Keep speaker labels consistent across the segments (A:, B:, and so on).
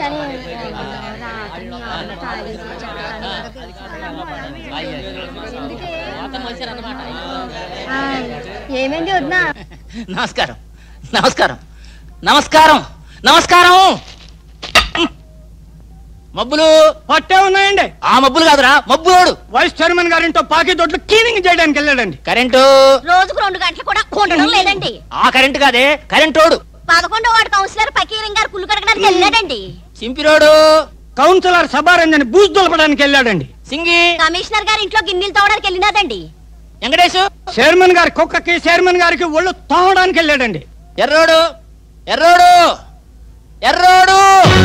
A: కానీ రాత్రి ఆవిడ తాగేసి ఆ, ఏమైంది వద్దా
B: నమస్కారం నమస్కారం నమస్కారం నమస్కారం మబ్బులు
C: పట్టే ఉన్నాయండి
B: ఆ మబ్బులు కాదురా మబ్బులోడు
C: వైస్ చైర్మన్ గారింటో పాకి దొడ్లు క్లీనింగ్ చేయడానికి వెళ్ళాడండి
B: కరెంటు
A: రోజుకు రెండు గంటలు కూడా ఉండడం లేదండి
B: ఆ కరెంటు కాదే కరెంటోడు
A: పదకొండో వార్డు కౌన్సిలర్ పకీరం గారు కుళ్ళు కడగడానికి వెళ్ళాడండి
B: సింపిరోడు
C: కౌన్సిలర్ సభారంజని బూజు దులపడానికి వెళ్ళాడండి
B: సింగి
A: కమిషనర్ గారి ఇంట్లో గిన్నెలు తోవడానికి వెళ్ళినాదండి
B: వెంకటేశు
C: చైర్మన్ గారి కుక్కకి చైర్మన్ గారికి ఒళ్ళు తోమడానికి వెళ్ళాడండి
B: ఎర్రోడు ఎర్రోడు ఎర్రోడు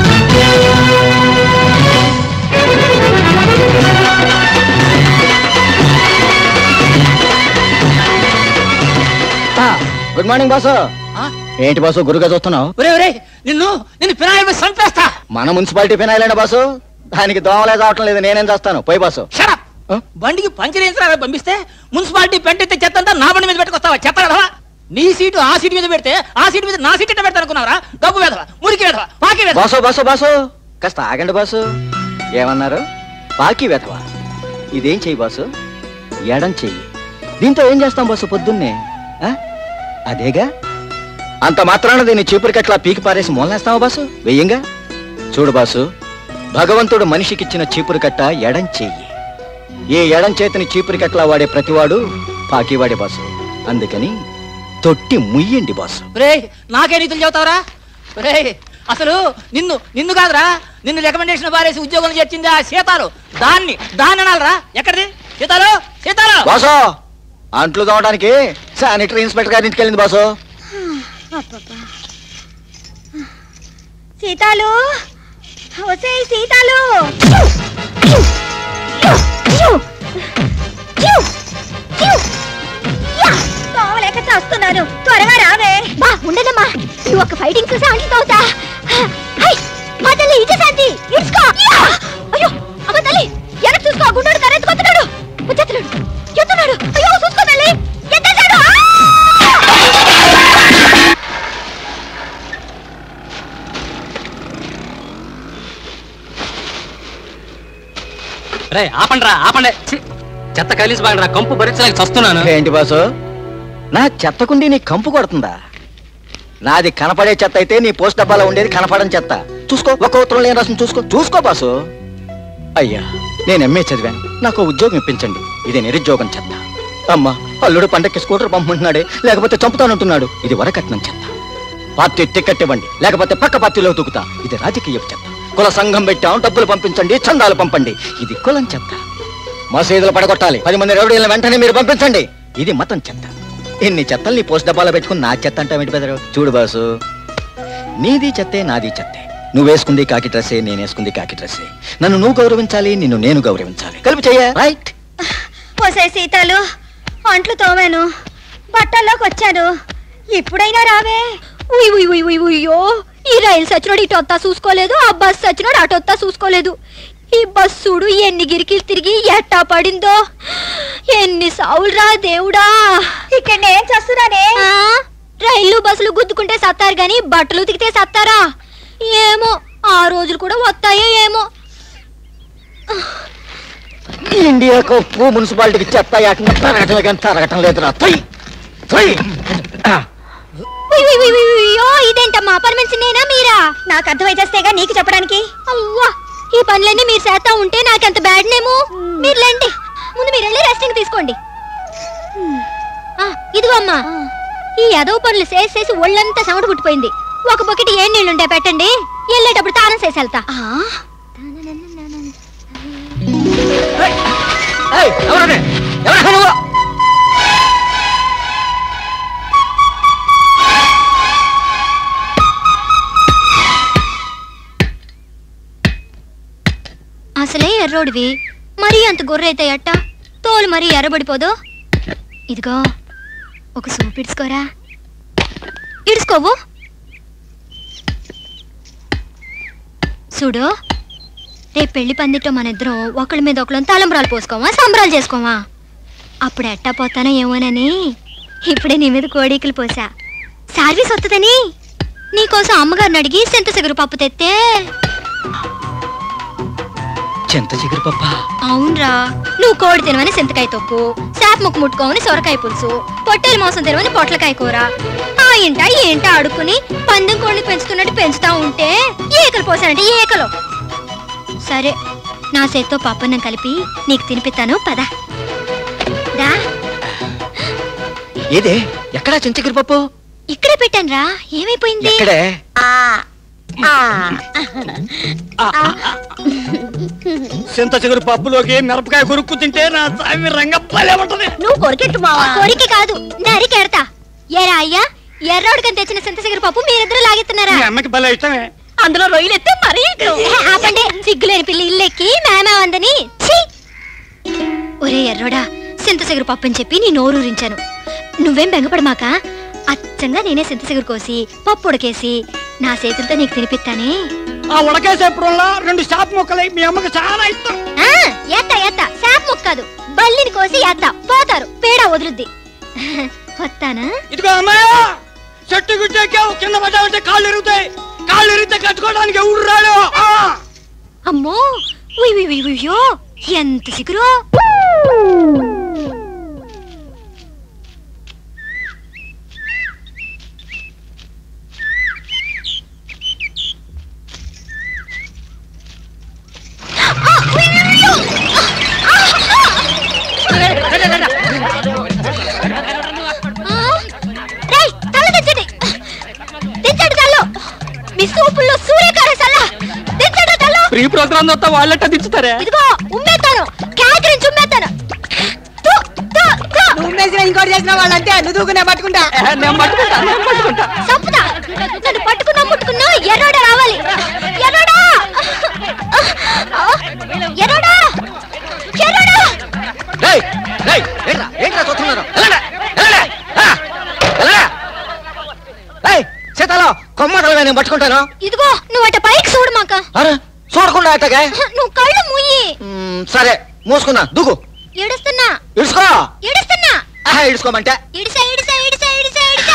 D: గుడ్ మార్నింగ్ బాసు
B: ఆ?
D: ఏంటి బాసు గురుగా చూస్తున్నావు
B: ఒరే ఒరే నిన్ను నిన్ను పినాయి మీద చంపేస్తా
D: మన మున్సిపాలిటీ ఫినాయిలేండి బాసు దానికి దోమలే చావటం లేదు నేనేం చేస్తాను పోయి బాసు
B: షడప్
D: ఆ?
B: బండికి పంచర్ వేయించడానికి పంపిస్తే మున్సిపాలిటీ పెంటెత్తే చెత్త అంతా నా బండి మీద పెట్టుకొస్తావా చెత్త వెధవా నీ సీటు ఆ సీటు మీద పెడితే ఆ సీటు మీద నా సీట్ ఎట్ట పెడతా అనుకున్నావరా డబ్బు వేధవా మురికి వేధవా పాకి వేధవా
D: బాసు బాసు బాసు కాస్త ఆగండి బాసు ఏమన్నారు పాకి వెతవా ఇదేం చెయ్యి బాసు ఎడం చెయ్యి దీంతో ఏం చేస్తాం బాసు పొద్దున్నే ఆ? అదేగా అంత మాత్రాన దీన్ని చీపురికట్లా పీకి పారేసి మూలనేస్తావా బాసు వెయ్యంగా చూడు బాసు భగవంతుడు మనిషికిచ్చిన చీపురికట్ట ఎడం చెయ్యి ఈ ఎడం చేతిని చీపురికట్లా వాడే ప్రతివాడు పాకివాడే బాసు అందుకని తొట్టి ముయ్యండి బాసు
B: రే నాకే నీతులు చెబుతావరా రే అసలు నిన్ను నిన్ను కాదురా నిన్ను రికమెండేషన్ పారేసి ఉద్యోగం చేర్చింది ఆ సీతాలు దాన్ని దాన్ని అనాలరా ఎక్కడిది సీతాలు సీతాలు
D: బాసు అంట్లు తోవడానికి శానిటరీ ఇన్స్పెక్టర్ గారి ఇంటికి వెళ్ళింది బాసు
A: సీతాలు వసే సీతాలు తోవలేక చేస్తున్నాను త్వరగా రావే బా ఉండదమ్మా ఈ ఒక్క ఫైటింగ్ చూసి అంట్లు తోవుతా హై, మా తల్లి ఇచ్చే శాంతి ఇడ్చుకో అయ్యో అమ్మ తల్లి వెనక్కి చూసుకో గుండోడు కరెత్తుకొస్తున్నాడు వచ్చేస్తున్నాడు ఎత్తున్నాడు అయ్యో చూసుకో తల్లి ఎత్తేసాడు ఆ!
E: రే ఆపండ్రా ఆపండి ఛీ, చెత్త కలిసి బాగరా కంపు భరించలేక చస్తున్నాను
D: ఏంటి బాసు నా చెత్తకుండి నీ కంపు కొడుతుందా నాది కనపడే చెత్త అయితే నీ పోస్ట్ డబ్బాలో ఉండేది కనపడని చెత్త చూసుకో ఒక ఉత్తరం లేని రాసిన చూసుకో చూసుకో బాసు అయ్యా నేను ఎంఏ చదివాను నాకు ఓ ఉద్యోగం ఇప్పించండి ఇది నిరుద్యోగం చెత్త అమ్మా అల్లుడు పండక్కి స్కూటర్ పంపుకుంటున్నాడే లేకపోతే చంపుతానంటున్నాడు ఇది వరకట్నం చెత్త పార్టీ టికెట్ ఇవ్వండి లేకపోతే పక్క పార్టీలో తూకుతా ఇది రాజకీయ చెత్త కుల సంఘం పెట్టాం డబ్బులు పంపించండి చందాలు పంపండి ఇది కులం చెత్త మసీదులు పడగొట్టాలి పది మంది రౌడీలను వెంటనే మీరు పంపించండి ఇది మతం చెత్త ఎన్ని చెత్తల్ని పోస్ట్ డబ్బాలో పెట్టుకుని నా చెత్త అంటావేంటి బెదరు చూడు బాసు నీది చెత్తే నాది చెత్తే నువ్వు వేసుకుంది కాకి డ్రెస్సే నేను వేసుకుంది కాకి డ్రెస్సే నన్ను నువ్వు గౌరవించాలి నిన్ను నేను గౌరవించాలి కలిపి చెయ్య రైట్
A: పోసే సీతాలు అంట్లు తోమాను బట్టల్లోకి వచ్చాను ఇప్పుడైనా రావే ఉయ్ ఉయ్ ఉయ్ ఉయ్ ఉయ్యో ఈ రైలు సచ్చినోడు ఇటు వస్తా చూసుకోలేదు ఆ బస్ సచ్చినోడు అటు వస్తా చూసుకోలేదు ఈ బస్సుడు ఎన్ని గిరికీలు తిరిగి ఎట్టా పడిందో ఎన్ని సావులురా దేవుడా ఇక్కడ నేను చేస్తున్నానే రైలు బస్సులు గుద్దుకుంటే సత్తారు గాని బట్టలు ఉతికితే సత్తారా ఏమో ఆ రోజులు కూడా వస్తాయో ఏమో
D: ఇండియా కప్పు మున్సిపాలిటీకి చెత్త ఏకంగా తరగటం కానీ తరగటం లేదురా తొయ్ తొయ్
A: ఉయ్ ఉయ్ ఉయ్ ఉయ్ ఉయ్యో, ఇదేంటమ్మా పర్మిషన్ నేనా మీరా నాకు అర్థమైతేస్తేగా నీకు చెప్పడానికి అవ్వా ఈ పనులన్నీ మీరు చేస్తా ఉంటే నాకెంత బ్యాడ్ నేము మీరు లేండి ముందు మీరు వెళ్ళి రెస్టింగ్ తీసుకోండి ఆ, ఇదిగో అమ్మా ఈ ఎదవ పనులు చేసి చేసి ఒళ్ళంతా చెమట పుట్టిపోయింది ఒక బకెట్ ఏ నీళ్ళుండే పెట్టండి వెళ్ళేటప్పుడు తానం చేసి వెళ్తా
B: ఏయ్, ఎవరది? ఎవరా నువ్వు?
A: అసలే ఎర్రోడివి మరీ అంత గొర్రె ఎట్ట తోలు మరీ ఎర్రబడిపోదు ఇదిగో ఒక సూప్ ఇడ్చుకోరా ఇడ్చుకోవు చూడు రేపు పెళ్లి పందిట్లో మన ఇద్దరం ఒకళ్ళ మీద ఒకళ్ళని తలంబ్రాలు పోసుకోమా సంబరాలు చేసుకోమా అప్పుడు ఎట్టా పోతానో ఏమోనని ఇప్పుడే నీ మీద కోడీకులు పోసా సర్వీస్ వస్తుందని నీకోసం అమ్మగారిని అడిగి సింతసిగురు పప్పు తెత్తే
D: చింత చిగురు పప్ప
A: అవునరా నువ్వు కోడి తినవని సింతకాయ తొక్కు శాప ముక్కు ముట్టుకోవని సొరకాయ పులుసు పొట్టేలు మోసం తినవని పొట్లకాయ కూర ఆ ఇంట ఈ ఇంట ఆడుకుని పందెం కోడిని పెంచుతున్నట్టు పెంచుతా ఉంటే ఏకలు పోసానంటే ఏకలు సరే నా చేత్తో పప్పన్నం కలిపి నీకు తినిపిస్తాను పద దా
D: ఏదే ఎక్కడా చింత చిగురు పప్పు
A: ఇక్కడే పెట్టాను రా ఏమైపోయింది
D: ఎక్కడే
C: చింత చిగురు పప్పులోకి మిరపకాయ కొరుక్కు తింటే నా సామి రంగ భలే ఉంటది
A: నువ్వు కొరికెట్టు మావా కొరికి కాదు నరికెడతా ఏరా అయ్యా ఎర్రోడికని తెచ్చిన సింతసిగర పప్పు మీరిద్దరు లాగెత్తున్నారా
C: మీ అమ్మకి భలే ఇష్టమే
A: అందులో రొయ్యలు ఎత్తే మరీ ఆపండి సిగ్గులేని పిల్లి ఇల్లెక్కి మేమే అందని ఛీ! ఒరే ఎర్రోడా సింతసిగర పప్పు అని చెప్పి నీ నోరూరించాను నువ్వేం బెంగపడమాక అచ్చంగా నేనే సింతసిగర కోసి పప్పు ఉడకేసి నా చేతులతో నీకు తినిపిస్తానే
C: ఆ ఉడకేసేప్పుడల్లా రెండు షాప్ ముక్కలు మీ అమ్మకి చాలా ఇష్టం
A: ఆ, ఏత్తా ఏత్తా శాప్ ముక్కదు బల్లిని కోసి ఏత్తా పోతారు పేడ వదులుద్ది వస్తానా
C: ఇదిగో అమ్మాయ చెట్టు గుట్టెక్కావు కింద పడ్డావంటే కాళ్ళు ఎరుగుతాయి కాళ్ళు ఎరిగితే కట్టుకోవడానికి ఎవరు రాడు ఆ!
A: అమ్మో ఉయ్ ఉయ్ ఉయ్ ఉయ్యో ఎంత సిగురు రేయ్, తల దించండి. దించండి తల్లు. మీ సూపుల్లో సూర్యకార సల్ల. దించండి తల్లు.
E: ప్రీ ప్రోగ్రామ్ చూస్తా వాళ్ళట దించుతారే
A: ఇదిగో ఉమ్మేస్తాను కేకరించి ఉమ్మేస్తాను తు, తు, తు.
F: నువ్వు వేసిన ఇంకోటి చేసిన వాళ్ళంతే నువ్వు దూకునే పట్టుకుంటా
E: నేను పట్టుకుంటా నేను పట్టుకుంటా
A: సంపుతా నన్ను పట్టుకున్నా ముట్టుకున్నా ఎర్రోడా రావాలి ఎర్రోడా ఎర్రోడా ఎర్రోడా
D: రేయ్, రేయ్, ఏంట్రా ఏంట్రా చూస్తున్నారు వెళ్ళండి, వెళ్ళండి, ఆ, వెళ్ళండి. రేయ్, సీతాలో కొమ్మటలుగా నేను పట్టుకుంటాను
A: ఇదిగో నువ్వు అట పైకి చూడు మాక
D: అరే చూడకుండా అట్టగా
A: నువ్వు కళ్ళు ముయ్యి
D: మ్, సరే మూసుకున్నా దుగు
A: ఏడుస్తున్నా
D: ఇడుచుకో
A: ఏడుస్తున్నా
D: ఆహా, ఇడుచుకోమంటే
A: ఇడిసా ఇడిసా ఇడిసా ఇడిసా ఇడిసా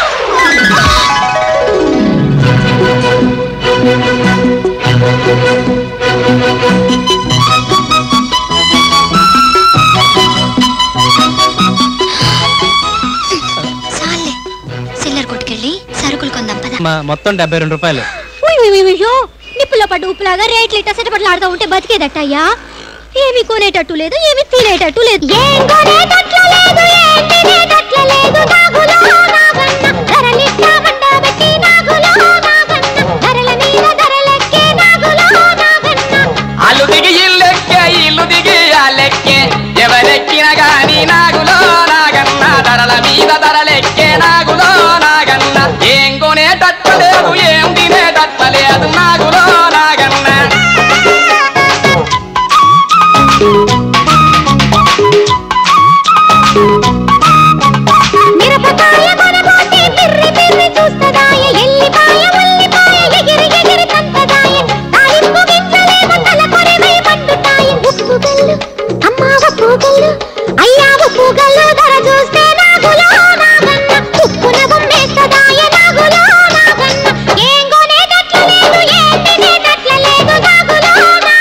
A: చాలే సిల్లర్ కొట్టుకెళ్ళి సరుకులు కొందాం పద
E: మొత్తం డెబ్బై రెండు రూపాయలు
A: ఉయ్ ఉయ్ ఉయ్ ఉయ్యో నిప్పుల పడ్డ ఉప్పులాగా రేట్లు ఇట్ట సెటపట్లు ఆడుతూ ఉంటే బతికేదట్టయ్యా ఏమి కొనేటట్టు లేదు ఏమి తినేటట్టు లేదు ఏం కొనేటట్లు లేదు ఏం తినేటట్లు లేదు నాగులో నాగన్న ధరలిట్ట బండబెట్టి నాగులో నాగన్న ధరల మీద ధరలెక్కే నాగులో నాగన్న
G: అల్లు దిగి ఇల్లెక్కే ఇల్లు దిగి అల్లెక్కే ఎవరెక్కిన గాని నాగులో నాగన్న ధరల మీద ధరలెక్కే నాగులో నాగన్న ఏం కొనేటట్లేదు ఏం తినేటట్లేదు నాగులో నాగన్న
A: మిరపకాయ కొనబోతే పిర్రి పిర్రి చూస్తదాయ ఎల్లిపాయ ఉల్లిపాయ ఎగిరి ఎగిరి తంతదాయ తాలింపు గింజలేమో తల కొరివై మండుతాయ ఉప్పు గల్లు అమ్మ ఉప్పు గల్లు అయ్యా ఉప్పు గల్లు ధర చూస్తే నాగులో నాగన్న ఉప్పున బొమ్మేస్తదాయ నాగులో నాగన్న ఏం కొనేటట్లు లేదు ఏం తినేటట్లు లేదు నాగులో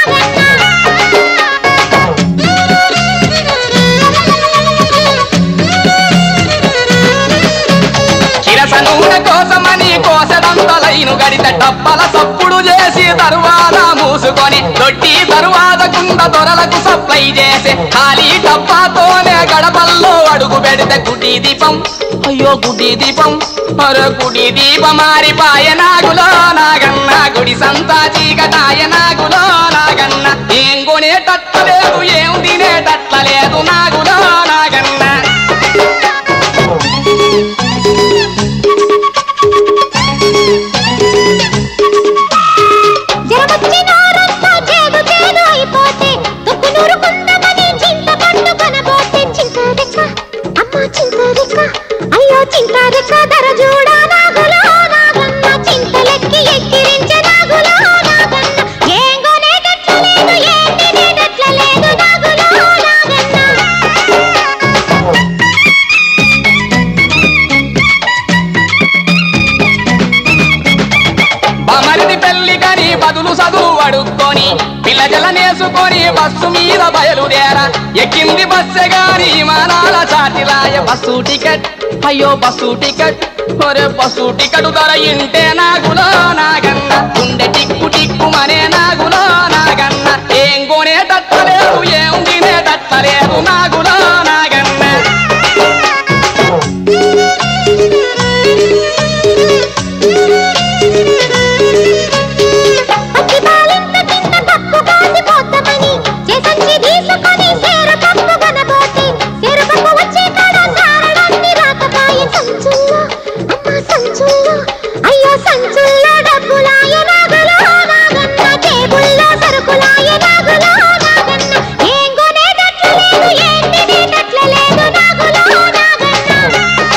G: కిరస నూనె కోసమని కోసదంతలైను గడిత డబ్బల సప్పుడు చేసి తరువాత మూసుకొని దొడ్డి తరువాత కుండ దొరలకు సప్లై చేసి ఖాళీ డబ్బాతోనే గడపల్లో అడుగు పెడితే గుడి దీపం అయ్యో గుడి దీపం మరో గుడి దీపం మారిపాయ నాగులో నాగన్న గుడి సంతా చీకటాయ నాగులో నాగన్న ఏం కొనేటట్లేదు ఏం తినేటట్లేదు నాగులో నాగన్న
A: జరమొచ్చి నోరంతా చేదు చేదు అయిపోతే తొక్కు నూరు కుందమని చింతపండు కొనబోతే చింతారెక్క అమ్మ చింతారెక్క అయ్యో చింతారెక్క ధర చూడా నాగులో నాగన్న చింతలెక్కి ఎక్కిరించే నాగులో నాగన్న ఏం కొనేటట్లు లేదు ఏం తినేటట్లు లేదు నాగులో నాగన్న
G: డబ్బులు అడుక్కొని పిల్లజల నేసుకొని బస్సు మీద బయలుదేరా ఎక్కింది బస్సె గాని విమానాల చాటిలాయ బస్సు టికెట్ అయ్యో బస్సు టికెట్ ఒరే బస్సు టికెట్ ధర ఇంటే నాగులో నాగన్న గుండె టిక్కు టిక్కు మనే నాగులో నాగన్న ఏం కొనేటట్లేదు ఏం తినేటట్లేదు నాగులో నాగన్న
A: పచ్చి పాలింత కింద పప్పు కాసిపోతామని చేసంచి తీసుకొని సేర పప్పు కొనబోతే సేర పప్పు వచ్చే కాడ సారడాన్ని రాకపాయి సంచుల్లో అమ్మ సంచుల్లో అయ్యో సంచుల్లో డబ్బులాయ నాగులో నాగన్న టేబుల్లో సరుకులాయ నాగులో నాగన్న ఏం కొనేటట్లు లేదు ఏం తినేటట్లు లేదు నాగులో నాగన్న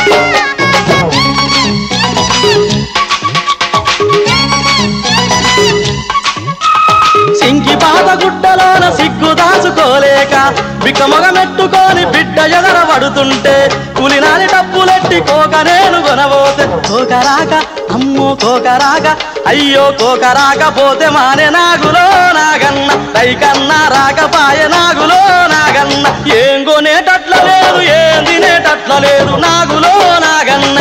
H: సింగి పాత గుడ్డలోన సిగ్గు దాచుకోలేక బిక్కమొగమెట్టుకొని బిడ్డ ఎగరబడుతుంటే పులినాలి డబ్బులెట్టి కోక నేను కొనబోతే కోకరాక అమ్మో కోకరాక అయ్యో కోకరాక పోతే మానే నాగులో నాగన్న పైకన్నా రాకపాయ నాగులో నాగన్న ఏం కొనేటట్ల లేదు ఏం తినేటట్ల లేదు నాగులో నాగన్న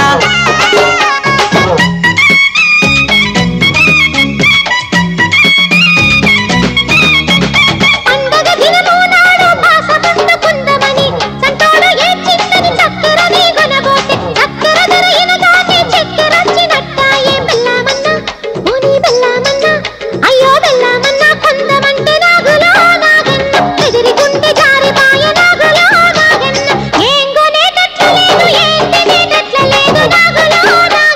A: పండగ దినము నాడు పాస పండుకుందమని సంతోడు ఏడ్చిందని చక్కెరని కొనబోతే చక్కెర ధర ఇనగానే చక్కెరొచ్చినట్టాయే బెల్లమన్నా ఓని బెల్లమన్నా అయ్యో బెల్లమన్నా కొందమంటే నాగులో నాగన్న ఎదిరి గుండె జారిపాయ నాగులో నాగన్న ఏం కొనేటట్లు లేదు ఏం తినేటట్లు లేదు నాగులో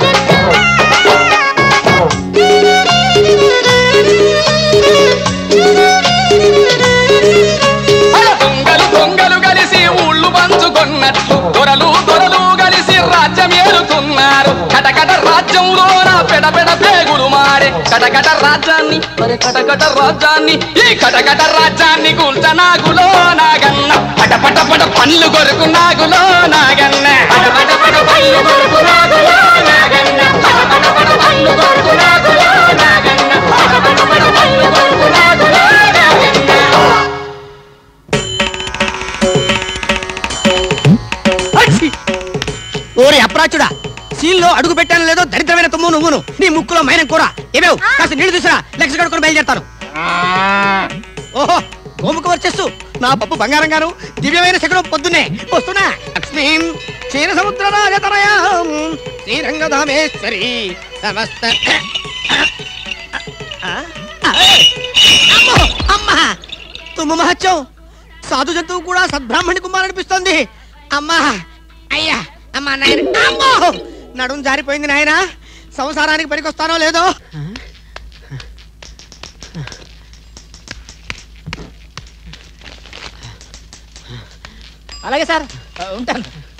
G: అల దొంగలు దొంగలు కలిసి ఊళ్ళు పంచుకొన్నట్లు దొరలు దొరలు కలిసి రాజ్యం ఏలుతున్నారు కటకట రాజ్యంలోన పెడపెడ పేగులు మారే కటకట రాజ్యాన్ని మరి కటకట రాజ్యాన్ని ఈ కటకట రాజ్యాన్ని కూల్చ నాగులో నాగన్న పట పట పట పళ్ళు కొరకు నాగులో నాగన్న పట పట పట పళ్ళు కొరకు నాగులో నాగన్న పట పట పట పళ్ళు కొరకు నాగులో నాగన్న పట పట పట పళ్ళు కొరకు నాగులో నాగన్న
C: ఓరి అప్రాచుడా సీన్లో అడుగు పెట్టాను లేదో దరిద్రమైన తుమ్ము నువ్వును నీ ముక్కులో మైనం కూర ఏమేవ్ కాస్త నీళ్లు తీసురా లెక్స్ కడుకొని బయలుదేరతాను ఓహో గోముఖ వర్చస్సు నా పప్పు బంగారం గాను దివ్యమైన శకలం పొద్దున్నే వస్తున్నా లక్ష్మీం క్షీర సముద్ర రాజతనయాం శ్రీరంగధామేశ్వరి సమస్త ఆ? ఆ, అమ్మో అమ్మా తుమ్ము మహత్యం సాధు జంతువు కూడా సద్బ్రాహ్మణి కుమార్ అనిపిస్తోంది అమ్మా అయ్యా అమ్మా నాయన అమ్మో నడుం జారిపోయింది నాయన సంసారానికి పనికొస్తానో లేదో
B: అలాగే సార్ ఆ, ఉంటాను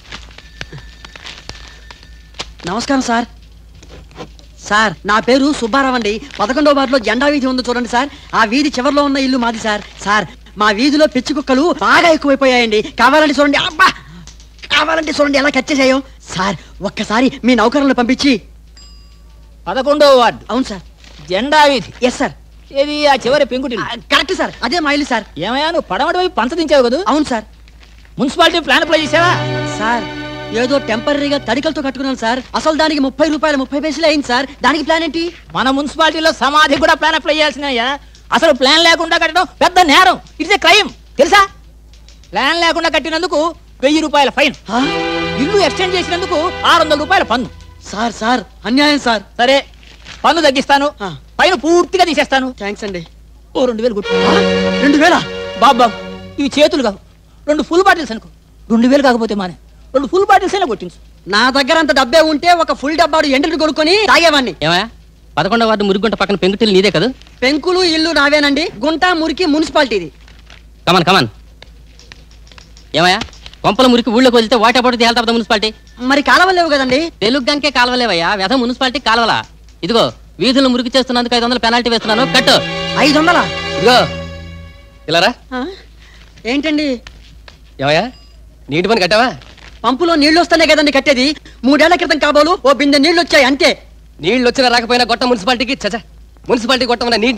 F: నమస్కారం సార్ సార్ నా పేరు సుబ్బారావు అండి పదకొండవ వార్డులో జెండా వీధి ఉంది చూడండి సార్ ఆ వీధి చివరిలో ఉన్న ఇల్లు మాది సార్ సార్ మా వీధిలో పిచ్చి కుక్కలు బాగా ఎక్కువైపోయాయండి కావాలంటే చూడండి అబ్బా కావాలంటే చూడండి ఎలా కట్ చేసాయో సార్ ఒక్కసారి మీ నౌకరులను పంపించి
B: పదకొండో వార్డు
F: అవును సార్
B: జెండా వీధి
F: ఎస్ సార్
B: ఏది ఆ చివరి పెంకుటి
F: కరెక్ట్ సార్ అదే మా ఇల్లు సార్
B: ఏమయ్యా నువ్వు పడమటి వైపు పంచదించావు కదా
F: అవును సార్
B: మున్సిపాలిటీ ప్లాన్ అప్లై చేసావా
F: సార్ ఏదో టెంపరీగా తడికలతో కట్టుకున్నాను సార్ అసలు దానికి ముప్పై రూపాయలు ముప్పై పైసలు అయింది సార్ దానికి ప్లాన్ ఏంటి
B: మన మున్సిపాలిటీలో సమాధి కూడా ప్లాన్ అప్లై చేయాల్సినయ్యా అసలు ప్లాన్ లేకుండా కట్టడం పెద్ద నేరం ఇట్స్ ఏ క్రైమ్ తెలుసా ప్లాన్ లేకుండా కట్టినందుకు వెయ్యి రూపాయల ఫైన్
F: ఆ?
B: ఇల్లు ఎక్స్టెండ్ చేసినందుకు ఆరు వందల రూపాయల పన్ను
F: సార్ సార్ అన్యాయం సార్
B: సరే పన్ను తగ్గిస్తాను
F: ఆ.
B: పైన పూర్తిగా తీసేస్తాను
F: థ్యాంక్స్ అండి
B: ఓ రెండు వేలు కొట్టు
F: ఆ? రెండు వేల
B: బాబు బాబు ఇవి చేతులు కావు రెండు ఫుల్ బాటిల్స్ అనుకో రెండు వేలు కాకపోతే మానే రెండు ఫుల్ బాటిల్స్ అయినా కొట్టించు
F: నా దగ్గర అంత డబ్బే ఉంటే ఒక ఫుల్ డబ్బాడు ఎండ్రిని కొనుక్కొని తాగేవాడిని
E: ఏమయ్యా పదకొండవ వార్డు మురుగుంట పక్కన పెంకుటిల్లు నీదే కదా
F: పెంకులు ఇల్లు నావేనండి గుంట మురికి మున్సిపాలిటీది
E: కమాన్ కమాన్ ఏమయ్యా కొంపల మురికి ఊళ్ళోకి వదిలితే వాటర్ పడితే తేల్తా మున్సిపాలిటీ
F: మరి కాలవలు లేవు కదండి
E: తెలుగు గంకే కాలవలేవయ్యా వ్యధ మున్సిపాలిటీ కాలవలా ఇదిగో వీధులు మురికి చేస్తున్నందుకు ఐదు వందలు పెనాల్టీ వేస్తున్నాను కట్టు
F: ఐదు వందలా
E: ఇదిగో ఇలారా
F: ఆ? ఏంటండి
E: ఏమయ్యా నీటి పని కట్టావా
F: పంపులో నీళ్లు వస్తానే కదండి కట్టేది మూడేళ్ల క్రితం కాబోలు ఓ బిందె నీళ్లు వచ్చాయి అంతే
E: నీళ్ళు వచ్చినా రాకపోయినా గొట్ట మున్సిపాలిటీకి చచ మున్సిపాలిటీ గొట్టం ఉన్న నీటికి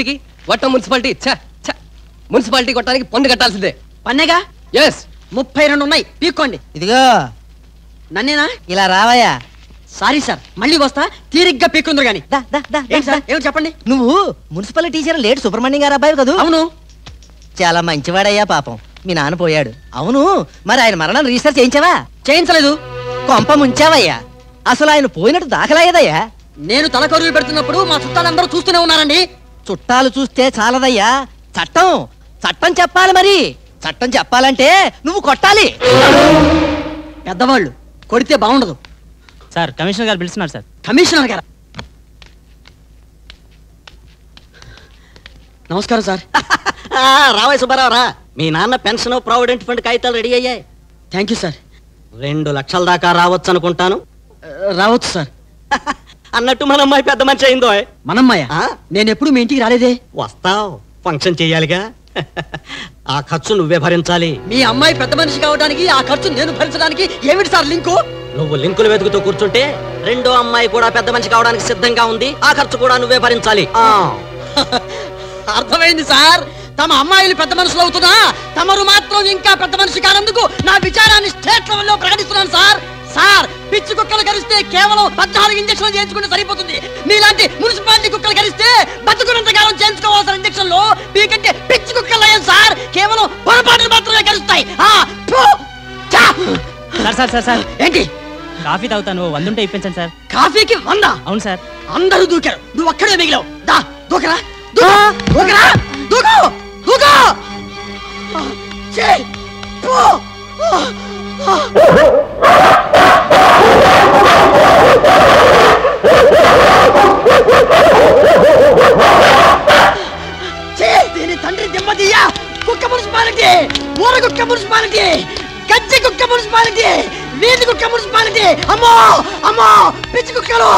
I: వట్ట మున్సిపాలిటీ ఛ, ఛ. మున్సిపాలిటీ కొట్టడానికి పన్ను కట్టాల్సిందే
F: పన్నేగా
I: ఎస్
F: ముప్పై రెండు ఉన్నాయి పీక్కోండి
C: ఇదిగో
F: నన్నేనా
C: ఇలా రావయ్యా
F: సారీ సార్ మళ్ళీ వస్తా తీరిగ్గా పీక్కుందరు గాని
C: దా, దా, దా,
F: ఏంటి
C: దా,
F: సార్ ఏమిటి చెప్పండి
C: నువ్వు మున్సిపల్ టీచర్ లేట్ సుబ్రహ్మణ్యం గారు అబ్బాయి కదూ
F: అవును
C: చాలా మంచివాడయ్యా పాపం మీ నాన్న పోయాడు అవును మరి ఆయన మరణం రీసెర్చ్ చేయించావా
F: చేయించలేదు
C: కొంప ముంచావయ్యా అసలు ఆయన పోయినట్టు దాఖలాయదయ్యా
F: నేను తల కరువు పెడుతున్నప్పుడు మా చుట్టాలందరూ చూస్తూనే ఉన్నారండి
C: చుట్టాలు చూస్తే చాలదయ్యా చట్టం చట్టం చెప్పాలి మరి చట్టం చెప్పాలంటే నువ్వు కొట్టాలి
F: పెద్దవాళ్ళు కొడితే బాగుండదు
B: సార్ కమిషనర్ గారు పిలుస్తున్నారు సార్
F: కమిషనర్ గారు నమస్కారం సార్
J: రావయ్య సుబ్బారావు రా మీ నాన్న పెన్షన్ ప్రావిడెంట్ ఫండ్ కాగితాలు రెడీ అయ్యాయి
F: థ్యాంక్ యూ సార్
J: రెండు లక్షల దాకా రావచ్చు అనుకుంటాను
F: రావచ్చు సార్
J: అన్నట్టు మన అమ్మాయి పెద్ద మనిషి అయిందో
F: మనమ్మాయ
J: ఆ?
F: నేను ఎప్పుడు మీ ఇంటికి రాలేదే
J: వస్తావు ఫంక్షన్ చెయ్యాలిగా ఆ ఖర్చు నువ్వే భరించాలి
F: మీ అమ్మాయి పెద్ద మనిషి కావడానికి ఆ ఖర్చు నేను భరించడానికి ఏమిటి సార్ లింకు
J: నువ్వు లింకులు వెతుకుతూ కూర్చుంటే రెండో అమ్మాయి కూడా పెద్ద మనిషి కావడానికి సిద్ధంగా ఉంది ఆ ఖర్చు కూడా నువ్వే భరించాలి ఆ
F: అర్థమైంది సార్ తమ అమ్మాయిలు పెద్ద మనుషులు అవుతున్నా తమరు మాత్రం ఇంకా పెద్ద మనిషి కానందుకు నా విచారాన్ని స్టేట్ లెవెల్లో ప్రకటిస్తున్నాను సార్ సార్ పిచ్చి కుక్కలు కరిస్తే కేవలం పద్నాలుగు ఇంజక్షన్లు చేయించుకుంటే సరిపోతుంది మీలాంటి మున్సిపాలిటీ కుక్కలు కరిస్తే బతుకున్నంత కాలం చేయించుకోవాల్సిన ఇంజక్షన్లు మీకంటే పిచ్చి కుక్కలు అయ్యాం సార్ కేవలం పొరపాటులు మాత్రమే కలుస్తాయి ఆ, ఫు! చా!
B: సార్ సార్ సార్ సార్
F: ఏంటి
B: కాఫీ తాగుతాను వందుంటే ఇప్పించండి సార్
F: కాఫీకి వంద
B: అవును సార్
F: అందరూ దూకారు నువ్వు ఒక్కడే మిగిలావు దా దూకరా దూకు దూకరా దూకు దూకు ఛీ! పో! ఛీ! దీని తండ్రి దిమ్మదియ్యా కుక్క మున్సిపాలిటీ ఊర కుక్క మున్సిపాలిటీ గజ్జి కుక్క మున్సిపాలిటీ వీధి కుక్క మున్సిపాలిటీ అమ్మో అమ్మో పిచ్చి కుక్కలు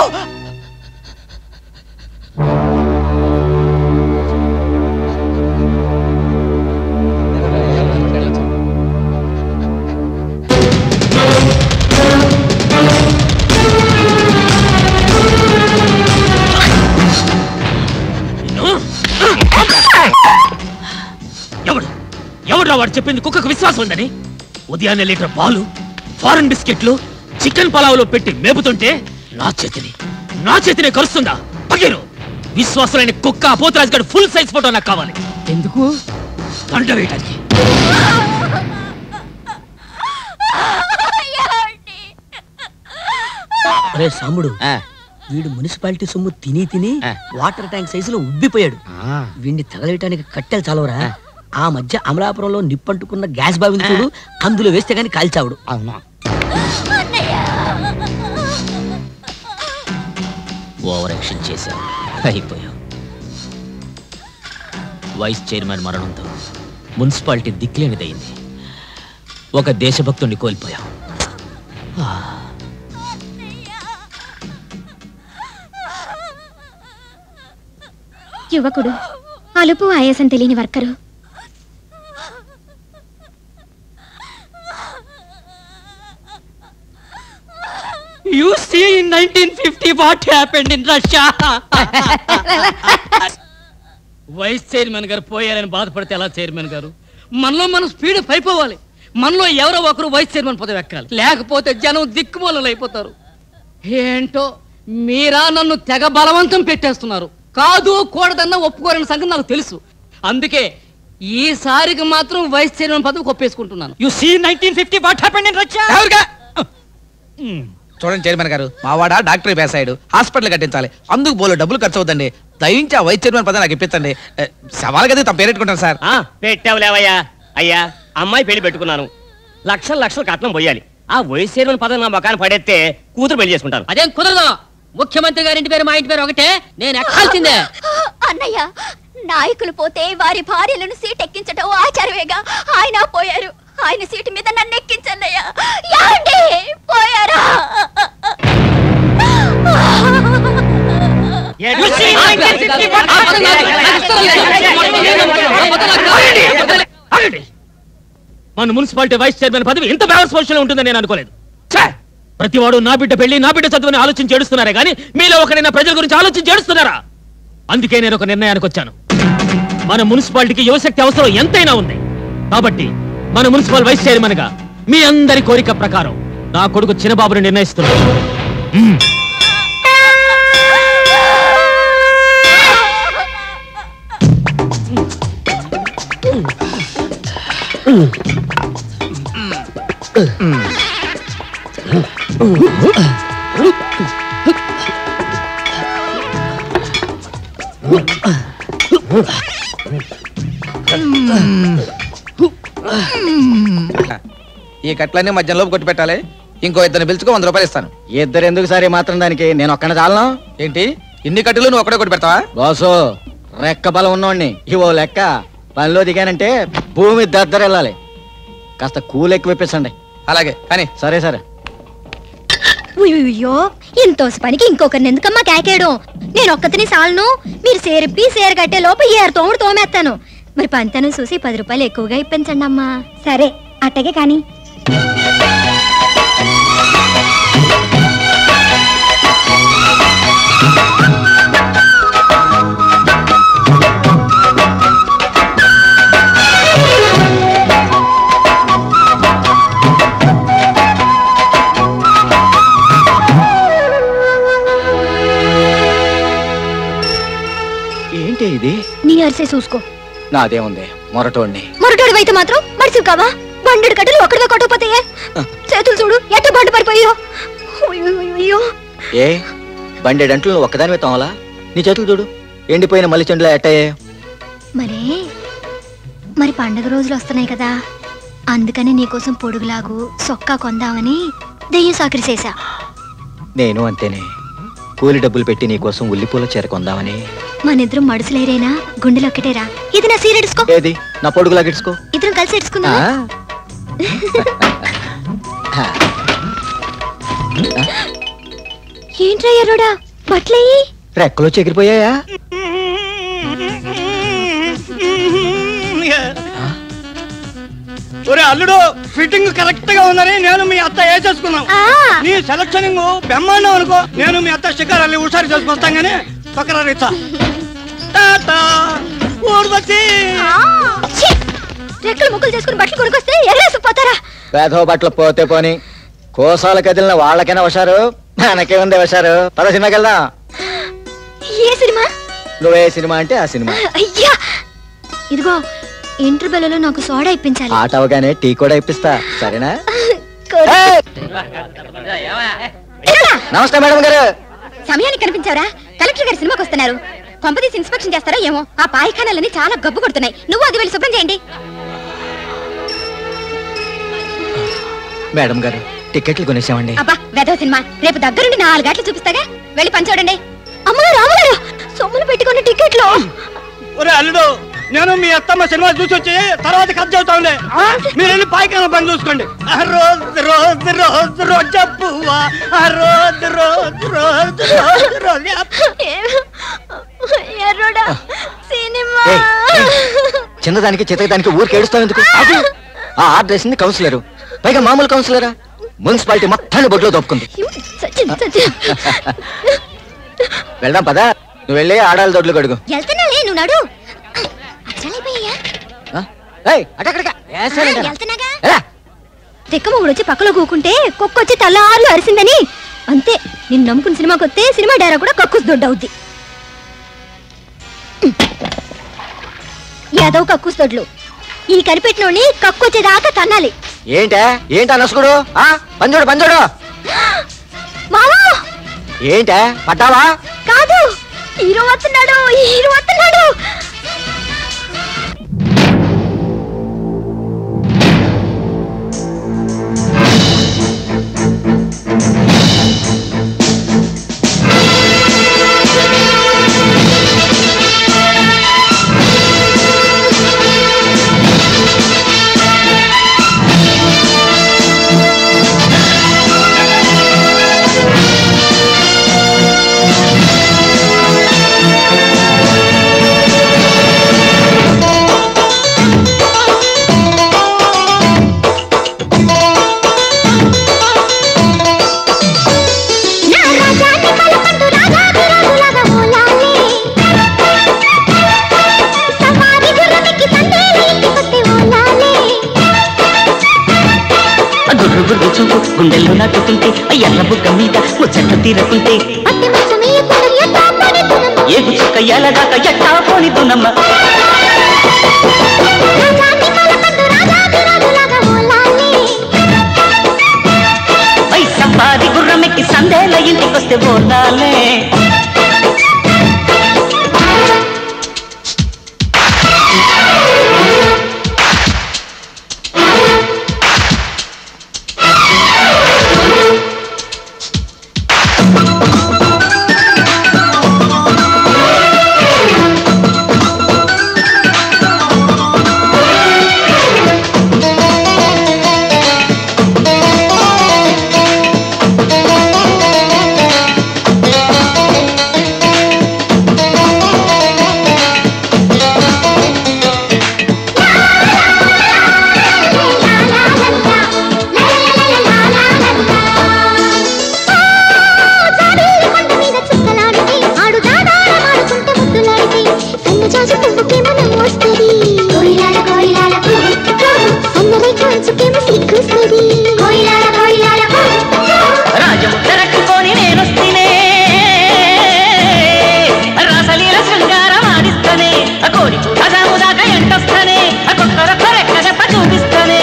B: ఎవడు ఎవడు వాడు చెప్పింది కుక్కకు విశ్వాసం ఉందని ఉదయాన్నే లీటర్ పాలు ఫారెన్ బిస్కెట్లు చికెన్ పలావులో పెట్టి మేపుతుంటే నా చేతిని నా చేతిని కరుస్తుందా పగిరు విశ్వాసమైన కుక్క పోతరాజు గారి ఫుల్ సైజ్ ఫోటో నాకు కావాలి ఎందుకు దండ వేయడానికి
C: అరే సాముడు వీడు మున్సిపాలిటీ సొమ్ము తిని తిని వాటర్ ట్యాంక్ సైజులో ఉబ్బిపోయాడు వీడిని తగలేయటానికి కట్టెలు చాలవరా ఆ మధ్య అమలాపురంలో నిప్పంటుకున్న గ్యాస్ బావిని చూడు అందులో వేస్తే గాని కాల్చావుడు అవునా
B: ఓవర్ యాక్షన్ చేశావు అయిపోయావు వైస్ చైర్మన్ మరణంతో మున్సిపాలిటీ దిక్కులేనిదయింది ఒక దేశభక్తుడిని కోల్పోయావు
A: యువకుడు అలుపు ఆయాసం తెలియని worker
B: you see in 1950 what happened in Russia vice chairman గారు పోయారని బాధపడితే ఎలా చైర్మన్ గారు మనలో మనం స్పీడ్ పైపోవాలి మనలో ఎవరో ఒకరు వైస్ చైర్మన్ పదవి ఎక్కాలి లేకపోతే జనం దిక్కుమూలలు అయిపోతారు ఏంటో మీరా నన్ను తెగ బలవంతం పెట్టేస్తున్నారు కాదు కూడదన్న ఒప్పుకోరని సంగతి నాకు తెలుసు అందుకే ఈసారికి మాత్రం వైస్ చైర్మన్ పదవి ఒప్పేసుకుంటున్నాను you see nineteen fifty what happened in Russia
K: చూడండి చైర్మన్ గారు మా వాడ డాక్టర్ పేసాడు హాస్పిటల్ కట్టించాలి అందుకు బోలో డబ్బులు ఖర్చు అవుతుంది దయించి ఆ వైస్ చైర్మన్ పదవి నాకు ఇప్పించండి ఏ, సవాల్ కదా తమ పేరెట్టుకుంటాను సార్
L: పెట్టావు లేవయ్యా అయ్యా అమ్మాయి పెళ్లి పెట్టుకున్నాను లక్షలు లక్షలు కట్నం పోయాలి ఆ వయసు చేరుకుని పదవి నా మొఖాన్ని పడేస్తే కూతురు పెళ్లి చేసుకుంటాను
E: అదేం కుదరదు ముఖ్యమంత్రి గారి ఇంటి పేరు మా ఇంటి పేరు ఒకటే నేను ఎక్కాల్సిందే
A: అన్నయ్య నాయకులు పోతే వారి భార్యలను సీట్ ఎక్కించటం ఆచారమేగా ఆయన పోయారు ఆయన సీటు మీద నన్ను ఎక్కించన్నయ్య యాండి పోయారా
B: ఆగండి. మన మున్సిపాలిటీ వైస్ చైర్మన్ పదవి ఇంత బ్యాలెన్స్ పొజిషన్ లో ఉంటుందని నేను అనుకోలేదు ఛే! ప్రతివాడు నా బిడ్డ పెళ్లి నా బిడ్డ చదువుని ఆలోచించి ఏడుస్తున్నారే కానీ మీలో ఒకరైనా ప్రజల గురించి ఆలోచించి ఏడుస్తున్నారా అందుకే నేను ఒక నిర్ణయానికి వచ్చాను
M: మన మున్సిపాలిటీకి యువశక్తి అవసరం ఎంతైనా ఉంది కాబట్టి మన మున్సిపల్ వైస్ చైర్మన్ గా మీ అందరి కోరిక ప్రకారం నా కొడుకు చిన్నబాబుని నిర్ణయిస్తున్నాను మ్మ్.
K: ఈ కట్లన్నీ మధ్యలోపు కొట్టి పెట్టాలి ఇంకో ఇద్దరిని పిలుచుకో వంద రూపాయలు ఇస్తాను
D: ఇద్దరు ఎందుకు సార్ ఈ మాత్రం దానికి నేను ఒక్కనే చాలను
K: ఏంటి ఇన్ని కట్టెలు నువ్వు ఒక్కడే కొట్టి పెడతావా
D: బాసు రెక్క బలం ఉన్నోడిని ఇవో లెక్క పనిలో దిగానంటే భూమి దద్దర వెళ్ళాలి కాస్త కూల్ ఎక్కువ ఇప్పించండి
K: అలాగే కానీ
D: సరే సరే
A: అయ్యో ఇంతోసి పనికి ఇంకొకరిని ఎందుకమ్మా కేకేయడం నేను ఒక్కతిని సాలను మీరు సేరిప్పి సేరు కట్టే లోపు ఏరు తోముడు తోమేస్తాను మరి పంతను చూసి పది రూపాయలు ఎక్కువగా ఇప్పించండి అమ్మా సరే అట్టగే కానీ
D: ఏంటి ఇది
A: నీ అరిసే చూసుకో
D: నాదేముంది మొరటోడిని
A: మరొకటి అయితే మాత్రం మడిసివు కావా బండెడు కట్టలు ఒక్కడివే కొట్టకపోతాయే చేతులు చూడు ఎట్ట బండ పడిపోయో అయ్యో
D: ఏ బండేడంట్లు నువ్వు ఒక్కదానివే తోమలా నీ చేతులు చూడు ఎండిపోయిన మల్లి చెండులా ఎట్టాయే
A: మరే మరి పండగ రోజులు వస్తున్నాయి కదా అందుకని నీకోసం పొడుగులాగు సొక్కా కొందామని దెయ్యం సాకరి చేశా
D: నేను అంతేనే కూలి డబ్బులు పెట్టి నీకోసం ఉల్లిపూల చీర కొందామని
A: మనిద్దరం మడుసులేరేనా గుండెలు ఒక్కటేరా ఇది నా సీర ఎడుసుకో
D: ఏది నా పొడుగు లాగిడ్చుకో
A: ఇద్దరం కలిసి ఎడుచుకుందా ఏంట్రా ఎర్రోడా బట్లయ్యి
D: రెక్కలు చెగిరిపోయాయా
C: ఒరే అల్లుడు ఫిట్టింగ్ కరెక్ట్ గా ఉందని నేను మీ అత్త ఏ చేసుకున్నాం నీ సెలక్షనింగ్ బ్రహ్మాండం అనుకో నేను మీ అత్త షికారాన్ని హుషారు చేసుకొస్తాం గానీ పక్కన రీచా టాటా ఊర్వశి
A: రెక్కలు ముక్కలు చేసుకుని బట్టలు కొనుకొస్తే ఎర్రేసిపోతారా
D: వేధవ బట్టలు పోతే పోని కోసాలు కదిలిన వాళ్ళకైనా వశారు మనకే ఉంది వశారు పద సినిమాకి వెళ్దాం
A: ఏ సినిమా
D: నువ్వే సినిమా అంటే ఆ సినిమా
A: అయ్యా ఇదిగో ఇంటర్వెల్లో నాకు సోడా ఇప్పించాలి
D: ఆట అవగానే టీ కూడా ఇప్పిస్తా సరేనా నమస్తే మేడం గారు
A: సమయానికి కనిపించావరా కలెక్టర్ గారు సినిమాకి వస్తున్నారు కొంపదీసి ఇన్స్పెక్షన్ చేస్తారో ఏమో ఆ పాయిఖానాలన్నీ చాలా గబ్బు కొడుతున్నాయి నువ్వు అది వెళ్ళి శుభ్రం చేయండి
D: మేడం గారు టికెట్లు కొనేసామండి
A: అబ్బా వెదవ సినిమా రేపు దగ్గరుండి నాలుగు గంటలు చూపిస్తాగా వెళ్ళి పని చూడండి అమ్మగారు రామగారు సొమ్ములు పెట్టుకున్న టికెట్లు
C: ఒరే అల్లుడు నేను మీ అత్తమ్మ సినిమా చూసి వచ్చి తర్వాత కథ చెబుతాంలే మీరు వెళ్ళి పాయికాన పని చూసుకోండి ఆ రోజు రోజు రోజు రోజు పువ్వా ఆ రోజు రోజు రోజు రోజు రోజు
A: ఎర్రోడా సినిమా
D: ఏయ్, ఏయ్, చిన్నదానికి చితకదానికి ఊరికి ఏడుస్తావు ఎందుకు ఆగు. ఆ ఆర్డర్ వేసింది కౌన్సిలరు పైగా మామూలు కౌన్సిలరా మున్సిపాలిటీ మొత్తాన్ని బొడ్లో తప్పుకుంది
A: సచిన్ సచిన్
D: వెళ్దాం పదా నువ్వు వెళ్ళి ఆడాలి దొడ్లు కడుగు
A: వెళ్తున్నాలే నువ్వు నడు అచ్చలైపోయా
D: ఏయ్, అటక్కడికా. వేస్తానంటారా?
A: వెళ్తున్నాగా
D: ఎలా?
A: తిక్కమొగుడు వచ్చి పక్కలో కూకుంటే కుక్క వచ్చి తల్లార్లు అరిసిందని అంతే నిన్ను నమ్ముకుని సినిమాకి వస్తే సినిమా డైరా కూడా కక్కుస్ దొడ్డవుద్ది యాదవ్ కక్కుస్ దొడ్లు ఈ కనిపెట్టినోని కక్కొచ్చేదాకా తన్నాలి
D: ఏంటే ఏంటా నసుకుడు ఆ పంజోడు పంజోడు
A: మావా
D: ఏంటే పట్టావా
A: కాదు హీరో వస్తున్నాడు హీరో వస్తున్నాడు
G: ఆ
N: గుండెల్లో నాటుకుంటే ఆ ఎర్ర బుగ్గ మీద ముచ్చట తీరకుంటే ఏగు చుక్క ఎలగాక ఎట్టా పోని దునమ్మ ఐ సఫారీ గుర్రమెక్కి సందేల ఇంటికొస్తే బోనాలే రాజముద్రట్టుకొని నేనొస్తేనే రాసలీల శృంగారం ఆడిస్తేనే ఆ కోడి కూడదాము దాకా ఎంటొస్తేనే ఆ కొక్కర కొరెక్క చెప్ప చూపిస్తేనే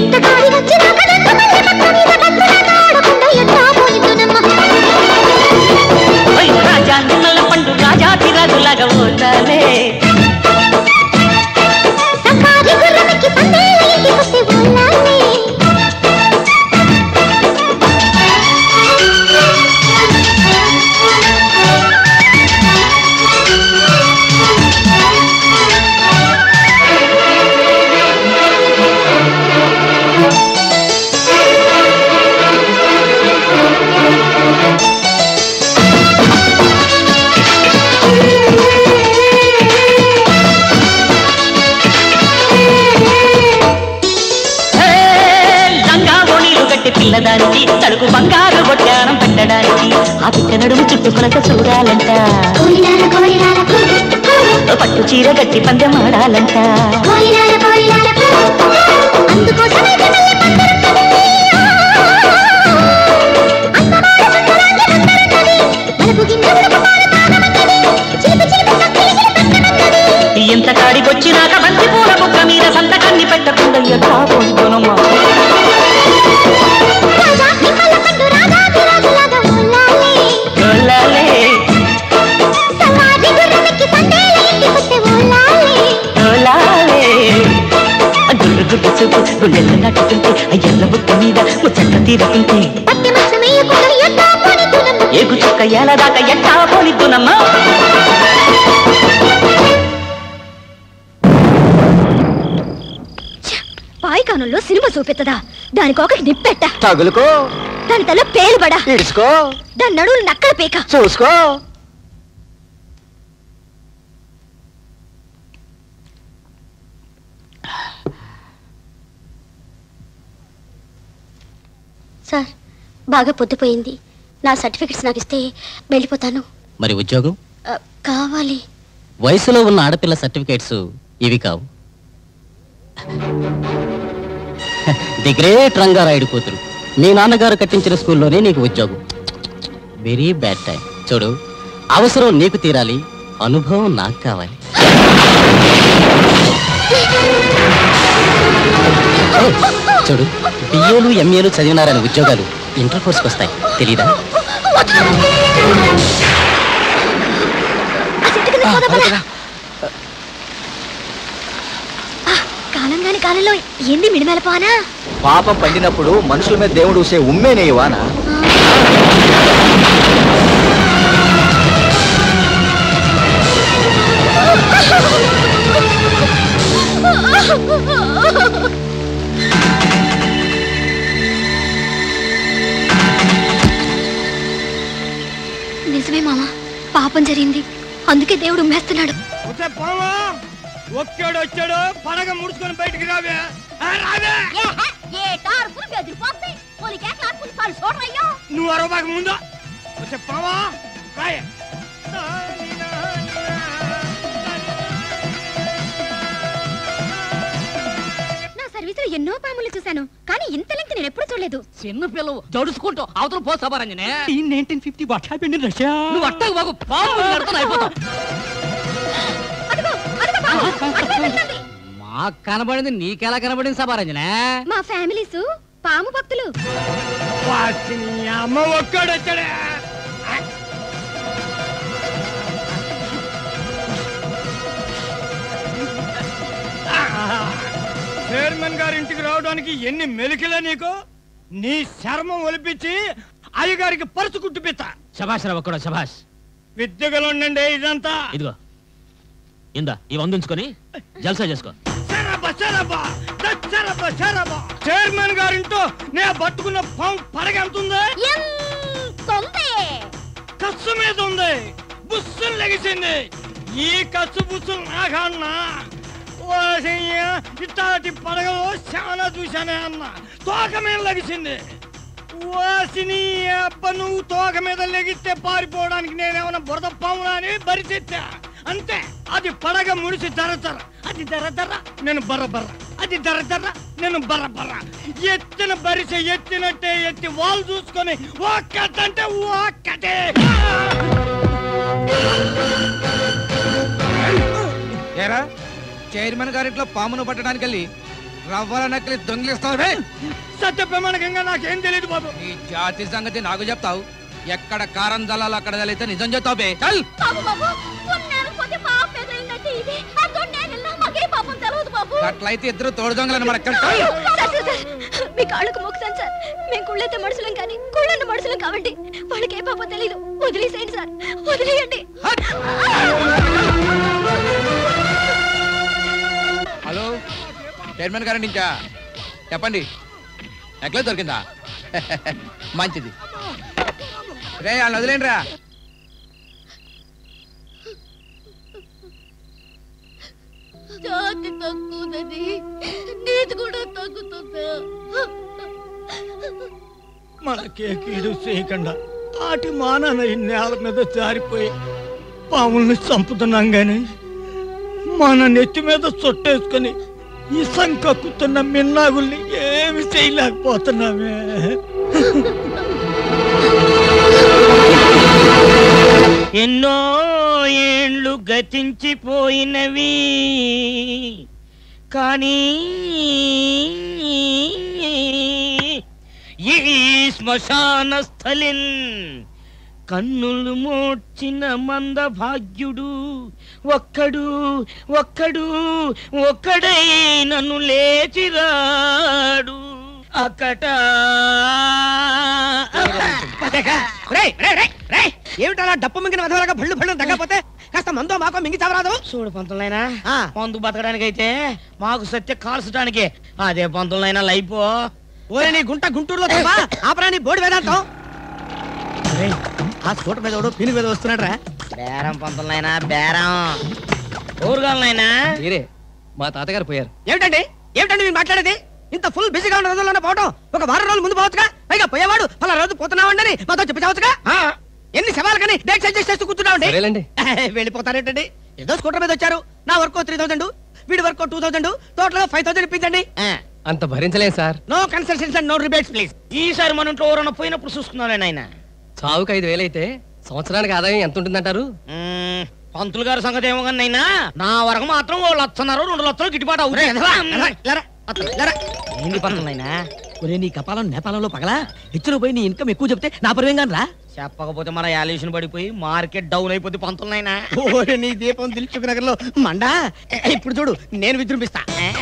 N: ఓయ్ రాజా నిన్నల పండు రాజాతి రాజులాగా ఓటాలే హే, లంగా ఓణీలు గట్టి పిల్లదానికి తడుకు బంగారు బొట్టానం పెట్టడానికి ఆ పిట్ట నడుము చుట్టుకొలక చూడాలంట పట్టు చీర గట్టి పందెం ఆడాలంట ఎంత కాడికొచ్చినాక బంతి పూల బుక్క మీద సంతకాన్ని పెట్టకుండా ఎట్లా పొందునమ్మా గొల్లాలే గొల్లాలే గుడ్డు గుడ్డు చూపు గుండెల్లో నట్టుకుంటే అయ్యల్ల బుక్క మీద ముచ్చట తీరుకుంటే ఏగు చుక్క ఏలదాకా ఎట్టా పోనిద్దునమ్మా
A: పాయికానంలో సినిమా చూపెత్తదా దానికి ఒకటి నిప్పెట్ట
D: తగులుకో
A: దాని తల పేలుబడా
D: ఇడుచుకో
A: దాని నడువులు నక్కల పీక
D: చూసుకో
O: సార్ బాగా పొద్దుపోయింది నా సర్టిఫికెట్స్ నాకు ఇస్తే వెళ్ళిపోతాను
E: మరి ఉద్యోగం
O: ఆ, కావాలి
E: వయసులో ఉన్న ఆడపిల్ల సర్టిఫికేట్స్ ఇవి కావు ది గ్రేట్ రంగారాయుడు కూతురు మీ నాన్నగారు కట్టించిన స్కూల్లోనే నీకు ఉద్యోగం వెరీ బ్యాడ్ టైం చూడు అవసరం నీకు తీరాలి అనుభవం నాకు కావాలి ఓ, చూడు బిఏలు ఎంఏలు చదివినారని ఉద్యోగాలు ఇంటర్ కోర్స్కి వస్తాయి తెలీదా
A: కాలంగాని కాలంలో ఏంది మిడిమెలపోనా
D: పాపం పండినప్పుడు మనుషుల మీద దేవుడు ఊసే ఉమ్మేనే వాన
A: నిజమే మామ పాపం జరిగింది అందుకే దేవుడు ఉమ్మేస్తున్నాడు
C: ఒక్కడు వచ్చాడు పడగ ముడుచుకొని బయటికి రావే ఆ, రావే నువ్వు అరవబాక ముందు వచ్చే పావా రాయ
A: నా సర్వీసులో ఎన్నో పాములు చూశాను కానీ ఇంత లెంగ్త్ నేను ఎప్పుడు చూడలేదు
B: చిన్న పిల్లవు జడుచుకుంటావు అవతల పో సబారంజనే
F: in nineteen fifty what happened in Russia
B: నువ్వు అట్టకు బాగు పాము కడుతున్నా అయిపోతావు మాకు కనబడింది నీకెలా కనబడింది సబారంజనే
A: మా ఫ్యామిలీస్ పాము భక్తులు
P: అమ్మ ఒక్కడొచ్చాడే చైర్మన్ గారి ఇంటికి రావడానికి ఎన్ని మెలికలే నీకు నీ శర్మం ఒలిపించి అయ్యగారికి పరుసు కుట్టిపిస్తా
M: శభాష్ రా ఒక్కడో శభాష్
P: విద్యగలు ఉండండి ఇదంతా
M: ఇదిగో ఇందా ఇవి అందించుకొని జల్సా చేసుకో
P: శరబ్బ, శరబ్బ, దచ్చరబ్బ, శరబ్బ. చైర్మన్ గారింటో నే పట్టుకున్న పాము పడగ ఎంత ఉంది కస్సు మీద ఉంది బుస్సులు లెగిసింది ఈ కస్సు బుస్సులు నాకన్నా ఓసయ్య, ఇట్లాంటి పడగలో చాలా చూశానే అన్న తోక మీద లెగిసింది వాసిని అబ్బ నువ్వు తోక మీద లెగిస్తే పారిపోవడానికి నేనేమన్నా బురద పామునా అని బరిచెత్తా అంతే అది పడగ ముడిసి దరదర అది దరదర నేను బర్ర బర్ర అది దరదర నేను బర్ర బర్ర ఎత్తిన బరిసె ఎత్తినట్టే ఎత్తి వాళ్ళు చూసుకొని ఒక్కటంటే ఒక్కటే
K: ఏరా చైర్మన్ గారింట్లో పామును పట్టడానికి వెళ్ళి రవ్వల నక్కలి దొంగిలిస్తావు
P: సత్య ప్రమాణకంగా నాకేం తెలియదు బాబు
K: ఈ జాతి సంగతి నాకు చెప్తావు ఎక్కడ కారం జల్లాలో అక్కడ జల్లితే నిజం చెప్తావు బే చల్
A: బాబు బాబు ఉన్నాను పోతే పాపం ఎదురైందంటే ఇది అదో నేను వెళ్ళా మాకే పాపం తెలవదు బాబు
K: అట్లయితే ఇద్దరు తోడు దొంగలను మన
A: సార్, సార్, సార్, మీ కాళ్ళకు మోకుతాను సార్ మేము కుళ్ళైతే మనుషులం కానీ కుళ్ళన్న మనుషులం కాబట్టి వాళ్ళకి ఏ పాపం తెలియదు వదిలేసేయండి సార్ వదిలేయండి
K: హలో చైర్మన్ గారి నుంచా చెప్పండి నెక్లెస్ దొరికిందా మంచిది రే వాళ్ళు వదిలేండి రా
Q: జాతి తక్కువదని నీది కూడా తగ్గుతుందా
P: మనకే కీడు చేయకుండా ఆటి మానాన ఈ నేల మీద జారిపోయి పాముల్ని చంపుతున్నాం గాని మన నెత్తి మీద చుట్టేసుకొని ఇసం కక్కుతున్న మిన్నాగుల్ని ఏమి చేయలేకపోతున్నామే
R: ఎన్నో ఏండ్లు గతించిపోయినవి కానీ ఈ శ్మశాన స్థలిన్ కన్నులు మోడ్చిన మంద భాగ్యుడు ఒక్కడు ఒక్కడు ఒక్కడై నన్ను లేచిరాడు అక్కట
C: ఏమిటలా డప్పు మింగిన వధవలుగా భళ్ళు భళ్ళు తగ్గపోతే కాస్త మందో మాకో మింగి చావరాదు
R: చూడు పంతులైనా మందు బతకడానికైతే మాకు సత్య కాల్చడానికి అదే పంతులైనా లైఫ్
C: ఓరే నీ గుంట గుంటూరులో తప్పా ఆపరా నీ బోడి వేదాంతం ఒరేయ్, ఆ స్కూటర్ మీద ఎవడో పీను మీద వస్తున్నాడు రా
R: బేరం పంతులైనా బేరం ఊరుగాలనైనా
I: మీరే మా తాతగారు పోయారు
C: ఏమిటండి ఏమిటండి మీరు మాట్లాడేది ఇంత ఫుల్ బిజీగా ఉన్న రోజుల్లోనే పోవటం ఒక వారం రోజులు ముందు పోవచ్చుగా పైగా పోయేవాడు పలా రోజు పోతున్నామండి అని మాతో చెప్పి చావచ్చుగా ఎన్ని సవాలు కానీ డేట్ అడ్జస్ట్ చేస్తూ కూర్చున్నామండి
I: సరేలేండి.
C: వెళ్ళిపోతారేంటండి ఏదో స్కూటర్ మీద వచ్చారు నా వర్క్ త్రీ థౌసండ్ వీడి work two thousand total five thousand ఇప్పించండి
I: అంత భరించలేం sir
C: no consultants and no rebates please
R: ఈసారి మన ఇంట్లో ఎవరైనా పోయినప్పుడు చూసుకున్నాను నాయన
I: చావుకు ఐదు వేలైతే సంవత్సరానికి ఆదాయం ఎంత ఉంటుందంటారు
R: పంతులు గారి సంగతి ఏమో కానీ అయినా నా వరకు మాత్రం ఓ లక్షన్నర రెండు లక్షలు గిట్టుబాటు అవుతుంది ఏంది పంతులైనా
F: ఒరే నీ కపాలం నేపాలంలో పగలా హెచ్చులో పోయి నీ ఇన్కమ్ ఎక్కువ చెప్తే నా పరువేం కానీ రా
R: చెప్పకపోతే మన యాల్యూషన్ పడిపోయి మార్కెట్ డౌన్ అయిపోతే పంతులైనా
C: ఓరే నీ దీపం దిల్చుక్ నగర్ లో మండా ఇప్పుడు చూడు నేను విజృంభిస్తా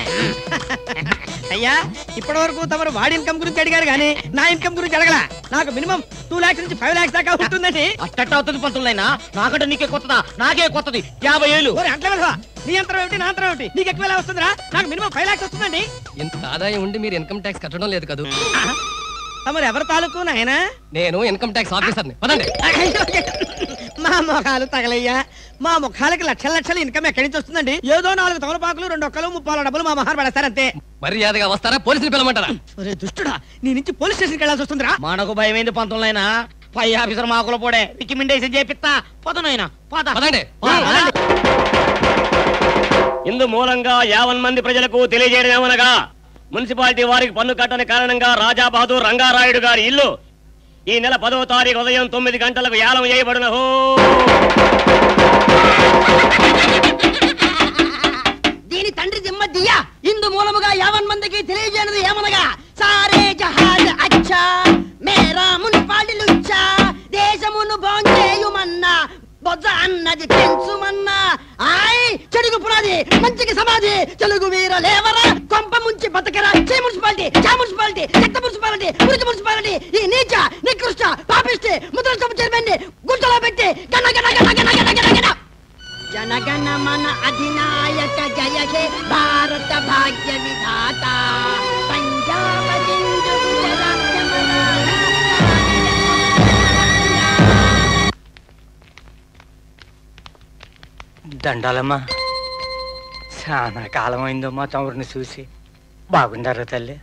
C: అయ్యా ఇప్పటి వరకు తమరు వాడి ఇన్కమ్ గురించి అడిగారు కానీ నా ఇన్కమ్ గురించి అడగల నాకు మినిమం టూ లాక్స్ నుంచి ఫైవ్ లాక్స్ దాకా ఉంటుందండి
R: అట్టట్ట అవుతుంది పంతులైనా నాకంటే నీకే కొత్తదా నాకే కొత్తది యాభై ఏళ్ళు
C: ఓరే అంట్లే వెధవా. నీ యంత్రం ఏమిటి నా యంత్రం ఏమిటి నీకు ఎక్కువ ఎలా వస్తుందిరా నాకు మినిమం ఫైవ్ లాక్స్ వస్తుందండి
I: ఇంత ఆదాయం ఉండి మీరు ఇన్కమ్ ట్యాక్స్ కట్టడం లేదు కదా
C: తమరు ఎవరి తాలూకు నాయనా
I: నేను ఇన్కమ్ ట్యాక్స్ ఆఫీసర్ని పదండి
C: మా ముఖాలు తగలయ్యా మా ముఖాలకి లక్షల లక్షల ఇన్కమ్ ఎక్కడి నుంచి వస్తుందండి ఏదో నాలుగు తమలపాకులు రెండు ఒక్కలు ముప్పాల డబ్బులు మా మహాన్ పడేస్తారంతే
I: మర్యాదగా వస్తారా పోలీసులు పిలవమంటారా
C: ఒరే దుష్టుడా నీ నుంచి పోలీస్ స్టేషన్కి వెళ్ళాల్సి వస్తుందిరా
R: మనకు భయమైంది పంతులైనా పై ఆఫీసర్ మాకుల పోడే రికమెండేషన్ చేపిస్తా పదనైనా పద
I: పదండి
L: ఇందు మూలంగా యావన్ మంది ప్రజలకు తెలియజేయడం ఏమనగా మున్సిపాలిటీ వారికి పన్ను కట్టని కారణంగా రాజా బహదూర్ రంగారాయుడు గారి ఇల్లు ఈ నెల పదవ తారీఖు ఉదయం తొమ్మిది గంటలకు యాలం చేయబడిన హో
F: దీని తండ్రి దిమ్మ దియ్య ఇందు మూలముగా యావన్ మందికి తెలియజేయనది ఏమనగా సారే జహాజ్ అచ్చా మేరా మున్సిపాలిటీ లుచ్చా దేశమును బాంచేయుమన్నా బొజ్జ అన్నది పెంచుమన్నా ఆయ్ చెడుగు పునాది మంచికి సమాధి తెలుగు వీర లేవరా కొంప ముంచి బతకరా చే మున్సిపాలిటీ చా మున్సిపాలిటీ చెత్త మున్సిపాలిటీ మురికి మున్సిపాలిటీ ఈ నీచ నికృష్ట పాపిష్టి ముద్రస్తపు చైర్మన్ ని గుంటలో పెట్టి గన గన గన గన గన గన గన జనగణ మన అధినాయక జయ హే భారత భాగ్య విధాత పంజాబ సింధు గుజరాత్
R: దండాలమ్మా చాలా కాలం అయిందో మా తమ్ముడిని చూసి బాగుండారా తల్లి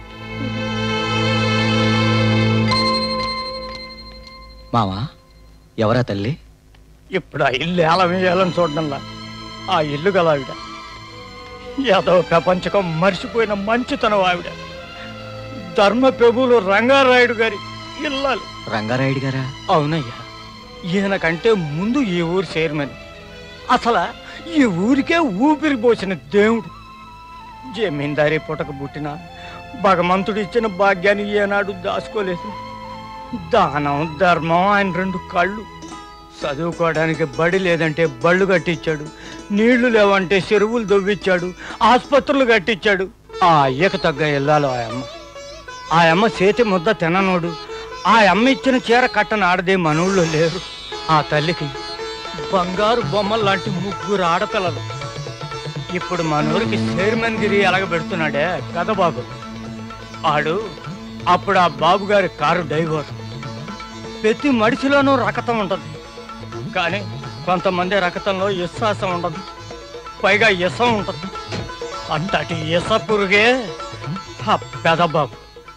D: మావా ఎవరా తల్లి
R: ఇప్పుడు ఆ ఇల్లు ఎలా వేయాలని చూడడంలా ఆ ఇల్లు గల ఆవిడ ఏదో ప్రపంచకం మర్చిపోయిన మంచితనం ఆవిడ ధర్మ ప్రభువులు రంగారాయుడు గారి ఇల్లాలు
D: రంగారాయుడు గారా
R: అవునయ్యా ఈయన కంటే ముందు ఈ ఊరు చైర్మన్ అసలు ఈ ఊరికే ఊపిరి పోసిన దేవుడు జమీందారీ పుటక పుట్టిన భగవంతుడు ఇచ్చిన భాగ్యాన్ని ఏనాడు దాచుకోలేదు దానం ధర్మం ఆయన రెండు కళ్ళు చదువుకోవడానికి బడి లేదంటే బళ్ళు కట్టించాడు నీళ్లు లేవంటే చెరువులు దొవ్విచ్చాడు ఆసుపత్రులు కట్టించాడు ఆ అయ్యకు తగ్గ ఇల్లాలు ఆ అమ్మ ఆ అమ్మ చేతి ముద్ద తిననోడు ఆ అమ్మ ఇచ్చిన చీర కట్టన ఆడదే మనూళ్ళు లేరు ఆ తల్లికి బంగారు బొమ్మలు లాంటి ముగ్గురు ఆడపిల్లలు ఇప్పుడు మనూరికి చైర్మన్ గిరి ఎలగబెడుతున్నాడే కథ బాబు ఆడు అప్పుడు ఆ బాబు గారి కారు డ్రైవర్ ప్రతి మడిసిలోనూ రకతం ఉంటది కానీ కొంతమంది రకతంలో విశ్వాసం ఉండదు పైగా ఇసం ఉంటది అంతటి ఇస పురుగే ఆ పెదబాబు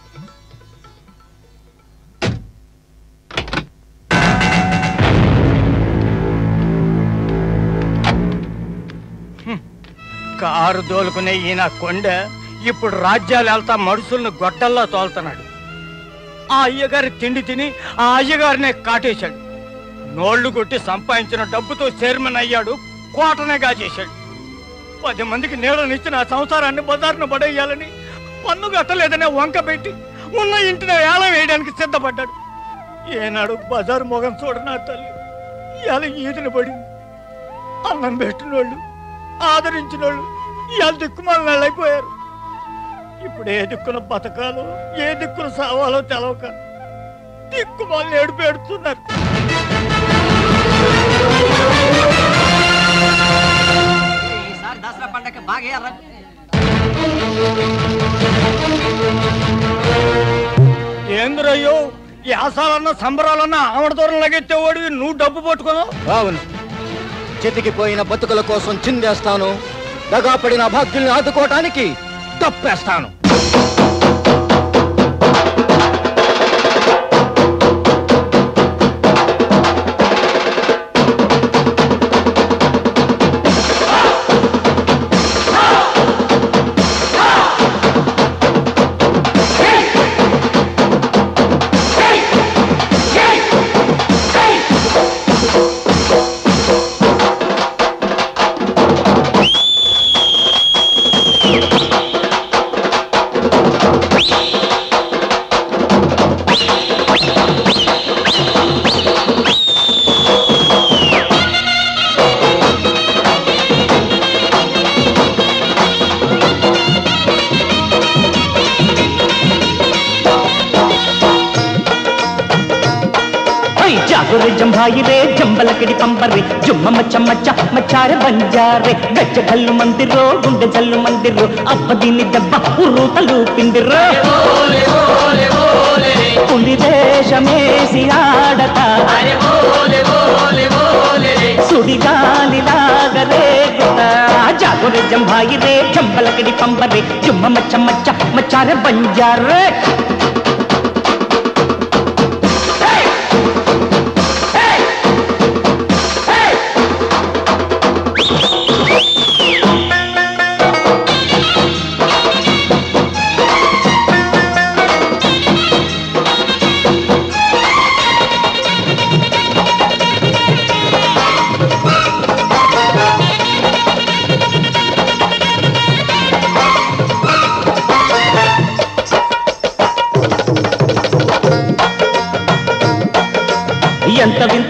R: కారు దోలుకునే ఈయన కొండ ఇప్పుడు రాజ్యాలు వెళ్తా మనుషుల్ని గొడ్డల్లో తోలుతున్నాడు ఆ అయ్యగారి తిండి తిని ఆ అయ్యగారినే కాటేశాడు నోళ్లు కొట్టి సంపాదించిన డబ్బుతో చైర్మన్ అయ్యాడు కోటనే కాజేశాడు పది మందికి నీడనిచ్చిన ఆ సంసారాన్ని బజార్ను పడేయాలని పన్ను కట్టలేదనే వంక పెట్టి ఉన్న ఇంటిని ఏలం వేయడానికి సిద్ధపడ్డాడు ఏనాడు బజారు మొగం చూడనా తల్లి ఇవాళ ఈదిన పడింది అన్నం పెట్టినోళ్ళు ఆదరించినోళ్ళు ఇవాళ దిక్కుమాల అయిపోయారు ఇప్పుడు ఏ దిక్కున బతకాలో ఏ దిక్కున సావాలో తెలవక దిక్కుమాలను ఏడుపు ఏడుతున్నారు
F: ఈసారి దసరా పండగ బాగా ఎర్ర
R: ఏంద్రయ్యో యాసాలన్న సంబరాలన్న ఆవిడ దూరం లగెత్తేవాడివి నువ్వు డబ్బు పట్టుకున్నావు
D: అవును చితికిపోయిన బతుకుల కోసం చిందేస్తాను దగాపడిన భాగ్యుల్ని ఆదుకోవటానికి తప్పేస్తాను
N: ఓయ్ జాగురే జంభాయి రే జంబలకిడి పంబరి జుమ్మ మచ్చ మచ్చ మచ్చార బంజారే గజ్జ కల్లు మందిరో గుండె జల్లు మందిరో అబ్బ దీని దెబ్బ ఉర్రూతలు పిందిరో పులి దేశమేసి ఆడత సుడిగాలిలాగా రేగుత జాగురే జంభాయి రే జంబలకిడి పంబరి జుమ్మ మచ్చ మచ్చ మచ్చార బంజారే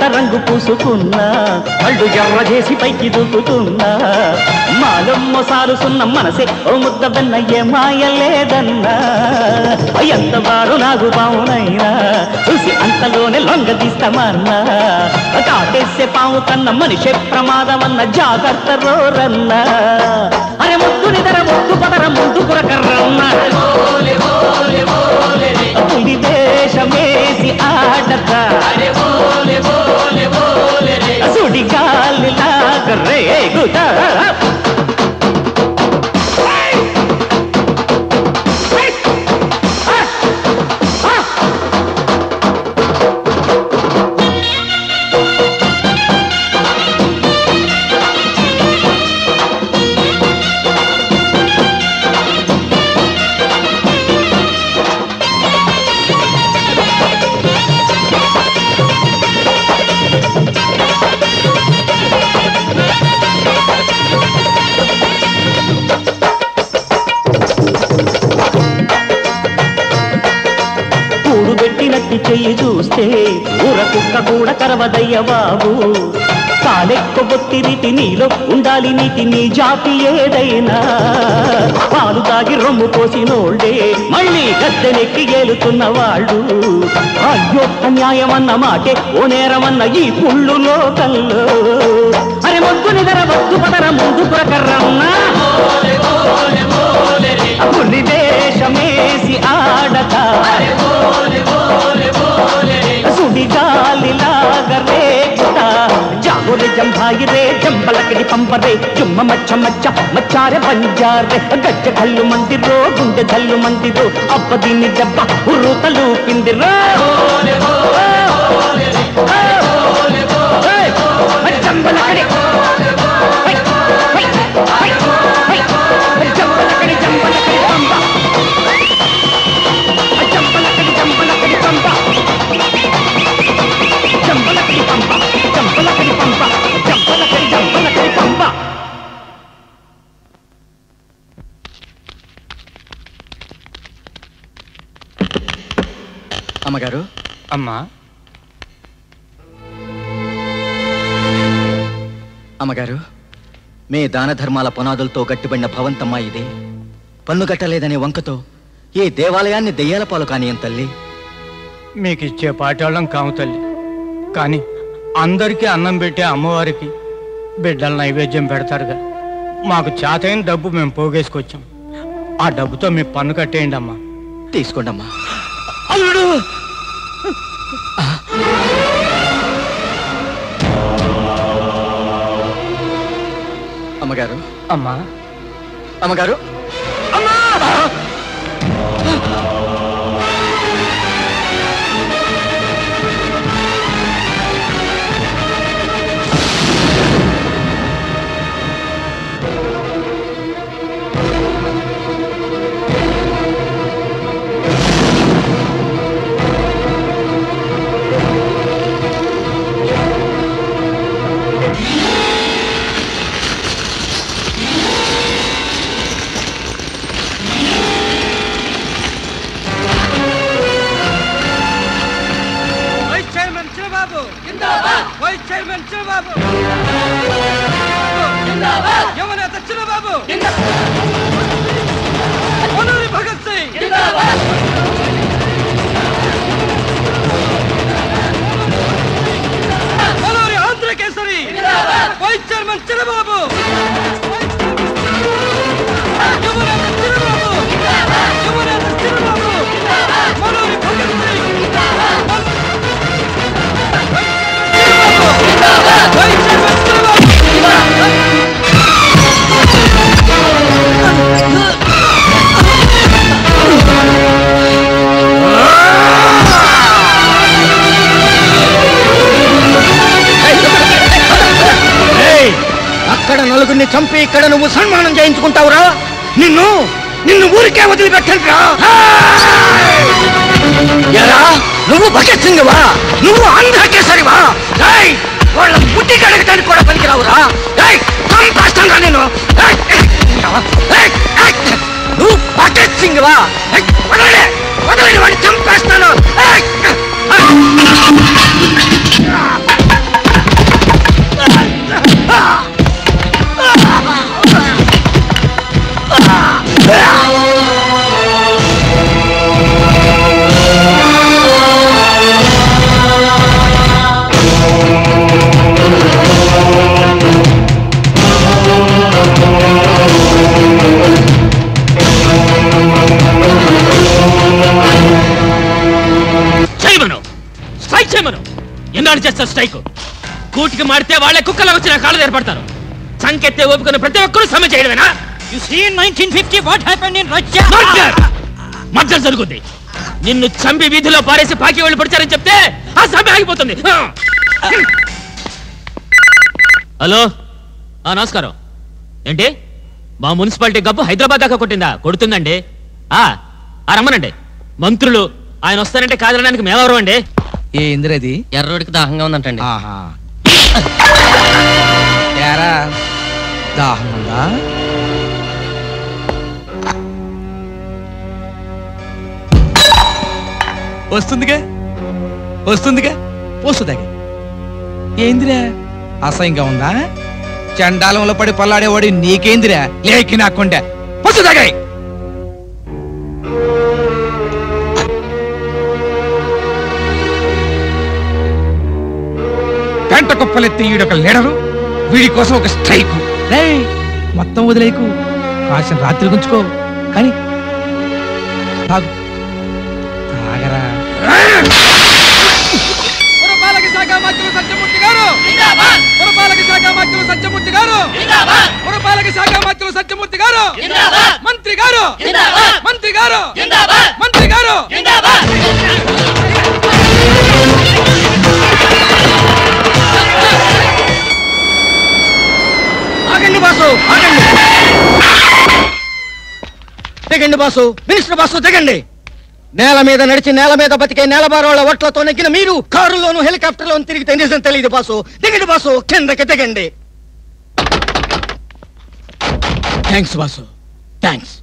N: ఎంత రంగు పూసుకున్నా కళ్ళు ఎర్ర చేసి పైకి దూకుతున్నా మాలమ్మ సారుసున్న మనసే ఓ ముద్ద వెన్న ఏ మాయ లేదన్నా ఎంత వారు నాకు బావునైనా చూసి అంతలోనే లొంగ తీస్తామన్నా కాటేసే పాము కన్న మనిషే ప్రమాదమన్న జాగ్రత్త రోరన్నా అరే ముద్దు నిదర ముద్దు పదర ముందు కురకర్రన్నా పులి వేషమేసి ఆడతా సుడి గాలిలాగా రేగుతా కూడు పెట్టినట్టు చెయ్యి చూస్తే ఊర కుక్క కూడా కరవదయ్య బాబు కాలెక్కబొత్తి రీతి నీలో ఉండాలి నీతి నీ జాతి ఏదైనా పాలు తాగి రొమ్ము పోసినోళ్ళే మళ్ళీ గద్దెనెక్కి ఏలుతున్న వాళ్ళు అయ్యో అన్యాయమన్న మాటే ఓ నేరమన్న ఈ పుళ్ళు లోకంలో అరే మొద్దు నిదర వద్దు పదర ముందు ప్రకరన్నా పులి వేషమేసి ఆడతా సుడిగాలిలాగా రేగుతా జాగురి జంభాయి రే జంబలకడి పంపరే జుమ్మ మచ్చ మచ్చ మచ్చారె బంజారే గజ్జ కళ్ళు మందిరో గుండె జల్లు మందిరో అబ్బ దీన్ని దెబ్బ ఉర్రుతలు పిందిరో జంబలకడి జంబలకడి జంబలకడి పంప జంబలకడి జంబలకడి పంప జంబలకడి పంప జంబలకడి పంప జంబలకడి జంబలకడి పంప
C: అమ్మగారు
R: అమ్మా
C: అమ్మగారు మీ దాన ధర్మాల పునాదులతో గట్టిబడిన భవంతమ్మా ఇది పన్ను కట్టలేదనే వంకతో ఈ దేవాలయాన్ని దెయ్యాల పాలు కానియం తల్లి
R: మీకు ఇచ్చే పాఠాళ్ళం కాము తల్లి కానీ అందరికీ అన్నం పెట్టే అమ్మవారికి బిడ్డల నైవేద్యం పెడతారుగా మాకు చేతైన డబ్బు మేము పోగేసుకొచ్చాం ఆ డబ్బుతో మీ పన్ను కట్టేయండి అమ్మా
C: తీసుకోండి అమ్మా
R: అల్లుడు
C: అమ్మగారు
R: అమ్మా
C: అమ్మగారు
P: vice chairman Chirababu vice chairman Chirababu యువనేత చిరబాబు మనూరి భగత్ సింగ్ మనూరి ఆంధ్రకేసరి వైస్ చైర్మన్ చిరబాబు యువనేత చిరబాబు యువనేత చిరబాబు మనూరి భగత్ సింగ్
C: అక్కడ నలుగురిని చంపి ఇక్కడ నువ్వు సన్మానం చేయించుకుంటావురా నిన్ను నిన్ను ఊరికే వదిలిపెట్టండిరా ఎరా నువ్వు భగత్ సింగ్ వా నువ్వు ఆంధ్రకేసరివా ఏయ్, వాళ్ళ బుద్ధి కడగటానికి కూడా పనికిరావురా ఏయ్, చంపేస్తానురా నేను ఏయ్, ఏయ్, ఏయ్, నువ్వు భగత్ సింగ్ వా ఏయ్, వదలండి వదలండి వాడిని చంపేస్తాను ఏయ్, ఏయ్.
M: మాస్టర్ స్ట్రైక్ కూటికి మాడితే వాళ్ళే కుక్కలా వచ్చి నా కాళ్ళు ఏర్పడతారు సంకెత్తే ఓపుకున్న ప్రతి ఒక్కరూ సమ్మె చేయడమేనా
R: you see in 1950 what happened in Russia
M: murder murder జరుగుద్ది నిన్ను చంపి వీధిలో పారేసి పాకి వాళ్ళు పడిచారని చెప్తే ఆ సమ్మె ఆగిపోతుంది హలో ఆ నమస్కారం ఏంటి మా మున్సిపాలిటీ గబ్బు హైదరాబాద్ దాకా కొట్టిందా కొడుతుందండి ఆ ఆ రమ్మనండి మంత్రులు ఆయన వస్తారంటే కాదనడానికి మేమెవరం అండి
K: ఏ ఇందిరది
I: ఎర్రోడికి దాహంగా ఉందంటండి
K: ఆహా ఏరా దాహం ఉందా వస్తుందిగా వస్తుందిగా పోస్తుందాగా ఏందిరా అసహ్యంగా ఉందా చండాలంలో పడి పల్లాడేవాడి నీకేందిరా లేకి నాకుండే వస్తుందాగా పెంట కుప్పలెత్తి ఈడొక లీడరు వీడి కోసం ఒక స్ట్రైక్ మొత్తం వదిలేకు కాసిన రాత్రి గుంచుకో కానీ తాగు తాగరా
H: పురపాలక శాఖ మంత్రులు సత్యమూర్తి గారు పురపాలక శాఖ మంత్రులు సత్యమూర్తి గారు పురపాలక శాఖ మంత్రులు సత్యమూర్తి గారు మంత్రి గారు మంత్రి గారు మంత్రి గారు
C: ఆగండి బాసు ఆగండి దిగండి బాసు మినిస్టర్ బాసు దిగండి నేల మీద నడిచి నేల మీద బతికే నేలబారోళ్ళ ఒట్లతో నెగ్గిన మీరు కారులోను హెలికాప్టర్లోను తిరిగితే నిజం తెలియదు బాసు దిగండి బాసు కిందకి దిగండి థ్యాంక్స్ బాసు థ్యాంక్స్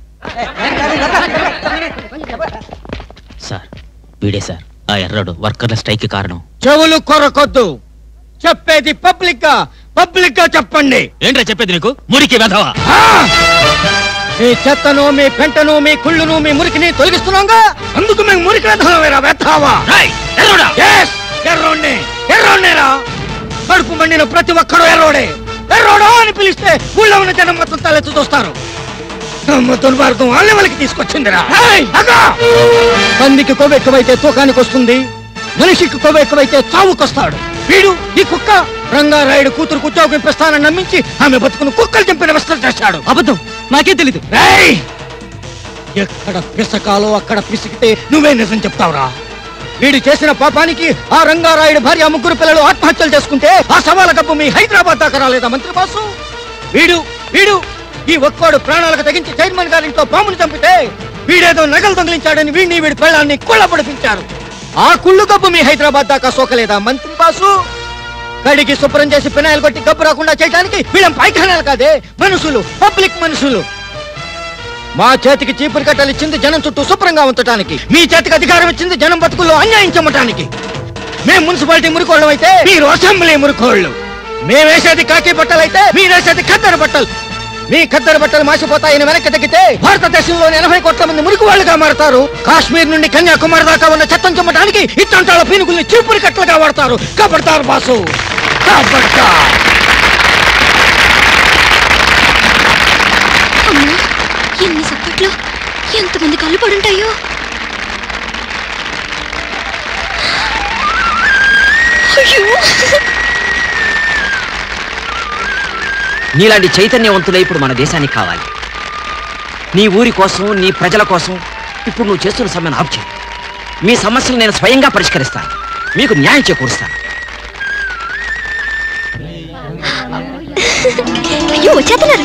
M: సార్ వీడే సార్ ఆ ఎర్రడు వర్కర్ల స్ట్రైక్ కారణం
C: చెవులు కొరకొద్దు చెప్పేది పబ్లిక్ గా పబ్లిక్ గా చెప్పండి
M: ఏంట్రా చెప్పేది నీకు మురికి వెధవా
C: మీ చెత్తను మీ పెంటను మీ కుళ్ళును మీ మురికిని తొలగిస్తున్నాగా అందుకు మేము మురికి వెధవేరా వెతావా Yes, ఎర్రోడ్ని ఎర్రోడ్నేరా కడుపు మండిన ప్రతి ఒక్కరు ఎర్రోడే ఎర్రోడో అని పిలిస్తే ఊళ్ళో ఉన్న జనం మొత్తం తలెత్తు చూస్తారు అమ్మ దుర్మార్గం వాళ్ళ వాళ్ళకి తీసుకొచ్చిందిరా ఏయ్, అగా! పందికి కొవ్వు ఎక్కువైతే తూకానికి వస్తుంది మనిషికి కొవ్వు ఎక్కువైతే చావుకొస్తాడు వీడు ఈ కుక్క రంగారాయుడు కూతురు ఉద్యోగం ఇప్పిస్తానని నమ్మించి ఆమె బతుకును కుక్కలు చంపిన విస్తరం చేశాడు
F: అబద్ధం నాకే తెలీదు
C: రేయ్! ఎక్కడ పిసకాలో అక్కడ పిసికితే నువ్వే నిజం చెప్తావురా వీడు చేసిన పాపానికి ఆ రంగారాయుడు భార్య ముగ్గురు పిల్లలు ఆత్మహత్యలు చేసుకుంటే ఆ సవాల కప్పు మీ హైదరాబాద్ దాకా రాలేదా మంత్రి బాసు వీడు వీడు ఈ ఒక్కోడు ప్రాణాలకు తెగించి చైర్మన్ గారింట్లో పామును చంపితే వీడేదో నగలు దొంగిలించాడని వీడిని వీడి పిల్లల్ని కుళ్ళ పడిపించారు ఆ కుళ్ళు కప్పు మీ హైదరాబాద్ దాకా సోకలేదా మంత్రి బాసు కడిగి శుభ్రం చేసి పినాయిలు కొట్టి గబ్బు రాకుండా చేయడానికి వీళ్ళం పైఖానాలు కాదే మనుషులు పబ్లిక్ మనుషులు మా చేతికి చీపురు కట్టలు ఇచ్చింది జనం చుట్టూ శుభ్రంగా ఉంచడానికి మీ చేతికి అధికారం ఇచ్చింది జనం బతుకుల్లో అన్యాయం చెమ్మటానికి మేము మున్సిపాలిటీ మురికోళ్ళం అయితే మీరు అసెంబ్లీ మురికోళ్ళు మేమేసేది కాకి బట్టలు అయితే మీరేసేది ఖద్దరు బట్టలు మీ ఖద్దరు బట్టలు మాసిపోతాయని వెనక్కి తగ్గితే భారతదేశంలోని ఎనభై కోట్ల మంది మురికి వాళ్ళుగా మారతారు కాశ్మీర్ నుండి కన్యాకుమారి దాకా ఉన్న చెత్తం చెమ్మటానికి ఇట్టంటాల పీనుగుల్ని చీపురు కట్టలుగా వాడతారు కబడతారు బాసు కబడతా
A: అమ్మా ఎన్ని సప్పట్లో ఎంతమంది కళ్ళు పడుంటాయో అయ్యో
J: నీలాంటి చైతన్యవంతులే ఇప్పుడు మన దేశానికి కావాలి నీ ఊరి కోసం నీ ప్రజల కోసం ఇప్పుడు నువ్వు చేస్తున్న సమ్మెను ఆపు చేయి మీ సమస్యలు నేను స్వయంగా పరిష్కరిస్తాను మీకు న్యాయం చేకూరుస్తాను
A: అయ్యో వచ్చేస్తున్నారు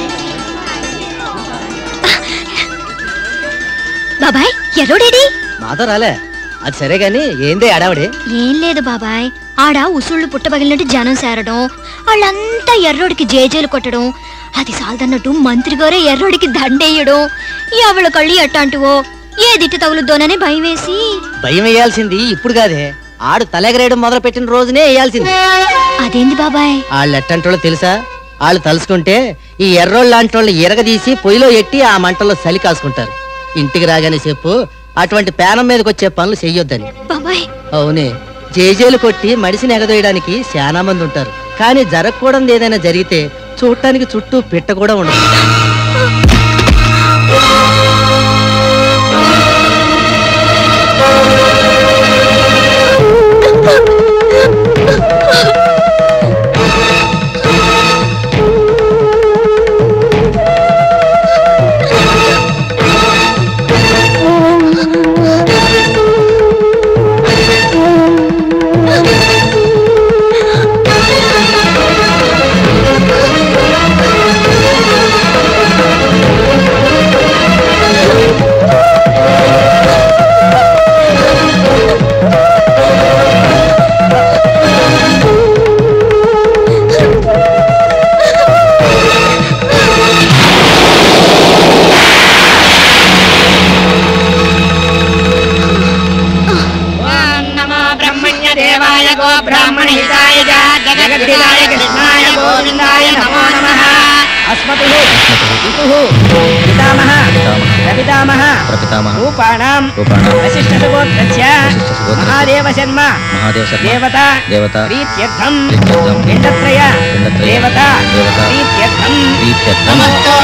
A: బాబాయ్ ఎర్రోడేడి
F: మాతో రాలే అది సరే గాని ఏందే అడావిడే
A: ఏం లేదు బాబాయ్ ఆడ ఉసుళ్ళు పుట్టబగిలినట్టు జనం సేరడం వాళ్ళంతా ఎర్రోడికి జేజేలు కొట్టడం అది సాల్దన్నట్టు మంత్రి గారే ఎర్రోడికి దండేయడం ఎవళ్ళ కళ్ళు ఎట్టాంటివో ఏ దిట్టు తగులుద్దోనని భయం వేసి
F: భయం వేయాల్సింది ఇప్పుడు కాదే ఆడు తలెగరేయడం మొదలు పెట్టిన రోజునే వేయాల్సింది
A: అదేంది బాబాయ్
F: వాళ్ళు ఎట్టంటోళ్ళో తెలుసా వాళ్ళు తలుసుకుంటే ఈ ఎర్రోళ్ళు లాంటి వాళ్ళు ఎరగదీసి పొయ్యిలో ఎట్టి ఆ మంటల్లో చలి కాసుకుంటారు ఇంటికి రాగానే చెప్పు అటువంటి పేనం మీదకి వచ్చే పనులు చెయ్యొద్దని
A: బాబాయ్
F: అవునే జేజేలు కొట్టి మడిసిని ఎగదోయడానికి చాలా మంది ఉంటారు కానీ జరగకూడదు ఏదైనా జరిగితే చూడటానికి చుట్టూ పిట్ట కూడా ఉండదు
C: బ్రాహ్మణహితాయ చ జగద్ధితాయ కృష్ణాయ గోవిందాయ నమో నమః అస్మతు పితుః పితామహ ప్రపితామహ
D: ప్రపితామహ
C: రూపాణం
D: రూపాణాం
C: వశిష్ఠసుగోత్రస్య మహాదేవ శర్మ
D: మహాదేవ శర్మ
C: దేవత
D: దేవత
C: ప్రీత్యర్థం
D: ప్రీత్యర్థం
C: పిండత్రయ
D: పిండత్రయ
C: దేవత
D: దేవత
C: ప్రీత్యర్థం
D: ప్రీత్యర్థం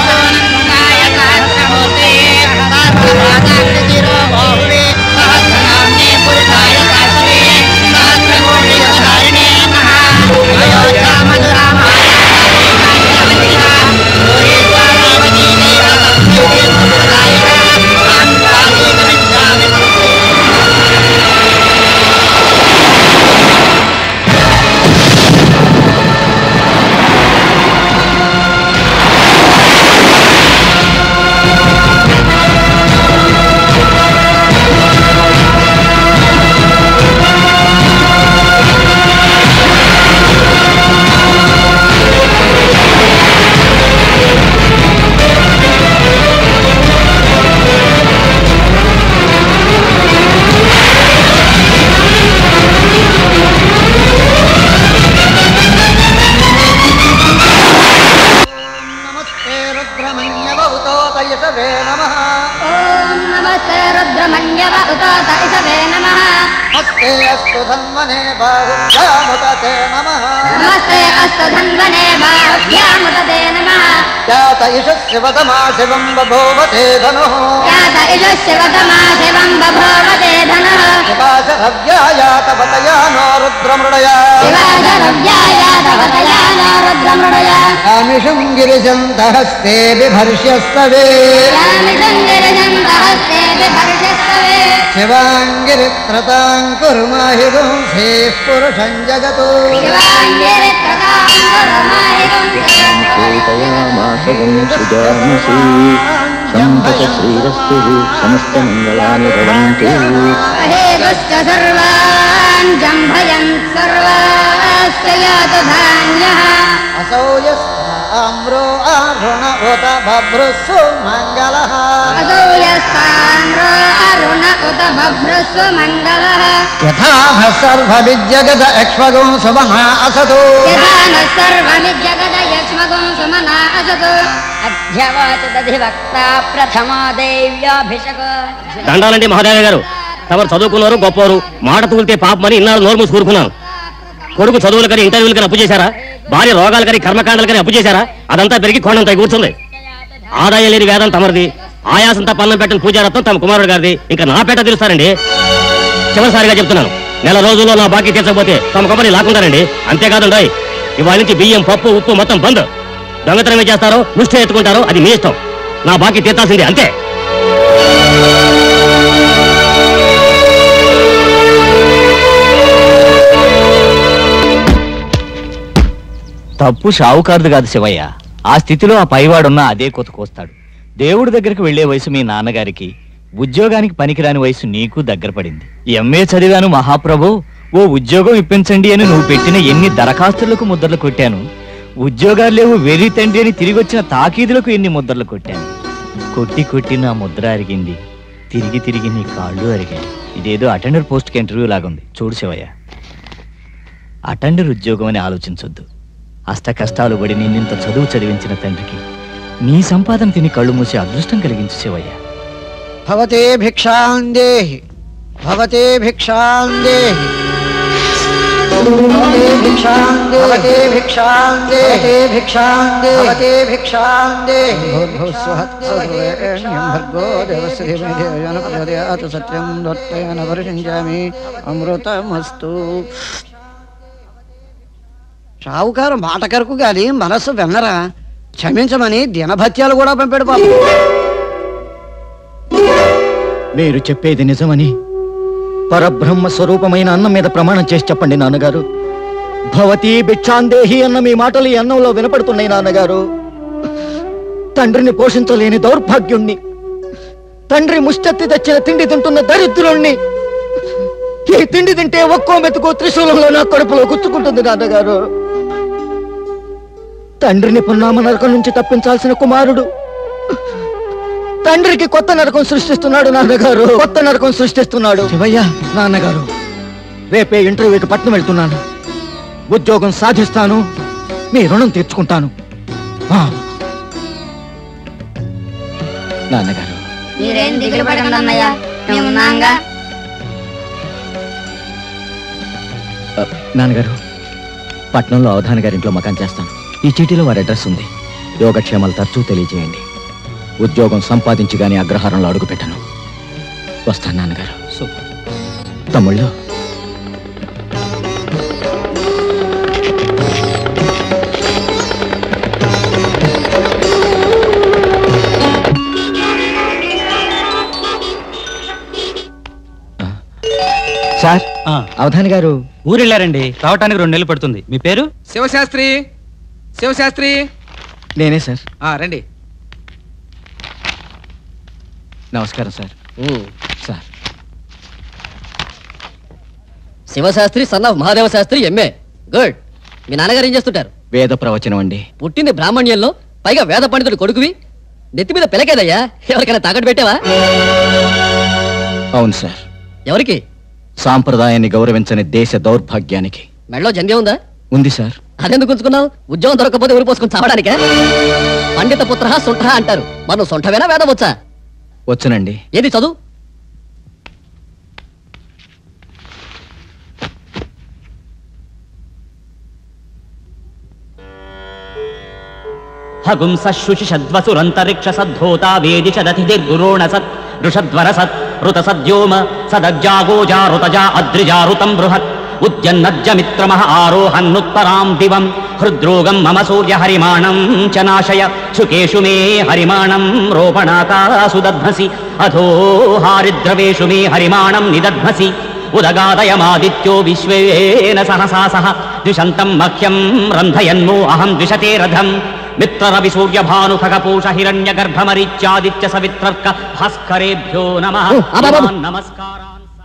A: నమస్తే రుద్రమణ్యవ ఉతాత ఇసవే నమః
S: హస్తే అస్తు ధన్వనే బాహుభ్యాముదతే నమః
A: నమస్తే అస్తు ధన్వనే బాహ్యాముదతే నమః
S: జాత ఇష శివతమా శివం బభూవతే ధనుః
A: యాత ఇజు శివతమా శివం బభూవతే ధనః
S: శివాశరవ్యాయాతవతయానో రుద్రమృడయా
A: శివాజరవ్యాయాతవతయానో రుద్రమృడయ
S: ఆమిషం గిరిజంతహస్తే బిభర్ష్యస్తవే
A: రామిషంగిరిజంతహస్తే బిభర్షస్తవే
S: శివాంగిరిత్రతాం కుర్మాహిగుంసేః పురుషం జగతో
D: కేతయామాసగం సుజామసి సంపద శ్రీరస్తు సమస్త మంగళాని భవంతు
A: హే దుష్ట సర్వాన్ జంభయన్ సర్వాస్య యాతు ధాన్యః
S: అసౌ యస్మామ్రో ఆరుణ ఉత బభ్రుస్సు మంగళః
A: అసౌ యస్తాన్రో అరుణ ఉత బభ్రస్వ మంగళః
S: యథా సర్వవిద్యగత యక్ష్మగం సుమహా అసతో
A: యథాన సర్వమిజ్జగద యస్మగం సుమనా అసతు అధ్యవాచ దధివక్త ప్రథమా దేవ్యాభిషక
L: దండాలండి మహాదేవ గారు తమరు చదువుకున్నారు గొప్పవారు మాట తూలితే పాపమని ఇన్నాళ్ళు నోరు మూసి కూరుకున్నాను కొడుకు చదువులు కానీ ఇంటర్వ్యూలు కానీ అప్పు చేశారా భార్య రోగాలు కానీ కర్మకాండలు కానీ అప్పు చేశారా అదంతా పెరిగి కొండంత కూర్చుంది ఆదాయం లేని వేదం తమరిది ఆయాసంతా పన్నం పెట్టిన పూజారత్నం తమ కుమారుడు గారిది ఇంకా నా పేట తెలుస్తారండి చివరిసారిగా చెప్తున్నాను నెల రోజుల్లో నా బాకీ తీర్చకపోతే తమ కంపెనీ లాక్కుంటారండి అంతేకాదండి ఇవాళ నుంచి బియ్యం పప్పు ఉప్పు మొత్తం బంద్ దొంగతనం ఏం చేస్తారో ముష్టి ఎత్తుకుంటారో అది మీ ఇష్టం నా బాకీ తీర్చాల్సిందే అంతే
E: తప్పు షావుకారుది కాదు శివయ్య ఆ స్థితిలో ఆ పైవాడున్న అదే కొత్త కోస్తాడు దేవుడి దగ్గరికి వెళ్లే వయసు మీ నాన్నగారికి ఉద్యోగానికి పనికిరాని వయసు నీకు దగ్గర పడింది ఎంఏ చదివాను మహాప్రభు ఓ ఉద్యోగం ఇప్పించండి అని నువ్వు పెట్టిన ఎన్ని దరఖాస్తులకు ముద్రలు కొట్టాను ఉద్యోగాలు లేవు వెర్రి తండ్రి అని తిరిగి వచ్చిన తాకీదులకు ఎన్ని ముద్రలు కొట్టాను కొట్టి కొట్టి నా ముద్ర అరిగింది తిరిగి తిరిగి నీ కాళ్ళు అరిగాయి ఇదేదో అటెండర్ పోస్ట్కి ఇంటర్వ్యూ లాగుంది చూడు శివయ్య అటెండర్ ఉద్యోగం అని ఆలోచించొద్దు అష్ట కష్టాలు పడి నిన్నింత చదువు చదివించిన తండ్రికి నీ సంపాదన తిని కళ్ళు మూసి అదృష్టం కలిగించు శివయ్య
S: భవతే భిక్షాం దేహి భవతే భిక్షాం దేహి భవతే భిక్షాం దేహి భవతే భిక్షాం దేహి భిక్షాం దేహి భవతే భిక్షాం దేహి భూస్వహత్సర్వేణ్యం భర్గో దేవస్య ధీమహి ధియో న ప్రచోదయాత్ సత్యం దత్తేన పరిశించామి అమృతమస్తు షావుకారు మాట కరకు గాని మనస్సు వెన్నరా క్షమించమని దినభత్యాలు కూడా పంపాడు పాపం
D: మీరు చెప్పేది నిజమని పరబ్రహ్మ స్వరూపమైన అన్నం మీద ప్రమాణం చేసి చెప్పండి నాన్నగారు భవతి భిక్షాందేహి అన్న మీ మాటలు ఈ అన్నంలో వినపడుతున్నాయి నాన్నగారు తండ్రిని పోషించలేని దౌర్భాగ్యుణ్ణి తండ్రి ముష్టెత్తి తెచ్చిన తిండి తింటున్న దరిద్రుణ్ణి ఈ తిండి తింటే ఒక్కో మెతుకు త్రిశూలంలో నా కడుపులో గుచ్చుకుంటుంది నాన్నగారు తండ్రిని పున్నామ నరకం నుంచి తప్పించాల్సిన కుమారుడు తండ్రికి కొత్త నరకం సృష్టిస్తున్నాడు నాన్నగారు కొత్త నరకం సృష్టిస్తున్నాడు శివయ్య నాన్నగారు రేపే ఇంటర్వ్యూకి పట్నం వెళ్తున్నాను ఉద్యోగం సాధిస్తాను మీ రుణం తీర్చుకుంటాను ఆ. నాన్నగారు
Q: మీరేం దిగులు పడకండి అన్నయ్య మేము ఉన్నాంగా
D: ఆ, నాన్నగారు పట్నంలో అవధాని గారింట్లో మకాన్ చేస్తాను ఈ చీటీలో వారి అడ్రస్ ఉంది యోగక్షేమాలు తరచూ తెలియజేయండి ఉద్యోగం సంపాదించి గాని అగ్రహారంలో అడుగు పెట్టను వస్తాను నాన్నగారు తమ్ముళ్ళు సార్ అవధాని గారు
T: ఊరెళ్ళారండి రావటానికి రెండు నెలలు పడుతుంది మీ పేరు
K: శివశాస్త్రి శివశాస్త్రి
D: నేనే సార్
K: ఆ, రండి
D: నమస్కారం sir sir
I: Shivashastri son of Mahadeva Shastri MA good మీ నాన్నగారు ఏం చేస్తుంటారు
D: వేద ప్రవచనం అండి
I: పుట్టింది బ్రాహ్మణ్యంలో పైగా వేద పండితుడు కొడుకువి నెత్తి మీద పిలకేదయ్యా ఎవరికైనా తాకట్టు పెట్టావా
D: అవును సార్
I: ఎవరికి
D: సాంప్రదాయాన్ని గౌరవించని దేశ దౌర్భాగ్యానికి
I: మెడలో జంధ్యం ఉందా
D: ఉంది సార్
I: అదెందుకు ఉంచుకున్నావు ఉద్యోగం దొరకకపోతే ఊరి పోసుకుని చావడానికే పండిత పుత్ర సొంఠ అంటారు మరి నువ్వు సొంఠవేనా వేదం వచ్చా
D: వచ్చునండి
I: ఏది చదువు
N: హగుంస శుచిషద్వసురంతరిక్ష సద్ధోతా వేది చదతిర్గురోణ సత్ ఋషధ్వర సత్ ఋత సద్యోమ సదజ్జాగోజారుతజా అద్రిజారుతం బృహత్ ఉద్యన్నజ్జమిత్రమః ఆరోహన్నుత్తరాం దివం హృద్రోగం మమ సూర్య హరిమాణం చ నాశయ శుకేషు మే హరిమాణం రోపణాకాసు దధ్మసి అధో హారిద్రవేషు మే హరిమాణం నిదధ్మసి ఉదగాదయమాదిత్యో విశ్వేన సహసా సహ ద్విషంతం మహ్యం రంధయన్మో అహం ద్విషతే రథం మిత్రరవి సూర్యభాను ఖగపూష హిరణ్య గర్భమరీత్యాదిత్య సవిత్రర్క భాస్కరేభ్యో నమః ఇమాన్ నమస్కారాన్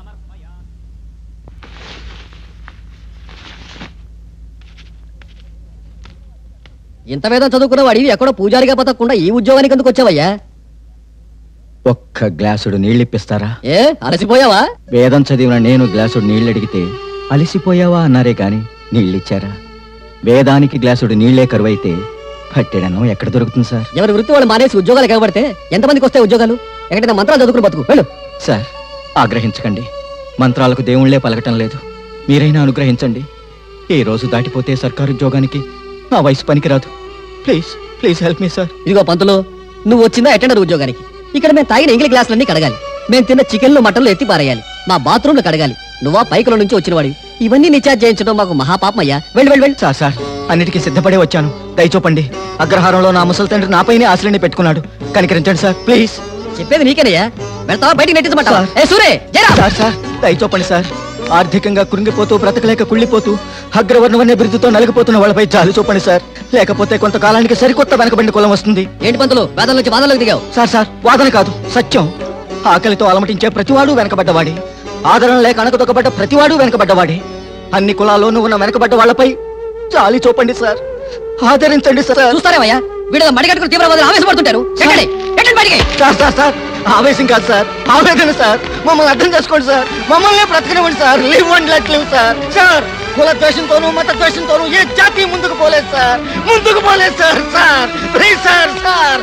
I: ఇంత వేదం చదువుకున్న వాడివి ఎక్కడో పూజారిగా బతకకుండా ఈ ఉద్యోగానికి ఎందుకు వచ్చావయ్యా
D: ఒక్క గ్లాసుడు నీళ్ళిప్పిస్తారా
I: ఏ అలసిపోయావా
D: వేదం చదివిన నేను గ్లాసుడు నీళ్ళు అడిగితే అలిసిపోయావా అన్నారే గాని నీళ్ళిచ్చారా వేదానికి గ్లాసుడు నీళ్లే కరువైతే పట్టెడనం ఎక్కడ దొరుకుతుంది సార్
I: ఎవరి వృత్తి వాళ్ళు మానేసి ఉద్యోగాలు ఎగబడితే ఎంతమందికి వస్తాయి ఉద్యోగాలు ఎక్కడైనా మంత్రాలు చదువుకుని బతుకు వెళ్ళు
D: సార్ ఆగ్రహించకండి మంత్రాలకు దేవుళ్లే పలకటం లేదు మీరైనా అనుగ్రహించండి ఈ రోజు దాటిపోతే సర్కారు ఉద్యోగానికి నా వయసు పనికిరాదు please please help me sir
I: ఇదిగో పంతులు నువ్వు వచ్చిందా అటెండర్ ఉద్యోగానికి ఇక్కడ మేము తాగిన ఎంగిలి గ్లాసులన్నీ కడగాలి మేము తిన్న చికెన్లు మటన్లు ఎత్తి పారేయాలి మా బాత్రూమ్లు కడగాలి నువ్వా పైకుల నుంచి వచ్చిన వాడివి ఇవన్నీ నిచార్జ్ చేయించడం మాకు మహాపాపం అయ్యా వెళ్ళి వెళ్ళి వెళ్ళి
D: సార్ సార్ అన్నిటికీ సిద్ధపడే వచ్చాను దయచూపండి అగ్రహారంలో నా ముసలి తండ్రి నాపైనే ఆశలన్నీ పెట్టుకున్నాడు కనికరించండి సార్ ప్లీజ్
I: చెప్పేది నీకేనయ్యా వెళ్తావా బయటికి నెట్టించమంటావా
D: సార్.
I: ఏ సూరే జరా
D: సార్ సార్ దయచూపండి సార్ ఆర్థికంగా కృంగిపోతూ బ్రతకలేక కుళ్ళిపోతూ అగ్రవర్ణమనే బిరుదుతో నలిగిపోతున్న వాళ్ళపై జాలి చూపండి సార్ లేకపోతే కొంతకాలానికి సరికొత్త వెనకబడిన కులం వస్తుంది
I: ఏంటి పంతులు వేదం నుంచి వాదనలోకి దిగావు
D: సార్ సార్ వాదన కాదు సత్యం ఆకలితో అలమటించే ప్రతివాడు వెనకబడ్డవాడే ఆదరణ లేక అణకదొక్కబడ్డ ప్రతివాడు వెనకబడ్డవాడే అన్ని కులాల్లోనూ ఉన్న వెనకబడ్డ వాళ్ళపై జాలి చూపండి సార్ ఆదరించండి సార్
I: చూస్తారేమయ్యా వీడితో మడిగట్టుకుని తీవ్రవాదులు ఆవేశపడుతుంటారు ఎక్కండి ఎక్కండి బయటికి
D: సార్ సార్ సార్ ఆవేశం కాదు సార్ ఆవేదన సార్ మమ్మల్ని అర్థం చేసుకోండి సార్ మమ్మల్ని బ్రతకనివ్వండి sir live and let live sir sir కుల ద్వేషంతోనూ మత ద్వేషంతోనూ ఏ జాతి ముందుకు పోలేదు సార్ ముందుకు పోలేదు sir sir please sir sir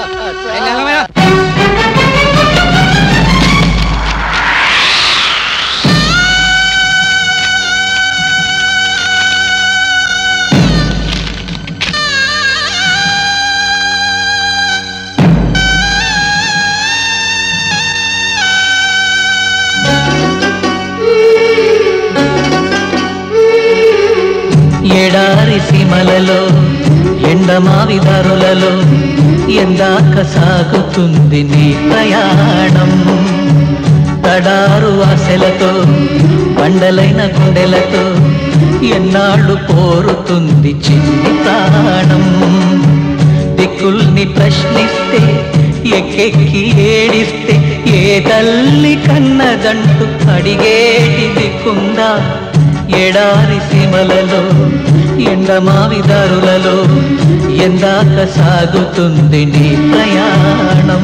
U: ఎడారి సీమలలో ఎండమావి దారులలో ఎందాక సాగుతుంది నీ ప్రయాణం తడారు ఆశలతో బండలైన గుండెలతో ఎన్నాళ్ళు కోరుతుంది చిన్ని ప్రాణం దిక్కుల్ని ప్రశ్నిస్తే ఎక్కెక్కి ఏడిస్తే ఏ తల్లి కన్నదంటూ అడిగేటి దిక్కుందా ఎడారి సీమలలో ఎండమావి దారులలో ఎందాక సాగుతుంది నీ ప్రయాణం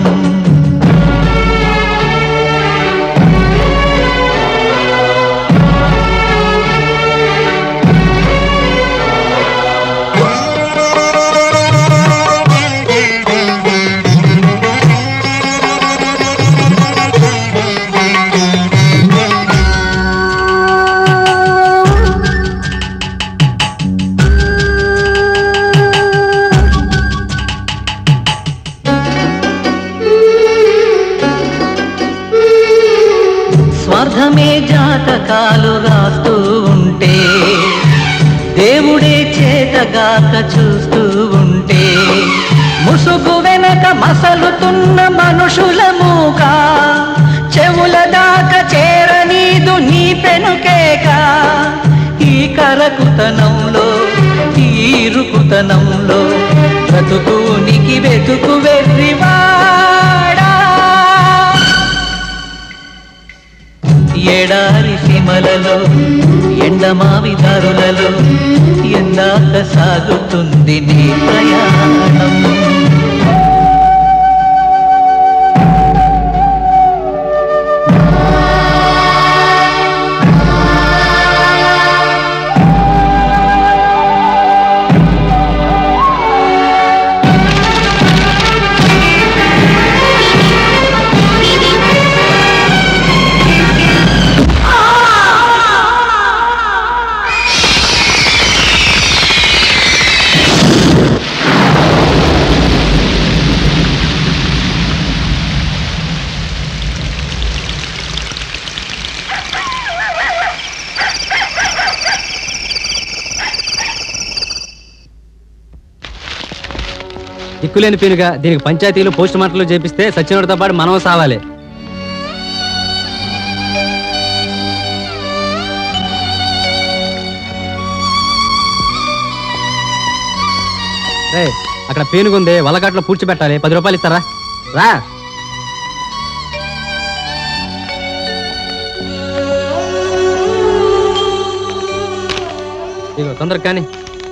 U: స్వార్థమే జాతకాలు రాస్తూ ఉంటే దేవుడే చేతగాక చూస్తూ ఉంటే ముసుగు వెనక మసలుతున్న మనుషుల మూక చెవుల దాకా చేరనీదు నీ పెనుకేక ఈ కరకుతనంలో ఈ ఇరుకుతనంలో బ్రతుకునికి వెతుకు వెర్రివాడా ఎడారి సీమలలో ఎండమావి దారులలో ఎందాక సాగుతుంది నీ ప్రయాణం
T: దిక్కులేని పీనుగా దీనికి పంచాయతీలు పోస్ట్ మార్టలు చేపిస్తే సచ్చినోడితో పాటు మనం సావాలి రేయ్, అక్కడ పేనుగుంది వలకాట్లో పూడ్చిపెట్టాలి పది రూపాయలు ఇస్తారా రా ఇగో తొందరగా కానీ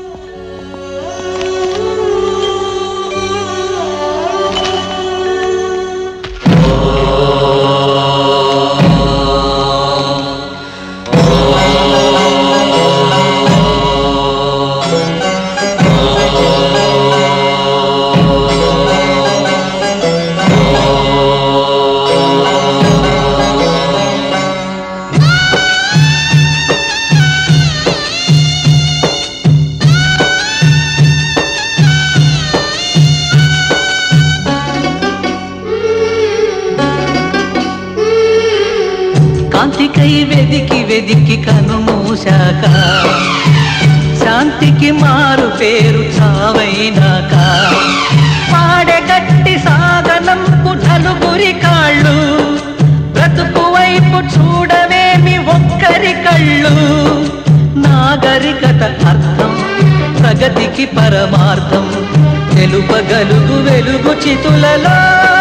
U: కాంతికై వెదికి వెదికి కనుమూశాక శాంతికి మారు పేరు చావైనాక పాడెగట్టి సాగనంపు నలుగురి కాళ్ళు బ్రతుకు వైపు చూడవేమి ఒక్కరి కళ్ళు నాగరికత అర్థం ప్రగతికి పరమార్థం తెలుపగలుగు వెలుగు చితులలో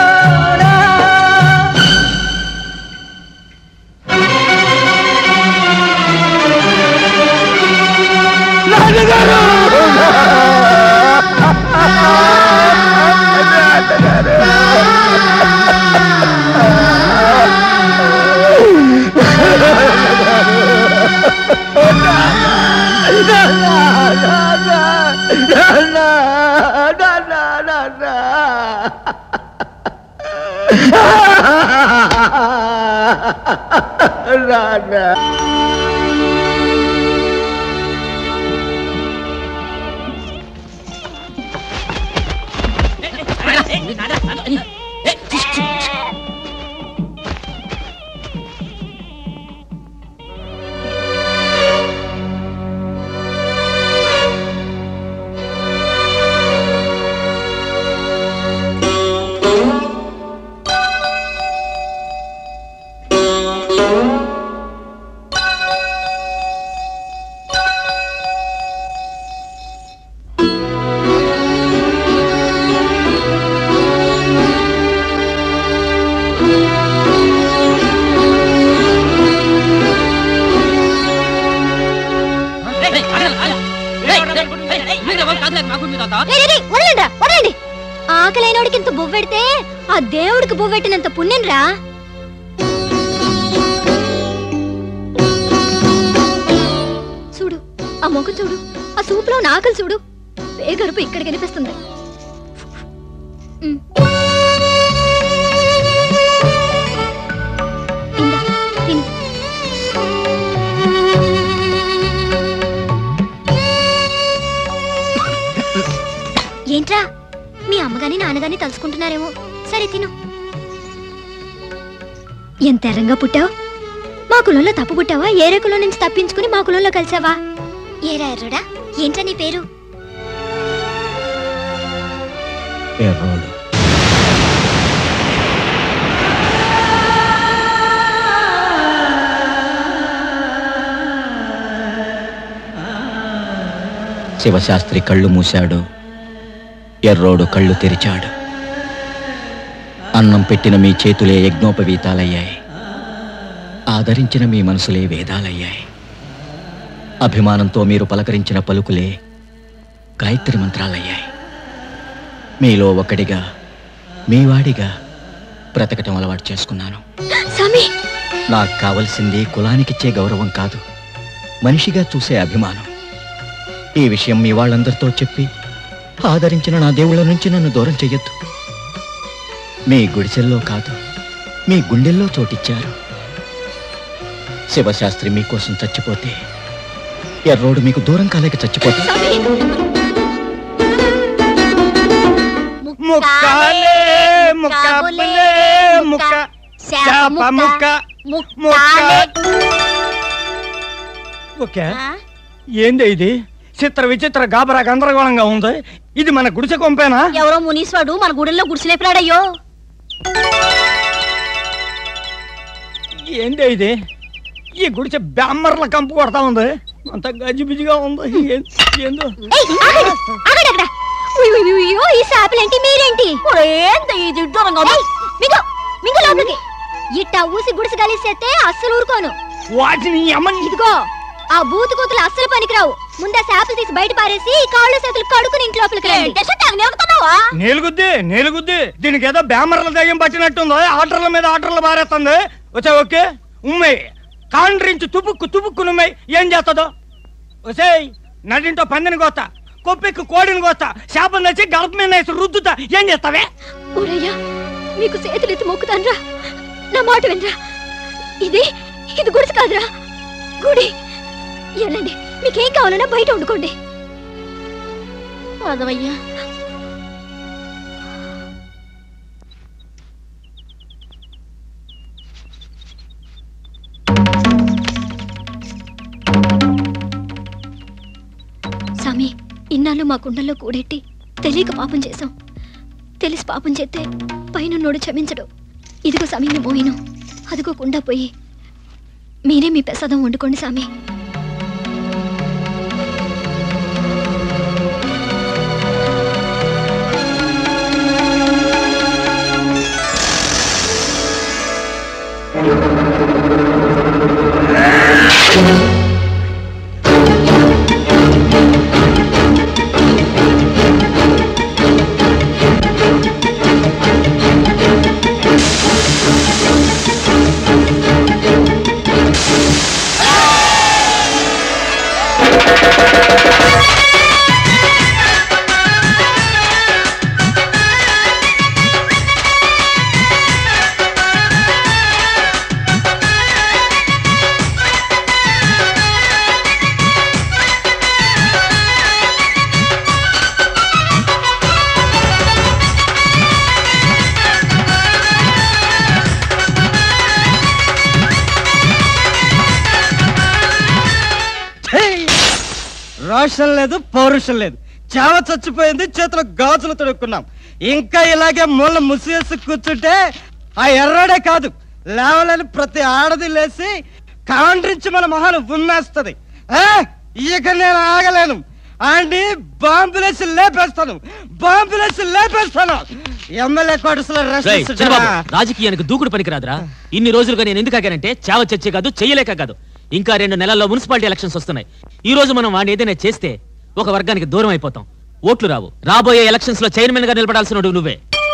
A: రేయ్, రేయ్, వదలండ్రా, వదలండి ఆకలైనోడికి ఇంత బువ్వెడితే ఆ దేవుడికి బువ్వెట్టినంత పుణ్యం రా చూడు ఆ మొగ చూడు ఆ సూపులో ఉన్న ఆకలి చూడు వేగరుపు ఇక్కడ కనిపిస్తుంది ఉమ్. ఇందా, తిను. ఏంట్రా మీ అమ్మగాని నాన్నగాని తలుచుకుంటున్నారేమో సరే తిను ఎంత ఎర్రంగా పుట్టావు మా మా కులంలో తప్పు పుట్టావా ఏరే కులం నుంచి తప్పించుకుని మా కులంలో కలిసావా ఏరా ఎర్రడా ఏంట్రా నీ పేరు
D: ఎర్రోడు శివశాస్త్రి కళ్ళు మూశాడు ఎర్రోడు కళ్ళు తెరిచాడు అన్నం పెట్టిన మీ చేతులే యజ్ఞోపవీతాలయ్యాయి ఆదరించిన మీ మనసులే వేదాలయ్యాయి అభిమానంతో మీరు పలకరించిన పలుకులే గాయత్రి మంత్రాలయ్యాయి మీలో ఒకడిగా మీ వాడిగా బ్రతకటం అలవాటు చేసుకున్నాను
A: స్వామి
D: నాకు కావలసింది కులానికిచ్చే గౌరవం కాదు మనిషిగా చూసే అభిమానం ఈ విషయం మీ వాళ్ళందరితో చెప్పి ఆదరించిన నా దేవుళ్ళ నుంచి నన్ను దూరం చెయ్యొద్దు మీ గుడిసెల్లో కాదు మీ గుండెల్లో చోటిచ్చారు శివశాస్త్రి మీకోసం చచ్చిపోతే ఎర్రోడు మీకు దూరం కాలేక చచ్చిపోతే
P: ముక్కాలే ముక్కబులే ముక్క చేప ముక్క ముక్క ఓకే ఏంది ఇది చిత్ర విచిత్ర గాబరా గందరగోళంగా ఉంది ఇది మన గుడిసె కొంపేనా
O: ఎవరో మునీశ్వరుడు మన గుడిలో గుడిసెలేపినాడయ్యో
P: ఏంది ఇది ఈ గుడిసె బ్యామ్మర్ల కంపు కొడతా ఉంది అంత గజిబిజిగా ఉంది ఏం- ఏందో
A: ఆగడక్కడ అయ్యో ఈ చేపలేంటి మీరేంటి ఏంటి ఇది దూరంగా మింగు మింగు లోపలికి ఇట్టా ఊసి గుడిసి కలిసేస్తే అస్సలు ఊరుకోను
P: వాటిని అమ్మని
A: ఇదిగో ఆ బూతు కూతులు అస్సలు పనికిరావు ముందా చేపలు తీసి బయట పారేసి ఈ కాళ్ళు చేతులు కడుకుని ఇంటి లోపలికి రండి
P: నేలుగుద్ది నేలుగుద్ది దీనికి ఏదో బ్యామర్ల దయ్యం పట్టినట్టుంది ఆర్డర్ల మీద ఆర్డర్లు బారేస్తుంది వచ్చా ఓకే ఉమ్మే కాండ్రించి తుపుక్కు తుపుక్కు నుమ్మాయి ఏం చేస్తుందో ఒసేయ్ నడింటో పందిని కోస్తా కొప్పెక్కు కోడిని కోస్తా శాపం తెచ్చి గడప మీద వేసి రుద్దుతా ఏం చేస్తావే
A: ఊరయ్యా మీకు చేతులు ఎత్తి మొక్కుతాన్రా నా మాట వినరా ఇది ఇది గుడిసి కాదురా గుడి వెళ్ళండి మీకేం కావాలన్నా బయట వండుకోండి
O: అదవయ్యా
A: స్వామి ఇన్నాళ్ళు మా కుండల్లో కూడెట్టి తెలియక పాపం చేశాం తెలిసి పాపం చేస్తే పైన నోడు క్షమించడు ఇదిగో సమీని మోయిను అదిగో కుండ పోయి మీరే మీ ప్రసాదం వండుకోండి స్వామి
R: రోషన్ లేదు పౌరుషం లేదు చావ చచ్చిపోయింది చేతిలో గాజులు తొడుక్కున్నాం ఇంకా ఇలాగే మూల ముసివేసి కూర్చుంటే ఆ ఎర్రడే కాదు లేవలేని ప్రతి ఆడది లేసి కాండ్రించి మన మొహాలు ఉమ్మేస్తుంది ఆ, ఇక నేను ఆగలేను అండి బాంబులేసి లేపేస్తాను బాంబులేసి లేపేస్తాను ఎమ్మెల్యే కోటసులో
M: రేయ్,
R: రెస్ట్
M: చిన్నబాబు, రాజకీయానికి దూకుడు పనికిరాదురా ఇన్ని రోజులుగా నేను ఎందుకు ఆగానంటే చావ చచ్చే కాదు చెయ్యలేక కాదు ఇంకా రెండు నెలల్లో మున్సిపాలిటీ ఎలక్షన్స్ వస్తున్నాయి ఈ రోజు మనం వాడిని ఏదైనా చేస్తే ఒక వర్గానికి దూరం అయిపోతాం ఓట్లు రావు రాబోయే ఎలక్షన్స్ లో చైర్మన్ గా నిలబడాల్సిన నువ్వే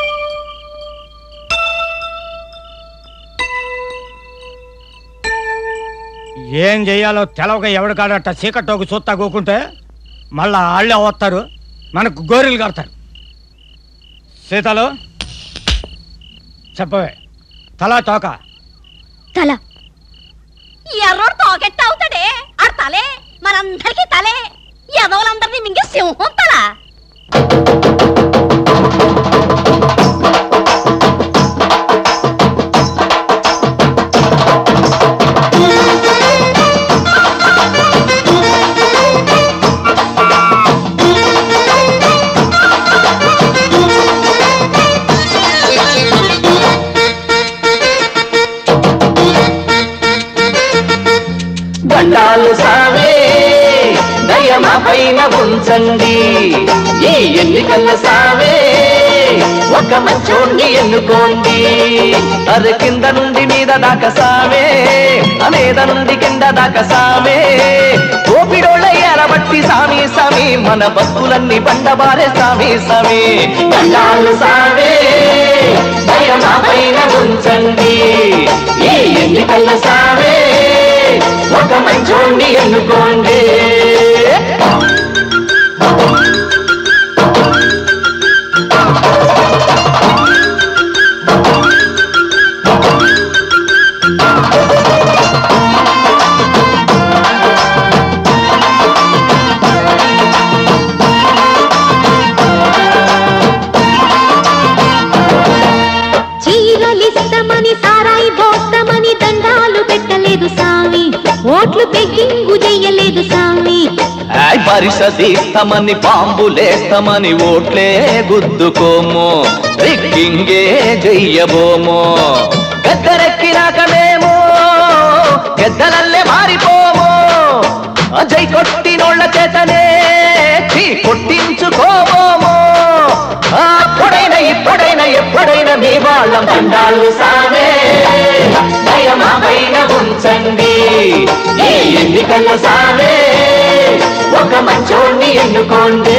P: ఏం చెయ్యాలో తెలవక ఎవడు కాడట చీకట్టోకి చూస్తా కూకుంటే మళ్ళా వాళ్ళే వస్తారు మనకు గోరీలు కడతారు సీతలు చెప్పవే తలా తోక
A: తల
O: ఎర్రోడు తోకెట్ట అవుతాడే ఆడ తలే మనందరికీ తలే ఎదవలందరినీ మింగే సింహం తల
A: ఆ
U: పైన ఉంచండి ఈ ఎన్నికల సావే ఒక మంచోణ్ణి ఎన్నుకోండి అరే కింద నుండి మీద దాకా సావే ఆ మీద నుండి కింద దాకా సావే ఓపిడోళ్ళ ఎరబట్టి సామి సామి మన బతుకులన్నీ బండబారే సామి సామి దండాలు సావే భయమా పైన ఉంచండి ఈ ఎన్నికల సావే ఒక మంచోణ్ణి ఎన్నుకోండి
G: చీరలిస్తమని సారాయి దోస్తమని దండాలు పెట్టలేదు సామి ఓట్లు పెగ్గింగు చెయ్యలేదు సామి
U: ఆయ్ పరిషదీస్తామని బాంబులేస్తామని ఓట్లే గుద్దుకోము రిగ్గింగే చెయ్యబోము గద్దరెక్కినాక మేము గద్దలల్లే మారిపోము అజయ్ కొట్టినోళ్ళ చేతనే చీ కొట్టించుకోబోము అప్పుడైనా ఇప్పుడైనా ఎప్పుడైనా మీ వాళ్ళం దండాలు సామే భయమా పైన ఉంచండి ఈ ఎన్నికల సామే ఒక మంచోణ్ణి ఎన్నుకోండి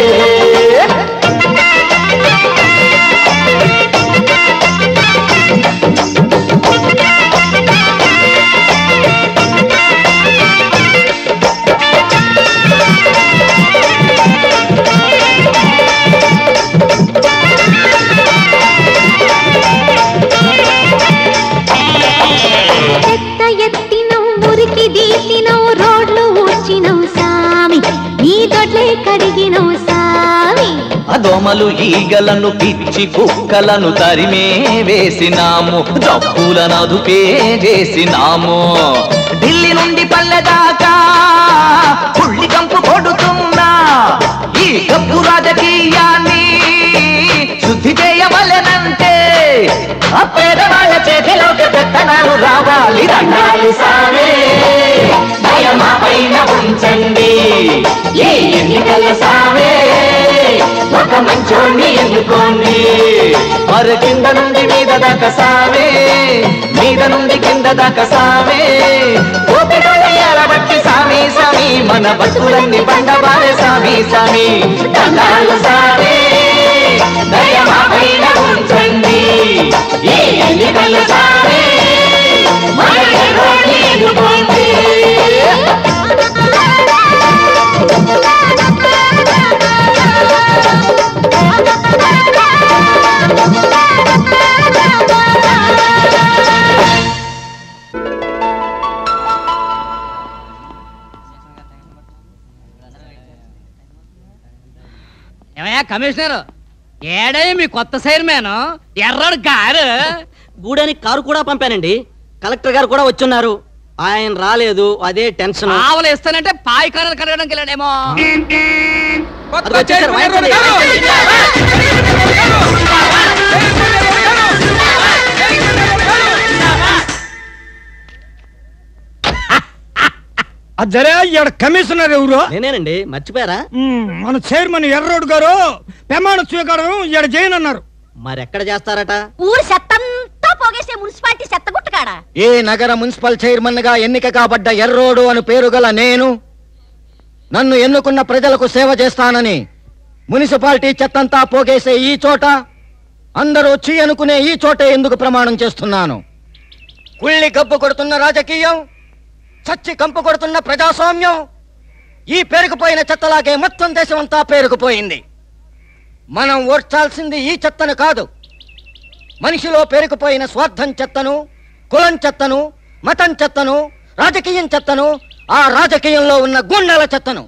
G: చెత్త ఎత్తినవు మురికి దీసినవు రోడ్లు ఊడ్చినవు సామి నీ దొడ్లే కడిగినవు సామి
U: అదోమలు ఈగలను పిచ్చి కుక్కలను తరిమే వేసినాము డబ్బులను అదుపే చేసినాము ఢిల్లీ నుండి పల్లె దాకా పుల్లి కంపు కొడుతున్నా ఈ కప్పు రాజకీయాన్ని శుద్ధి చేయవలెనంటే ఆ పేదవాళ్ళ చేతిలోకి పెత్తనాలు రావాలి దండాలు సామే భయమా పైన ఉంచండి ఈ ఎన్నికల సామే ఒక మంచోణ్ణి ఎన్నుకోండి మరి కింద నుండి మీద దాకా సామే మీద నుండి కింద దాకా సామే ఓపికలు ఎలబట్టి సామి సామి మన బతుకులన్నీ బండబారే సామి సామి దండాలు సామే దయమా పైన ఉంచండి ఈ ఎన్నికల సామే మన ఎర్రోని ఎన్నుకోండి
B: ఏమయ్యా కమిషనర్ ఏడే మీ కొత్త సైర్మేన్ ఎర్రడు గారు
F: గూడానికి కారు కూడా పంపానండి కలెక్టర్ గారు కూడా వచ్చున్నారు ఆయన రాలేదు అదే టెన్షన్
B: ఆవులు ఇస్తానంటే పాయి కర్రలు కడగడానికి వెళ్ళాడేమో
F: అదిగో వచ్చేసారు, వాయించండి.
R: అద్దరే ఇక్కడ కమిషనర్ ఎవరు
F: నేనేనండి మర్చిపోయారా
R: మ్మ్, మన చైర్మన్ ఎర్రోడ్ గారు ప్రమాణ స్వీకారం ఇక్కడ చేయనన్నారు
F: మరెక్కడ చేస్తారట
O: ఊరు చెత్తంతా పోగేసే మున్సిపాలిటీ చెత్త గుట్టకాడ
D: ఏ నగర మున్సిపల్ చైర్మన్ గా ఎన్నిక కాబడ్డ ఎర్రోడు అని పేరు గల నేను నన్ను ఎన్నుకున్న ప్రజలకు సేవ చేస్తానని మున్సిపాలిటీ చెత్తంతా పోగేసే ఈ చోట అందరూ చీ అనుకునే ఈ చోటే ఎందుకు ప్రమాణం చేస్తున్నాను కుళ్ళి గబ్బు కొడుతున్న రాజకీయం చచ్చి కంపు కొడుతున్న ప్రజాస్వామ్యం ఈ పేరుకుపోయిన చెత్తలాగే మొత్తం దేశమంతా పేరుకుపోయింది మనం ఓర్చాల్సింది ఈ చెత్తను కాదు మనిషిలో పేరుకుపోయిన స్వార్థం చెత్తను కులం చెత్తను మతం చెత్తను రాజకీయం చెత్తను ఆ రాజకీయంలో ఉన్న గుండెల చెత్తను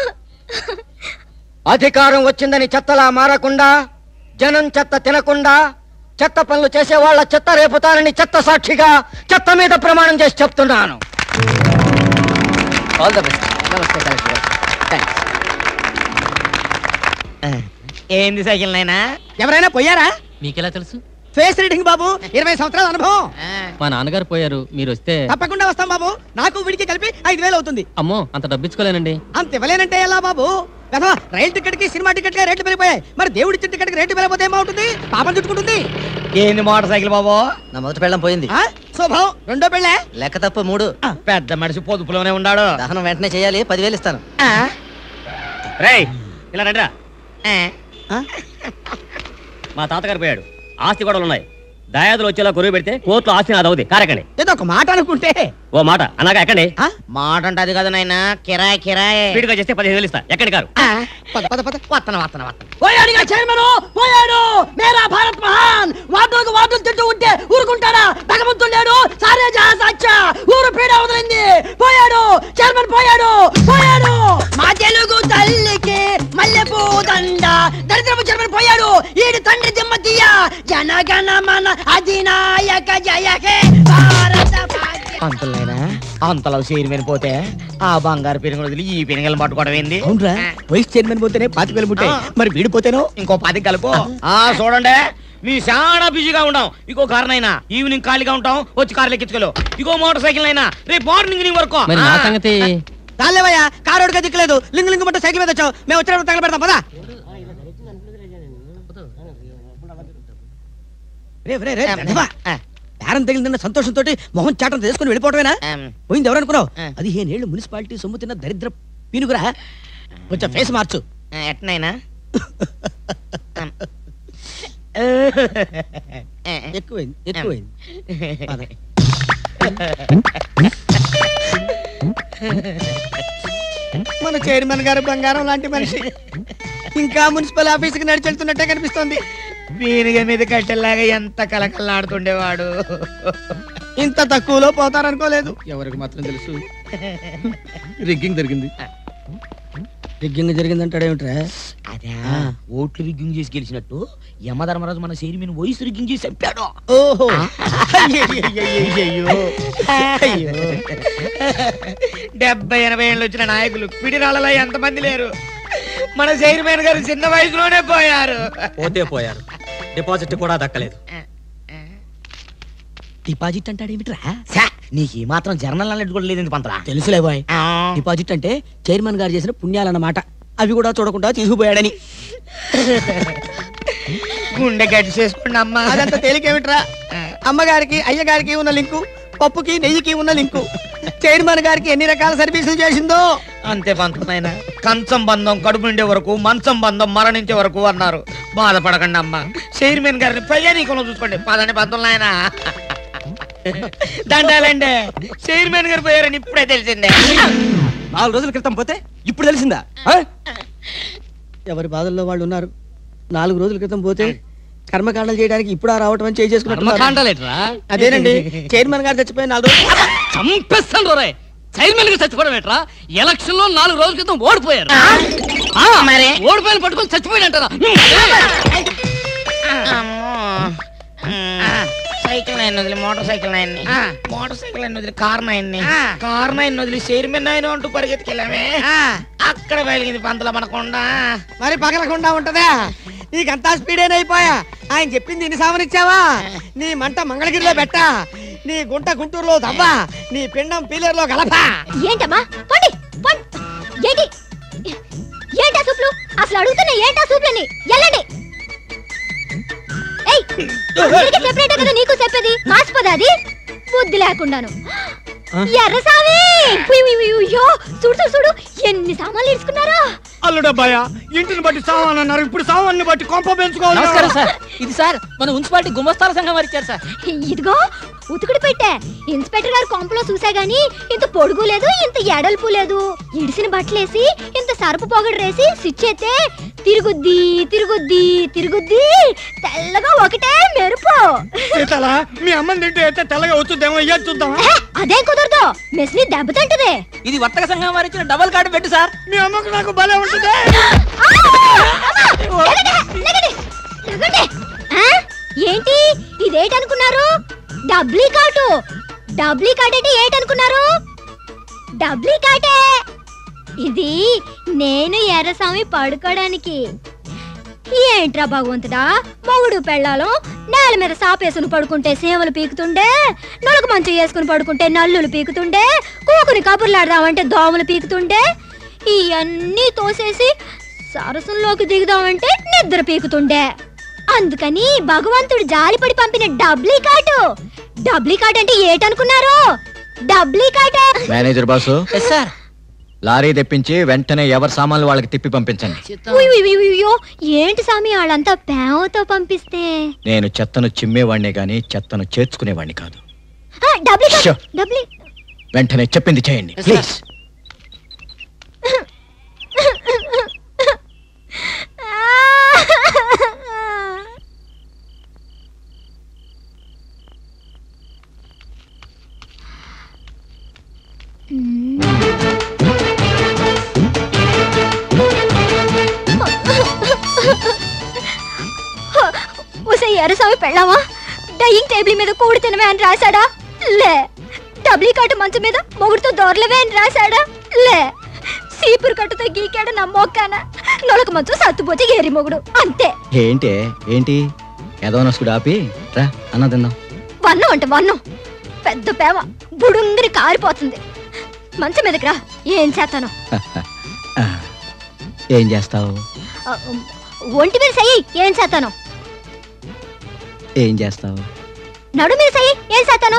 D: అధికారం వచ్చిందని చెత్తలా మారకుండా జనం చెత్త తినకుండా చెత్త పనులు చేసే వాళ్ళ చెత్త రేపుతానని చెత్త సాక్షిగా చెత్త మీద ప్రమాణం చేసి చెప్తున్నాను ఆల్ ద బెస్ట్ నమస్తే కలెక్టర్ థ్యాంక్స్
C: ఏంది సైకిల్ నైనా ఎవరైనా పోయారా
M: మీకెలా తెలుసు
C: ఫేస్ రీడింగ్ బాబు ఇరవై సంవత్సరాల అనుభవం
T: మా నాన్నగారు పోయారు మీరు వస్తే
C: తప్పకుండా వస్తాం బాబు నాకు వీడికి కలిపి ఐదు వేలు అవుతుంది
T: అమ్మో అంత డబ్బిచ్చుకోలేనండి
C: అంత ఇవ్వలేనంటే ఎలా బాబు కదా రైలు టికెట్ కి సినిమా టికెట్ కి రేట్లు పెరిగిపోయాయి మరి దేవుడి ఇచ్చిన టికెట్ కి రేట్లు పెరిగిపోతే ఏమవుతుంది పాపం చుట్టుకుంటుంది
H: ఏంది మోటార్ సైకిల్ బాబు
D: నా మొదటి పెళ్ళం పోయింది
C: ఆ? శుభం రెండో పెళ్ళే
D: లెక్క తప్ప మూడు
H: పెద్ద మనిషి పొదుపులోనే ఉన్నాడు
D: దహనం వెంటనే చేయాలి పదివేలు ఇస్తాను
L: రేయ్ ఇలా రండిరా మా తాతగారు పోయాడు ఆస్తి గొడవలు ఉన్నాయి దయాదులు వచ్చేలా కొరువు పెడితే కోర్టులో ఆస్తి నాది అవుతుంది కారెక్కండి
C: ఏదో ఒక మాట అనుకుంటే
L: ఓ మాట అన్నాక ఎక్కండి
H: మాట అంటే అది కదా నాయన కిరాయి కిరాయి
L: స్పీడ్గా చేస్తే పదిహేను వేలు ఇస్తా ఎక్కడి కారు
C: పద పద పద
H: వత్తన వత్తన వత్తన
F: పోయాడుగా చైర్మన్ పోయాడు మేరా భారత్ మహాన్ వార్డులకు వార్డులు తింటూ ఉంటే ఊరుకుంటాడా భగవంతుడు లేడు సారే జహా సాచ్చా ఊరు పీడ వదిలింది పోయాడు చైర్మన్ పోయాడు పోయాడు మా తెలుగు తల్లికి మల్లెపూ దండ దరిద్రపు చైర్మన్ పోయాడు ఈడు తండ్రి దిమ్మ తీయ జనగణ మన అధినాయక జయ హే భారత
H: అంతలైనా అంతలో చైర్మన్ పోతే ఆ బంగారు పెరుగులు వదిలి ఈ పెనుగలు పట్టుకోవడం ఏంది
C: అవునరా వైస్ చైర్మన్ పోతేనే పాతిక వేలు పుట్టాయి మరి వీడు పోతేనో
H: ఇంకో పది కలుపు ఆ చూడండి మీ చాలా బిజీగా ఉంటాం ఇంకో కారణం అయినా ఈవినింగ్ ఖాళీగా ఉంటాం వచ్చి కార్లు ఎక్కించుకోలు ఇంకో మోటార్ సైకిల్ అయినా రేపు మార్నింగ్ నీ వరకు
T: మరి నా
H: ఆ.
T: సంగతి
C: చాలేవయ్యా కారోడుగా దిక్కులేదు లింగు లింగు మట్టు సైకిల్ మీద వచ్చావు మేము వచ్చినప్పుడు తగల పెడతాం పదా రే రే రే ధనవా. బేరం తగిలిందన్న సంతోషంతో మొహం చాటం తీసుకుని వెళ్ళిపోవటమేనా పోయింది ఎవరనుకున్నావు పదిహేను ఏళ్ళు మున్సిపాలిటీ సొమ్ము తిన్న దరిద్ర పీనుగురా కొంచెం ఫేస్ మార్చు
H: ఆ, ఎట్నైనా
C: ఎక్కువైంది ఎక్కువైంది పద. మన చైర్మన్ గారు బంగారం లాంటి మనిషి ఇంకా మున్సిపల్ ఆఫీస్కి నడిచి వెళ్తున్నట్టే కనిపిస్తోంది
H: పీనుగ మీద కట్టెల్లాగా ఎంత కలకల్లాడుతుండేవాడు
C: ఇంత తక్కువలో పోతారనుకోలేదు
K: ఎవరికి మాత్రం తెలుసు రిగ్గింగ్ జరిగింది
C: రిగ్గింగ్ జరిగిందంటాడేమిట్రా
H: అదే ఓట్లు రిగ్గింగ్ చేసి గెలిచినట్టు యమధర్మరాజు మన చైర్మన్ వయసు రిగ్గింగ్ చేసి చంపాడు
C: ఓహో అయ్యయ్యయ్యయ్యయ్యో. అయ్యో.
H: డెబ్బై ఎనభై ఏళ్ళు వచ్చిన నాయకులు పిడిరాళ్ళలో ఎంతమంది లేరు మన చైర్మన్ గారు చిన్న వయసులోనే పోయారు
D: పోతే పోయారు డిపాజిట్ కూడా దక్కలేదు
C: డిపాజిట్ అంటాడేమిట్రా
H: ఛా, నీకు ఈ మాత్రం జర్నల్ నాలెడ్జ్ కూడా లేదు పంతరా
C: తెలుసులే బాయ్ డిపాజిట్ అంటే చైర్మన్ గారు చేసిన పుణ్యాలన్నమాట అవి కూడా చూడకుండా తీసుకుపోయాడని
H: గుండె గట్టి చేసుకోండి అమ్మా
C: అదంతా తేలికేమిట్రా అమ్మగారికి అయ్యగారికి ఉన్న లింకు పప్పుకి నెయ్యికి ఉన్న లింకు చైర్మన్ గారికి ఎన్ని రకాల సర్వీసులు చేసిందో
H: అంతే పంతులైనా కంచం బంధం కడుపు నిండే వరకు మంచం బంధం మరణించే వరకు అన్నారు బాధపడకండి అమ్మా చైర్మన్ గారిని ప్రజానీకంలో చూసుకోండి పదండి పంతులైనా దండాలండి చైర్మన్ గారు పోయారని ఇప్పుడే తెలిసిందే
C: నాలుగు రోజుల క్రితం పోతే ఇప్పుడు తెలిసిందా ఎవరి బాధల్లో వాళ్ళు ఉన్నారు నాలుగు రోజుల క్రితం పోతే కర్మకాండలు చేయడానికి ఇప్పుడు రావటం అని చేసుకున్నట్టు
B: కర్మకాండలేట్రా?
C: అదేనండి చైర్మన్ గారు చచ్చిపోయి నాలుగు రోజులు
B: చంపేస్తాను రే చైర్మన్ గా చచ్చిపోవడం ఏట్రా ఎలక్షన్ లో నాలుగు రోజుల క్రితం ఓడిపోయారు ఆ, ఓడిపోయిన పట్టుకొని చచ్చిపోయాడంటారా
H: సైకిల్ నైన్ వదిలి మోటార్ సైకిల్ నైన్ మోటార్ సైకిల్ నైన్ వదిలి కార్ నైన్ కార్ నైన్ వదిలి చైర్మన్ నైన్ అంటూ పరిగెత్తుకెళ్ళామే అక్కడ వెలిగింది పంతుల మనకుండా
C: మరి పగలకుండా ఉంటదా నీకంతా స్పీడ్ అయిపోయా ఆయన చెప్పింది ఇన్ని సామనిచ్చావా నీ మంట మంగళగిరిలో పెట్ట నీ గుంట గుంటూరులో దవ్వా నీ పిండం పీలర్లో గలపా
A: ఏంటమ్మా పండి పండి ఏంటి ఏంటా సూప్లు అసలు అడుగుతున్నా ఏంటా సూప్లని వెళ్ళండి ఏయ్ అందరికీ సెపరేట్ కదా నీకు చెప్పేది మార్చిపోదా అది బుద్ధి లేకుండాను ఎర్ర సామి అయ్యో చూడు చూడు చూడు ఎన్ని సామాన్లు ఇడుచుకున్నారా
R: అల్లుడబ్బాయ ఇంటిని బట్టి సామాన్ అన్నారు ఇప్పుడు సామాన్ని బట్టి కొంప పెంచుకోవాలి
B: నమస్కారం సార్ ఇది సార్ మన మున్సిపాలిటీ గుమస్తాల సంఘం వారు ఇచ్చారు సార్
A: ఇదిగో ఉతుకుడు పెట్టే ఇన్స్పెక్టర్ గారు కొంపలో చూసా గాని ఇంత పొడుగు లేదు ఇంత ఎడల్పు లేదు ఇడిసిన బట్టలేసి ఇంత సరుపు పొగడరేసి స్విచ్ అయితే తిరుగుద్ది తిరుగుద్ది తిరుగుద్ది తెల్లగా ఒకటే మెరుపు
R: సీతల మీ అమ్మని తింటే అయితే తెల్లగా వచ్చుద్దేమో ఇయ్య చూద్దాం
A: అదే కుదరదు మెస్ని దెబ్బతింటది
B: ఇది వర్తక సంఘం వారు ఇచ్చిన డబల్ కార్డు పెట్టు సార్
R: మీ అమ్మకు నాకు భలే ఉంటుంది
A: లగండి. ఆ? ఏంటి ఇదేటనుకున్నారు డబ్లీ కాటు డబ్లీ కాట్ అంటే ఏటనుకున్నారు డబ్లీ కాటే ఇది నేను ఎర్రస్వామి పడుకోవడానికి ఏంట్రా భగవంతుడా మొగుడు పెళ్ళాలు నేల మీద సాపేసుకుని పడుకుంటే సేవలు పీకుతుండే నొలక మంచం వేసుకుని పడుకుంటే నల్లులు పీకుతుండే కూకుని కబుర్లాడదామంటే దోమలు పీకుతుండే ఇవన్నీ తోసేసి సరసంలోకి దిగుదామంటే నిద్ర పీకుతుండే అందుకని భగవంతుడు జాలిపడి పంపిన డబ్లీ కాటు డబ్లీ కాట్ అంటే ఏటనుకున్నారు double cot
D: manager boss
F: sir
D: lorry తెప్పించి వెంటనే ఎవరి సామాన్లు వాళ్ళకి తిప్పి పంపించండి
A: ఉయ్ ఉయ్ ఉయ్ ఉయ్యో, ఏంటి స్వామి వాళ్ళంతా పేవతో పంపిస్తే
D: నేను చెత్తను చిమ్మేవాడినే గాని చెత్తను చేర్చుకునేవాడిని కాదు
A: ఆ, డబ్లీ కాట్,
D: షో.
A: డబ్లీ
D: వెంటనే చెప్పింది చేయండి ప్లీజ్
A: ఉసే ఎర్రస్వామి పెళ్ళావా డైయింగ్ టేబుల్ మీద కూడి తినవే అని రాశాడా లే డబ్లీ కట్టు మంచం మీద మొగుడుతో దొరలవే అని రాశాడా లే సీపురు కట్టుతో గీకాడు నా మొక్కాన నొలక మంచం సత్తుపోతే ఏరి మొగుడు అంతే
D: ఏంటి ఏంటి ఏదో నసుకుడు ఆపి రా అన్న తిందాం
A: వన్నం అంటే వన్నం పెద్ద పేవ బుడుంగిరి కారిపోతుంది మంచం మీదకి రా ఏం చేస్తాను
D: ఆ, ఏం చేస్తావు
A: ఆ, ఒంటి మీద చెయ్యి ఏం చేస్తాను
D: ఏం చేస్తావు
A: నడు మీద చెయ్యి ఏం చేస్తాను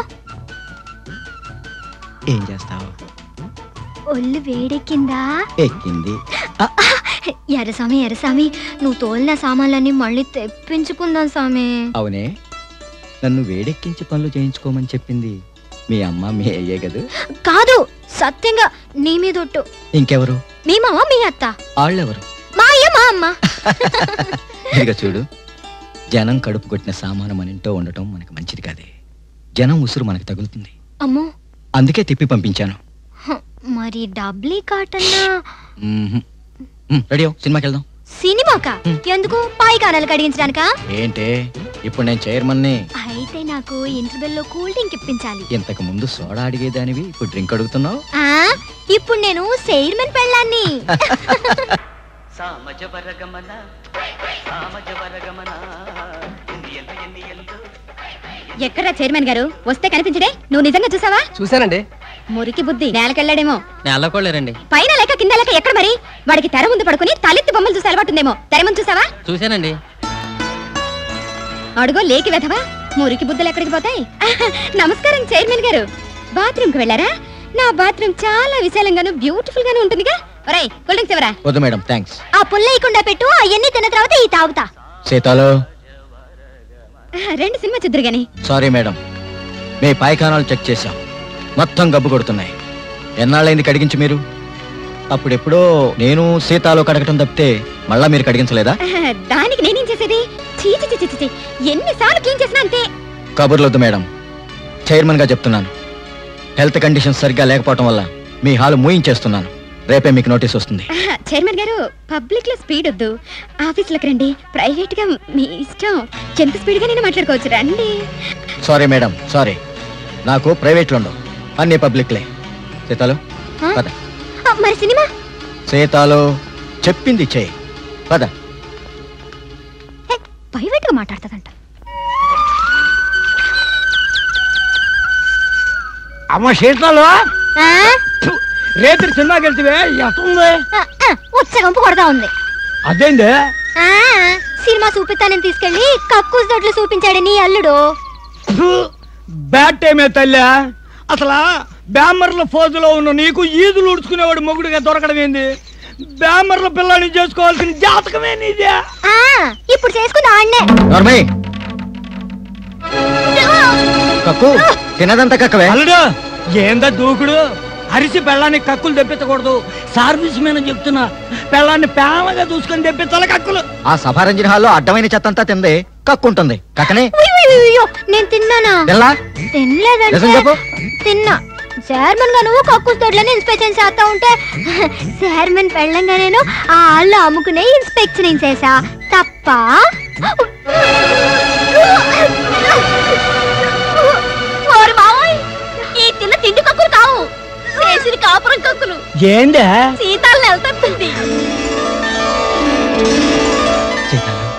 D: ఏం చేస్తావు
A: ఒళ్ళు వేడెక్కిందా
D: ఎక్కింది
A: ఎర్రస్వామి ఎర్రస్వామి నువ్వు తోలిన సామాన్లన్నీ మళ్ళీ తెప్పించుకుందాం స్వామి
D: అవునే నన్ను వేడెక్కించి పనులు చేయించుకోమని చెప్పింది మీ అమ్మ మీ అయ్యే కదూ
A: కాదు సత్యంగా నీ మీద ఒట్టు
D: ఇంకెవరు
A: మీ మామ మీ అత్త
D: వాళ్ళెవరు
A: మా అయ్య మా అమ్మ
D: ఇదిగో చూడు జనం కడుపు కొట్టిన సామాను మన ఇంట్లో ఉండటం మనకు మంచిది కాదే జనం ఉసురు మనకు తగులుతుంది
A: అమ్మో
D: అందుకే తిప్పి పంపించాను
A: హ, మరి డబ్లీ కాటన్నా
D: మ్మ్హ్. మ్, రెడీ అవ్వు, సినిమాకి వెళ్దాం
A: సినిమాకా ఎందుకు పాయి కానాలు కడిగించడానికా
D: ఏంటే ఇప్పుడు నేను చైర్మన్ని
A: అయితే నాకు ఇంటర్వెల్ లో కూల్ డ్రింక్ ఇప్పించాలి
D: ఇంతకు ముందు సోడా అడిగేదానివి ఇప్పుడు డ్రింక్ అడుగుతున్నావు
A: ఆ ఇప్పుడు నేను చైర్మన్ పెళ్ళాన్ని
N: సామజవరగమన సామజవరగమన ఎన్ని ఎన్ని ఎల్లు
A: ఎక్కడా చైర్మన్ గారు వస్తే కనిపించడే నువ్వు నిజంగా చూసావా
I: చూశానండి
A: మురికి బుద్ధి నేలకెళ్ళాడేమో
I: నేలకోలేరండి
A: పైన లేక కింద లేక ఎక్కడ మరి వాడికి తెర ముందు పడుకుని తలెత్తి బొమ్మలు చూసి అలవాటుందేమో తెర ముందు చూసావా
I: చూశానండి
A: అడుగో లేకి వెధవా మురికి బుద్ధలు ఎక్కడికి పోతాయి నమస్కారం చైర్మన్ గారు బాత్రూమ్ కి వెళ్ళారా నా బాత్రూమ్ చాలా విశాలంగాను బ్యూటిఫుల్ గాను ఉంటుందిగా ఒరేయ్ కూల్ డ్రింక్స్ ఎవరా
D: వద్దు మేడం థ్యాంక్స్
A: ఆ పుల్లయ్యకుండా పెట్టు అవన్నీ తిన్న తర్వాత ఈ తాగుతా
D: సీతాలు
A: రెండు సినిమా చూద్దరు గాని
D: సారీ మేడం మీ పాయఖానాలు చెక్ చేశాం మొత్తం గబ్బు కొడుతున్నాయి ఎన్నాళ్ళైంది కడిగించి మీరు అప్పుడెప్పుడో నేను సీతాలో కడగటం తప్పితే మళ్ళా మీరు కడిగించలేదా
A: దానికి నేనేం చేసేది చీచి చీచి చీచి ఎన్నిసార్లు క్లీన్ చేసినా అంతే
D: కబుర్లొద్దు మేడం చైర్మన్ గా చెప్తున్నాను హెల్త్ కండిషన్ సరిగ్గా లేకపోవటం వల్ల మీ హాలు మూయించేస్తున్నాను రేపే మీకు నోటీస్ వస్తుంది
A: చైర్మన్ గారు పబ్లిక్ లో స్పీడ్ వద్దు ఆఫీస్ లోకి రండి ప్రైవేట్ గా మీ ఇష్టం ఎంత స్పీడ్ గా నేను మాట్లాడుకోవచ్చు రండి
D: సారీ మేడం సారీ నాకు ప్రైవేట్లో ఉండవు అన్ని పబ్లిక్లే సీతాలు
A: ఆ?
D: పద
A: ఆ, మరి సినిమా
D: సీతాలు చెప్పింది చేయి పద
A: ప్రైవేట్ గా మాట్లాడుతుందంట
R: అమ్మ శీతలు
A: ఆ?
R: రేత్రి సినిమాకి వెళ్తే ఎట్టుంది
A: ఆ, ఆ, ఉత్సగంపు కొడతా ఉంది
R: అదేంది
A: ఆ, సినిమా చూపిస్తానని తీసుకెళ్లి కక్కూస్ దొడ్లు చూపించాడు నీ అల్లుడు
R: బ్యాట్ టైమే తల్లి అసలు బ్యామర్ల ఫోజులో ఉన్న నీకు ఈదులు ఉడుచుకునేవాడు మొగుడుగా దొరకడం ఏంది బ్యామర్ల పిల్లని చేసుకోవాల్సిన జాతకమే నీదే
A: ఆ, ఇప్పుడు చేసుకుని ఆడనే
D: నోర్మై కక్కు తినదంతా కక్కవే
R: అల్లుడు ఏందా దూకుడు అరిసి పెళ్ళాన్ని కక్కులు తెప్పించకూడదు సర్వీస్ మీద చెప్తున్నా పెళ్ళాన్ని ప్రేమగా చూసుకొని తెప్పించాలి కక్కులు
D: ఆ సభారంజన హాల్లో అడ్డమైన చెత్త అంతా తింది కక్కుంటుంది కక్కనే
A: ఉయ్ ఉయ్ ఉయ్ ఉయ్యో, నేను తిన్నానా
D: తెల్లా
A: తినలేదంటే
D: నిజం చెప్పు.
A: తిన్నా చైర్మన్ గా నువ్వు కక్కుస్ తోటలోనే ఇన్స్పెక్షన్ చేస్తా ఉంటే చైర్మన్ పెళ్ళంగా నేను ఆ ఆళ్ళు అమ్ముకునే ఇన్స్పెక్షన్ చేసా తప్ప ఓరి మావోయ్, ఈ తిన్న తిండి కక్కులు కావు చేసిన కాపురం కక్కులు
R: ఏందే
A: సీతాలు నెలతప్పింది
D: సీతాలు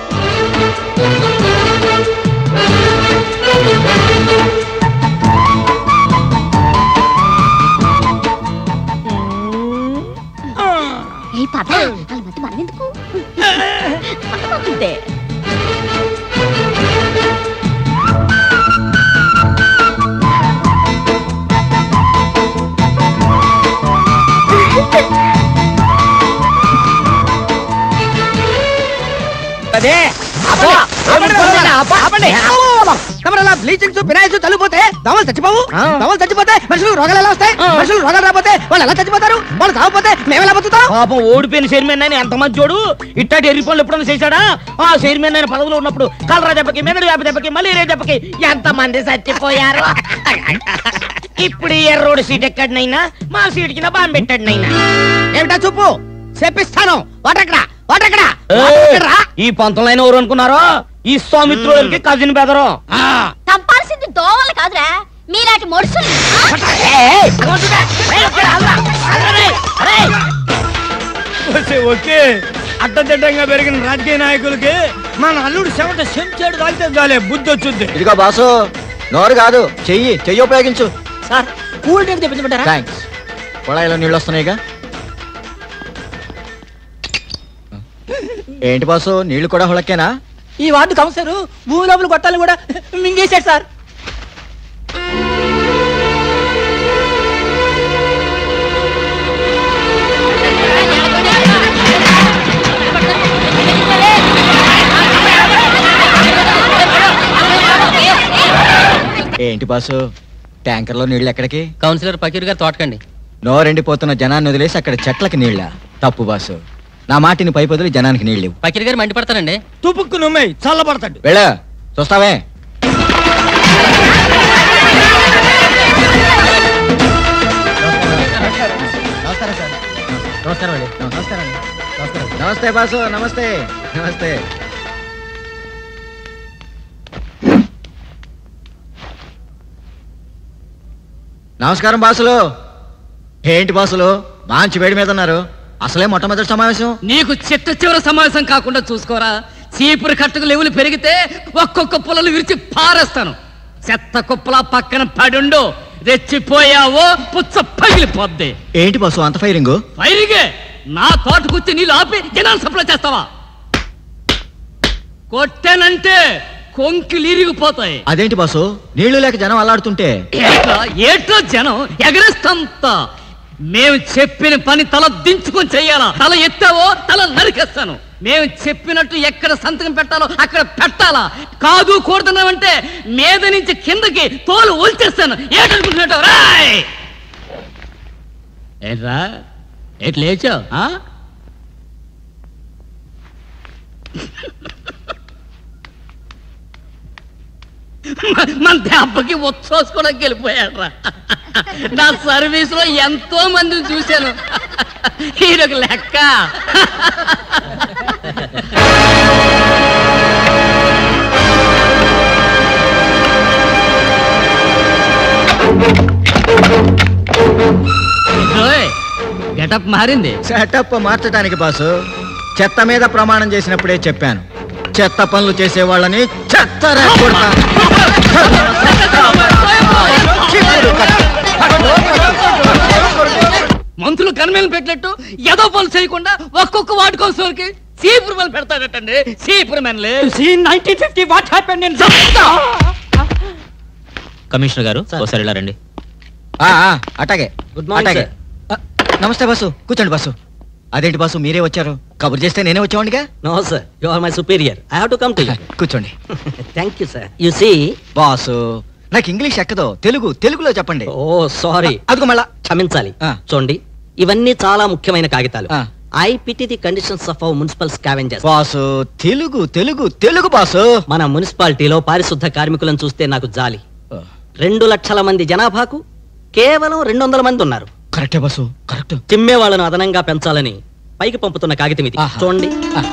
O: మనెందుకు అంతే
C: అదే ఆపండి. ఆపండి, ఆపండి, ఆపండి. తమరు అలా బ్లీచింగ్స్ ఫినాయిల్స్ చల్లిపోతే దోమలు చచ్చిపోవు దోమలు చచ్చిపోతే మనుషులు రోగాలు ఎలా వస్తాయి మనుషులు రోగాలు రాకపోతే వాళ్ళు ఎలా చచ్చిపోతారు వాళ్ళు చావపోతే మేము ఎలా బతుకుతాం
H: పాపం ఓడిపోయిన చైర్మన్ అని ఎంతమంది చూడు ఇట్టాటి ఎర్రి పనులు ఎప్పుడైనా చేశాడా ఆ చైర్మన్ అయిన పదవిలో ఉన్నప్పుడు కలరా దెబ్బకి మెదడు వ్యాప దెబ్బకి మలేరియా దెబ్బకి ఎంతమంది చచ్చిపోయారు ఇప్పుడు ఈ ఎర్రోడు సీట్ ఎక్కడినైనా మా సీట్ కింద బాంబు పెట్టాడినైనా
C: ఏమిటా చూపు చెప్పిస్తాను వాటెక్కడా వాటెక్కడా
H: ఈ పంతంలో అయినా ఎవరు అనుకున్నారో ఈ స్వామిత్రుడికి కజిన్ బెదరు
O: చంపాల్సింది దోవలు కాదురా మీలాంటి మనుషులు
P: ఓకే, ఓకే అడ్డదిడ్డంగా పెరిగిన రాజకీయ నాయకులకి మన అల్లుడు చెమట చెంచాడు తాగితే చాలే బుద్ధి వచ్చుద్ది
D: ఇదిగో బాసు నోరు కాదు చెయ్యి చెయ్యి ఉపయోగించు
H: సార్ కూల్ డ్రింక్ తెప్పించమంటారా
D: థ్యాంక్స్ కుళాయిలో నీళ్ళు వస్తున్నాయిగా ఏంటి బాసు నీళ్లు కూడా హుళక్కేనా
F: ఈ వార్డు కౌన్సిలర్ భూమి లోపల గొట్టాలు కూడా మింగేశాడు సార్
D: ఏంటి బాసు ట్యాంకర్లో నీళ్ళు ఎక్కడికి
I: కౌన్సిలర్ పకీర్ గారు తోటకండి
D: నోరెండిపోతున్న జనాన్ని వదిలేసి అక్కడ చెట్లకి నీళ్ళ తప్పు బాసు నా మాటిని పై బదులు జనానికి నీళ్ళు ఇవ్వు.
I: పకీర్ గారు మండిపడతారండి
P: తుపుక్కు నుమ్మాయి చల్లబడతాడు
D: వెళ్ళ చూస్తావే నమస్కారం సార్ నమస్కారం అండి నమస్కారం అండి నమస్కారం నమస్తే బాసు నమస్తే నమస్తే నమస్కారం బాసులు ఏంటి బాసులు మంచి వేడి మీద ఉన్నారు అసలే మొట్టమొదటి సమావేశం
B: నీకు చిట్ట చివరి సమావేశం కాకుండా చూసుకోరా చీపురు కట్టుకు లెవెలు పెరిగితే ఒక్కొక్క పుల్లలు విరిచి పారేస్తాను చెత్త కుప్పలా పక్కన పడుండు రెచ్చిపోయావో పుచ్చ పగిలిపోద్ది
D: ఏంటి బాసు అంత ఫైరింగ్
B: ఫైరింగే నా తోటకొచ్చి నీళ్ళు ఆపి జనాలు సప్లై చేస్తావా కొట్టానంటే కొంకిలు ఇరిగిపోతాయి
D: అదేంటి బాసు నీళ్లు లేక జనం అల్లాడుతుంటే
B: ఏట్లా ఏట్లో జనం ఎగరేస్తంత మేము చెప్పిన పని తల దించుకొని చెయ్యాలా తల ఎత్తావో తల నరికేస్తాను మేము చెప్పినట్టు ఎక్కడ సంతకం పెట్టాలో అక్కడ పెట్టాలా కాదు కూడదన్నామంటే మీద నుంచి కిందకి తోలు ఒలిచేస్తాను ఏటనుకుంటున్నట్టు రాయ్ ఏంట్రా ఏట్ లేచావు మన దెబ్బకి ఉచ్ఛోసుకోవడానికి వెళ్ళిపోయాడ్రా నా సర్వీస్ లో ఎంతో మందిని చూశాను ఈయనొక లెక్క గెటప్ మారింది
D: సెటప్ మార్చడానికి బాసు చెత్త మీద ప్రమాణం చేసినప్పుడే చెప్పాను చెత్త పనులు చేసే వాళ్ళని చెత్త కొడతాను
B: మంత్రులు కన్మేలు పెట్టినట్టు ఏదో పనులు చేయకుండా ఒక్కొక్క వార్డు కౌన్సిలర్కి చీపురు మెన్ పెడతాడటండి చీపురు మెన్లే
F: nineteen fifty what happened in
M: commissioner గారు ఒకసారి ఇలా రండి
D: ఆ, ఆ, అటాగే
F: Good morning,
D: అటాగే ఆ, నమస్తే బాసు కూర్చోండి బాసు అదేంటి బాసు మీరే వచ్చారు కబుర్ చేస్తే నేనే వచ్చేవాడిగా
I: no sir you are my superior I have to come to you
D: కూర్చోండి
I: thank you sir you see
D: boss నాకు ఇంగ్లీష్ ఎక్కదో తెలుగు తెలుగులో చెప్పండి
I: ఓ సారీ
D: అదిగో మళ్ళా
I: క్షమించాలి చూడండి ఇవన్నీ చాలా ముఖ్యమైన కాగితాలు I pity the conditions of our municipal scavengers
D: boss Telugu Telugu Telugu boss
I: మన మున్సిపాలిటీలో పారిశుద్ధ కార్మికులను చూస్తే నాకు జాలి రెండు లక్షల మంది జనాభాకు కేవలం రెండు వందల మంది ఉన్నారు
D: కరెక్టే బాసు కరెక్ట్
I: చిమ్మే వాళ్ళను అదనంగా పెంచాలని పైకి పంపుతున్న కాగితం ఇది చూడండి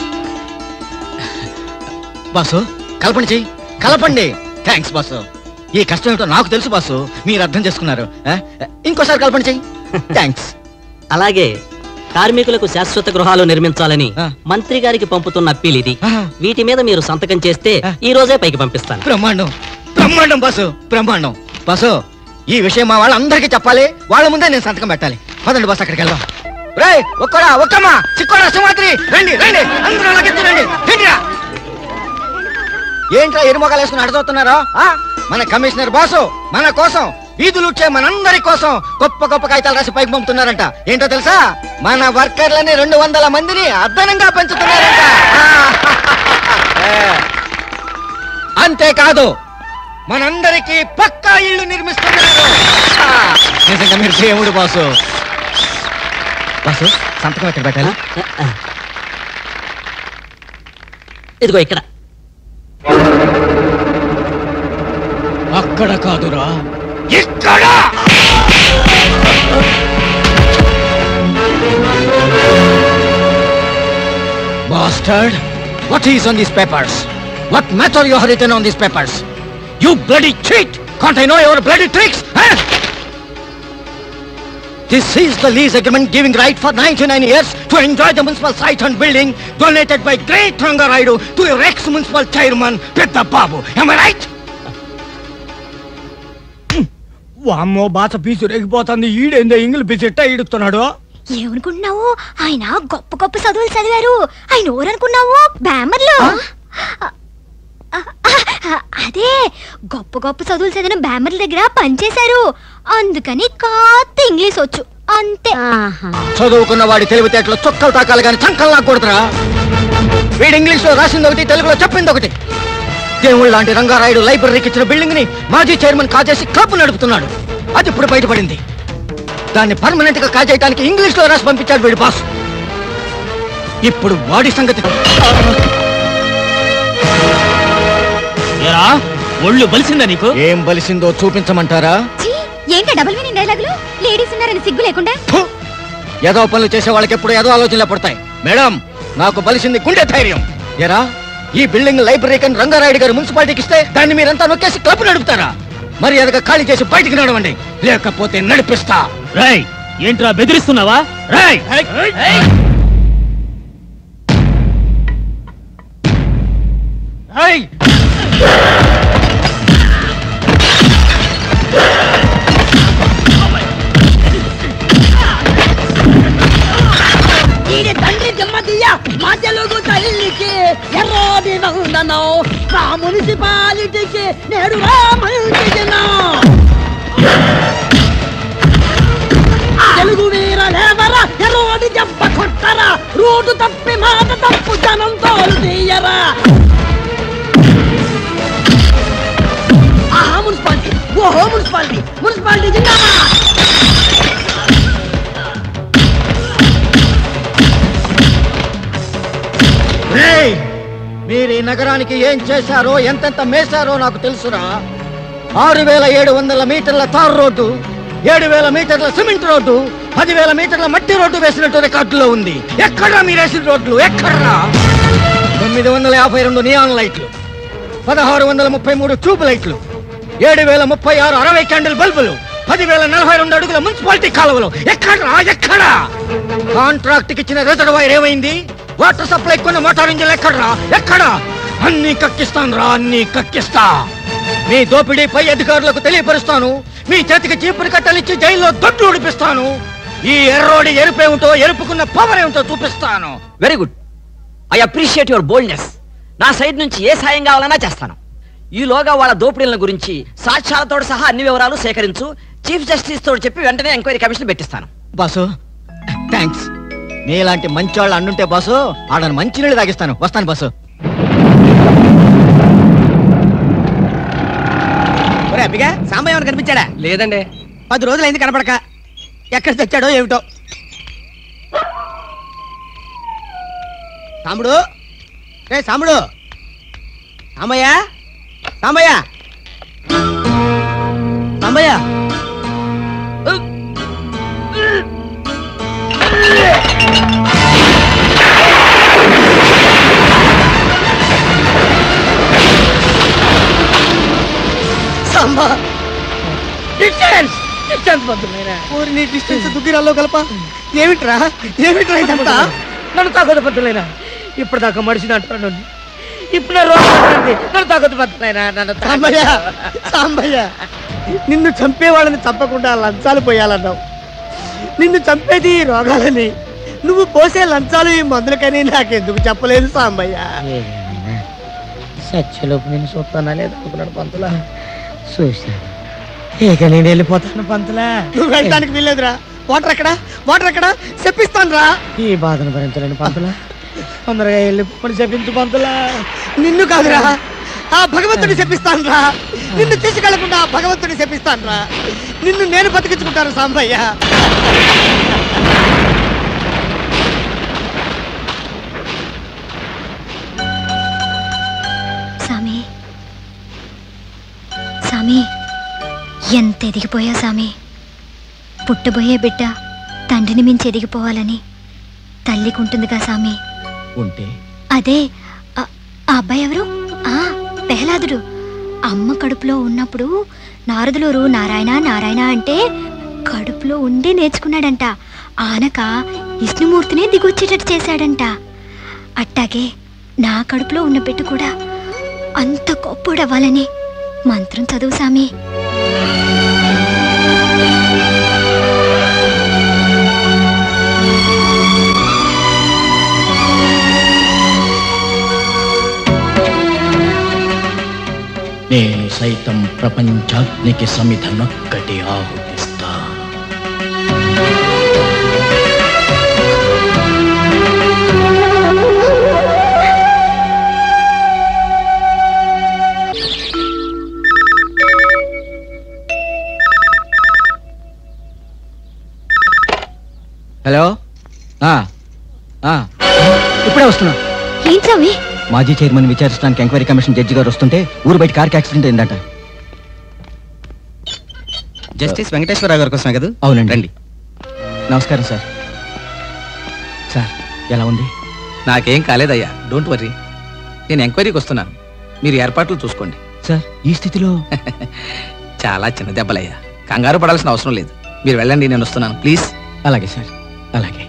D: బాసు కలపండి చెయ్యి కలపండి థ్యాంక్స్ బాసు ఈ కష్టం ఏమిటో నాకు తెలుసు బాసు మీరు అర్థం చేసుకున్నారు ఆ? ఇంకోసారి కలపండి చెయ్యి థ్యాంక్స్
I: అలాగే కార్మికులకు శాశ్వత గృహాలు నిర్మించాలని మంత్రి గారికి పంపుతున్న అప్పీల్ ఇది వీటి మీద మీరు సంతకం చేస్తే ఈ రోజే పైకి పంపిస్తాను
D: బ్రహ్మాండం బ్రహ్మాండం బాసు బ్రహ్మాండం బాసు ఈ విషయం మా వాళ్ళందరికీ చెప్పాలి వాళ్ళ ముందే నేను సంతకం పెట్టాలి పదండి బాసు అక్కడికి వెళ్దాం
C: రేయ్ ఒక్కడా ఒక్కమ్మ చిక్కోడా సింహాద్రి రండి రండి అందరూ అలాగెత్తి రండి రండిరా ఏంట్రా ఎరుమొగాలు వేసుకుని అడదవుతున్నారో మన కమిషనర్ బాసు మన కోసం వీధులు వచ్చే మనందరి కోసం గొప్ప గొప్ప కాగితాలు రాసి పైకి పంపుతున్నారంట ఏంటో తెలుసా మన వర్కర్లని రెండు వందల మందిని అదనంగా పెంచుతున్నారంట ఆ. అంతేకాదు మనందరికీ పక్కా ఇల్లు నిర్మిస్తున్నారు ఆ. నిజంగా మీరు దేవుడు బాసు బాసు సంతకం ఎక్కడ పెట్టాలి
F: ఇదిగో ఇక్కడ
C: అక్కడ కాదురా ఇక్కడ Bastard! What is on these papers? What matter you have written on these papers? You bloody cheat! Can't I know your bloody tricks? Huh? This is the lease agreement giving right for 99 years to enjoy the municipal site and building donated by great Rangaraidu to your ex-municipal chairman, Petta Babu. Am I right?
R: వామ్మో బాత పీసు రేగిపోతుంది ఈడేందో ఇంగిల్ పీసు ఎట్టా ఈడుతున్నాడు
A: ఏమనుకుంటున్నావు ఆయన గొప్ప గొప్ప చదువులు చదివారు ఆయన ఎవరనుకున్నావు బ్యామర్లు అదే గొప్ప గొప్ప చదువులు చదివిన బ్యామర్ల దగ్గర పనిచేశారు అందుకని కాస్త ఇంగ్లీష్ వచ్చు అంతే
C: చదువుకున్న వాడి తెలివితేటలో చొక్కలు తాకాలి కానీ చంకలు లాక్కూడదురా వీడు ఇంగ్లీష్ లో రాసింది ఒకటి తెలుగులో చెప్పింది ఒకటి దేవుడు లాంటి రంగారాయుడు లైబ్రరీకి ఇచ్చిన బిల్డింగ్ ని మాజీ చైర్మన్ కాజేసి క్లబ్ నడుపుతున్నాడు అది ఇప్పుడు బయటపడింది దాన్ని పర్మనెంట్ గా కాజేయడానికి ఇంగ్లీష్ లో రాసి పంపించాడు వీడి బాస్ ఇప్పుడు వాడి సంగతి
M: ఏరా ఒళ్ళు బలిసిందా నీకు
C: ఏం బలిసిందో చూపించమంటారా
A: ఛీ, ఏంటి డబుల్ మీనింగ్ డైలాగులు లేడీస్ ఉన్నారని సిగ్గు లేకుండా
C: ఏదో పనులు చేసే వాళ్ళకి ఎప్పుడు ఏదో ఆలోచనలు పడతాయి మేడం నాకు బలిసింది గుండె ధైర్యం ఎరా ఈ బిల్డింగ్ లైబ్రరీ కని రంగారాయుడు గారు మున్సిపాలిటీకి ఇస్తే దాన్ని మీరంతా నొక్కేసి క్లబ్ నడుపుతారా మరి అదగా ఖాళీ చేసి బయటికి నడవండి లేకపోతే నడిపిస్తా
M: రై ఏంట్రా బెదిరిస్తున్నావా రై
F: ఈడి తండ్రి జమ్మదియ్య మా తెలుగు తల్లికి ఎర్రోది వందనం మా మున్సిపాలిటీకి నేడు రామంచి దినం తెలుగు వీర లేవరా ఎర్రోడి జబ్బ కొట్టరా రూటు తప్పి మాట తప్పు జనం తోలు తీయరా ఆహా మున్సిపాలిటీ ఓహో మున్సిపాలిటీ మున్సిపాలిటీ జిందాబాద్
C: రేయ్! మీరు ఈ నగరానికి ఏం చేశారో ఎంతెంత మేశారో నాకు తెలుసురా ఆరు వేల ఏడు వందల మీటర్ల తారు రోడ్డు ఏడు వేల మీటర్ల సిమెంట్ రోడ్డు పదివేల మీటర్ల మట్టి రోడ్డు వేసినట్టు రికార్డులో ఉంది ఎక్కడా మీరు వేసిన రోడ్లు ఎక్కడ్రా తొమ్మిది వందల యాభై రెండు నియాన్ లైట్లు పదహారు వందల ముప్పై మూడు ట్యూబ్ లైట్లు ఏడు వేల ముప్పై ఆరు అరవై క్యాండిల్ బల్బులు పదివేల నలభై రెండు అడుగుల మున్సిపాలిటీ కాలువలు ఎక్కడ్రా ఎక్కడా కాంట్రాక్ట్ ఇచ్చిన రిజర్వాయర్ ఏమైంది వాటర్ సప్లై కొన్న మోటార్ ఇంజిన్ ఎక్కడ్రా ఎక్కడా అన్ని కక్కిస్తాను రా అన్ని కక్కిస్తా మీ దోపిడీ పై అధికారులకు తెలియపరుస్తాను మీ చేతికి చీపురు కట్టలిచ్చి జైల్లో దొడ్లు ఉడిపిస్తాను ఈ ఎర్రోడి ఎరుపేమిటో ఎరుపుకున్న పవర్ ఏమిటో చూపిస్తాను
F: very good I appreciate your boldness నా సైడ్ నుంచి ఏ సాయం కావాలన్నా చేస్తాను ఈలోగా వాళ్ళ దోపిడీల గురించి సాక్ష్యాలతో సహా అన్ని వివరాలు సేకరించు చీఫ్ జస్టిస్ తోడు చెప్పి వెంటనే ఎంక్వైరీ కమిషన్ పెట్టిస్తాను
C: బాసు థ్యాంక్స్ నీలాంటి మంచోళ్ళు అన్నుంటే బాసు ఆడని మంచినీళ్ళు తాగిస్తాను వస్తాను బాసు
J: ఒరే అబ్బిగా సాంబయ్య ఏమైనా కనిపించాడా
C: లేదండి
J: పది రోజులైంది కనపడక ఎక్కడ తెచ్చాడో ఏమిటో సాంబుడు రే సాంబుడు సాంబయ్య సాంబయ్య సాంబయ్య
H: సాంబా డిస్టెన్స్ డిస్టెన్స్ పొద్దున్నైనా
J: ఊరి నీ డిస్టెన్స్ దుగ్గిరాల్లో కలప ఏమిట్రా ఏమిట్రా ఇదంతా
H: నన్ను తాగొద్దు పొద్దులైనా ఇప్పుడు దాకా మడిసి అంటున్నాను ఇప్పుడు నా రోగం వస్తుంది. నన్ను తాగొద్దు పొద్దులైనా నన్ను
J: సాంబయ్య సాంబయ్య నిన్ను చంపే వాళ్ళని చంపకుండా లంచాలు పోయాలన్నావు నిన్ను చంపేది ఈ రోగాలని నువ్వు పోసే లంచాలు ఈ మందులకని నాకెందుకు చెప్పలేదు సాంబయ్య
H: సత్యలోపు నేను చూస్తానా లేదు అనుకున్నాడు పంతులా చూశాను ఇక నేను వెళ్ళిపోతాను పంతులా
J: నువ్వు వెళ్ళడానికి వీల్లేదురా వాటర్ ఎక్కడ వాటర్ ఎక్కడ చెప్పిస్తాను రా
H: ఈ బాధను భరించలేను పంతులా తొందరగా వెళ్ళిపోమని చెప్పించు పంతులా
J: నిన్ను కాదురా ఆ భగవంతుని చెప్పిస్తాను రా నిన్ను తీసుకెళ్లకుండా ఆ భగవంతుని చెప్పిస్తాను రా నిన్ను నేను బతికించుకుంటాను సాంబయ్య
A: సామి సామి ఎంత ఎదిగిపోయా సామి పుట్టబోయే బిడ్డ తండ్రిని మించి ఎదిగిపోవాలని తల్లికుంటుందిగా సామి
D: ఉంటే
A: అదే ఆ ఆ అబ్బాయి ఎవరు ఆ పెహ్లాదుడు అమ్మ కడుపులో ఉన్నప్పుడు నారదులూరు నారాయణ నారాయణ అంటే కడుపులో ఉండి నేర్చుకున్నాడంట ఆనక విష్ణుమూర్తినే దిగొచ్చేటట్టు చేశాడంట అట్టాగే నా కడుపులో ఉన్న బిడ్డ కూడా అంత గొప్పడవ్వాలని మంత్రం చదువు సామి
E: నేను సైతం ప్రపంచాగ్నికి సమిధనొక్కటి ఆహుతిస్తా
D: హలో ఆ, ఆ, ఇప్పుడే వస్తున్నా
A: ఏం స్వామి
D: మాజీ చైర్మన్ విచారించడానికి ఎంక్వైరీ కమిషన్ జడ్జి గారు వస్తుంటే ఊరు బయట కార్కి యాక్సిడెంట్ అయిందంట
C: జస్టిస్ వెంకటేశ్వరరావు గారి కోసమే కదా
D: అవునండి రండి నమస్కారం సార్ సార్ ఎలా ఉంది
K: నాకేం కాలేదయ్యా డోంట్ వర్రీ నేను ఎంక్వైరీకి వస్తున్నాను మీరు ఏర్పాట్లు చూసుకోండి
D: సార్ ఈ స్థితిలో
K: చాలా చిన్న దెబ్బలయ్యా కంగారు పడాల్సిన అవసరం లేదు మీరు వెళ్ళండి నేను వస్తున్నాను ప్లీజ్
D: అలాగే సార్ అలాగే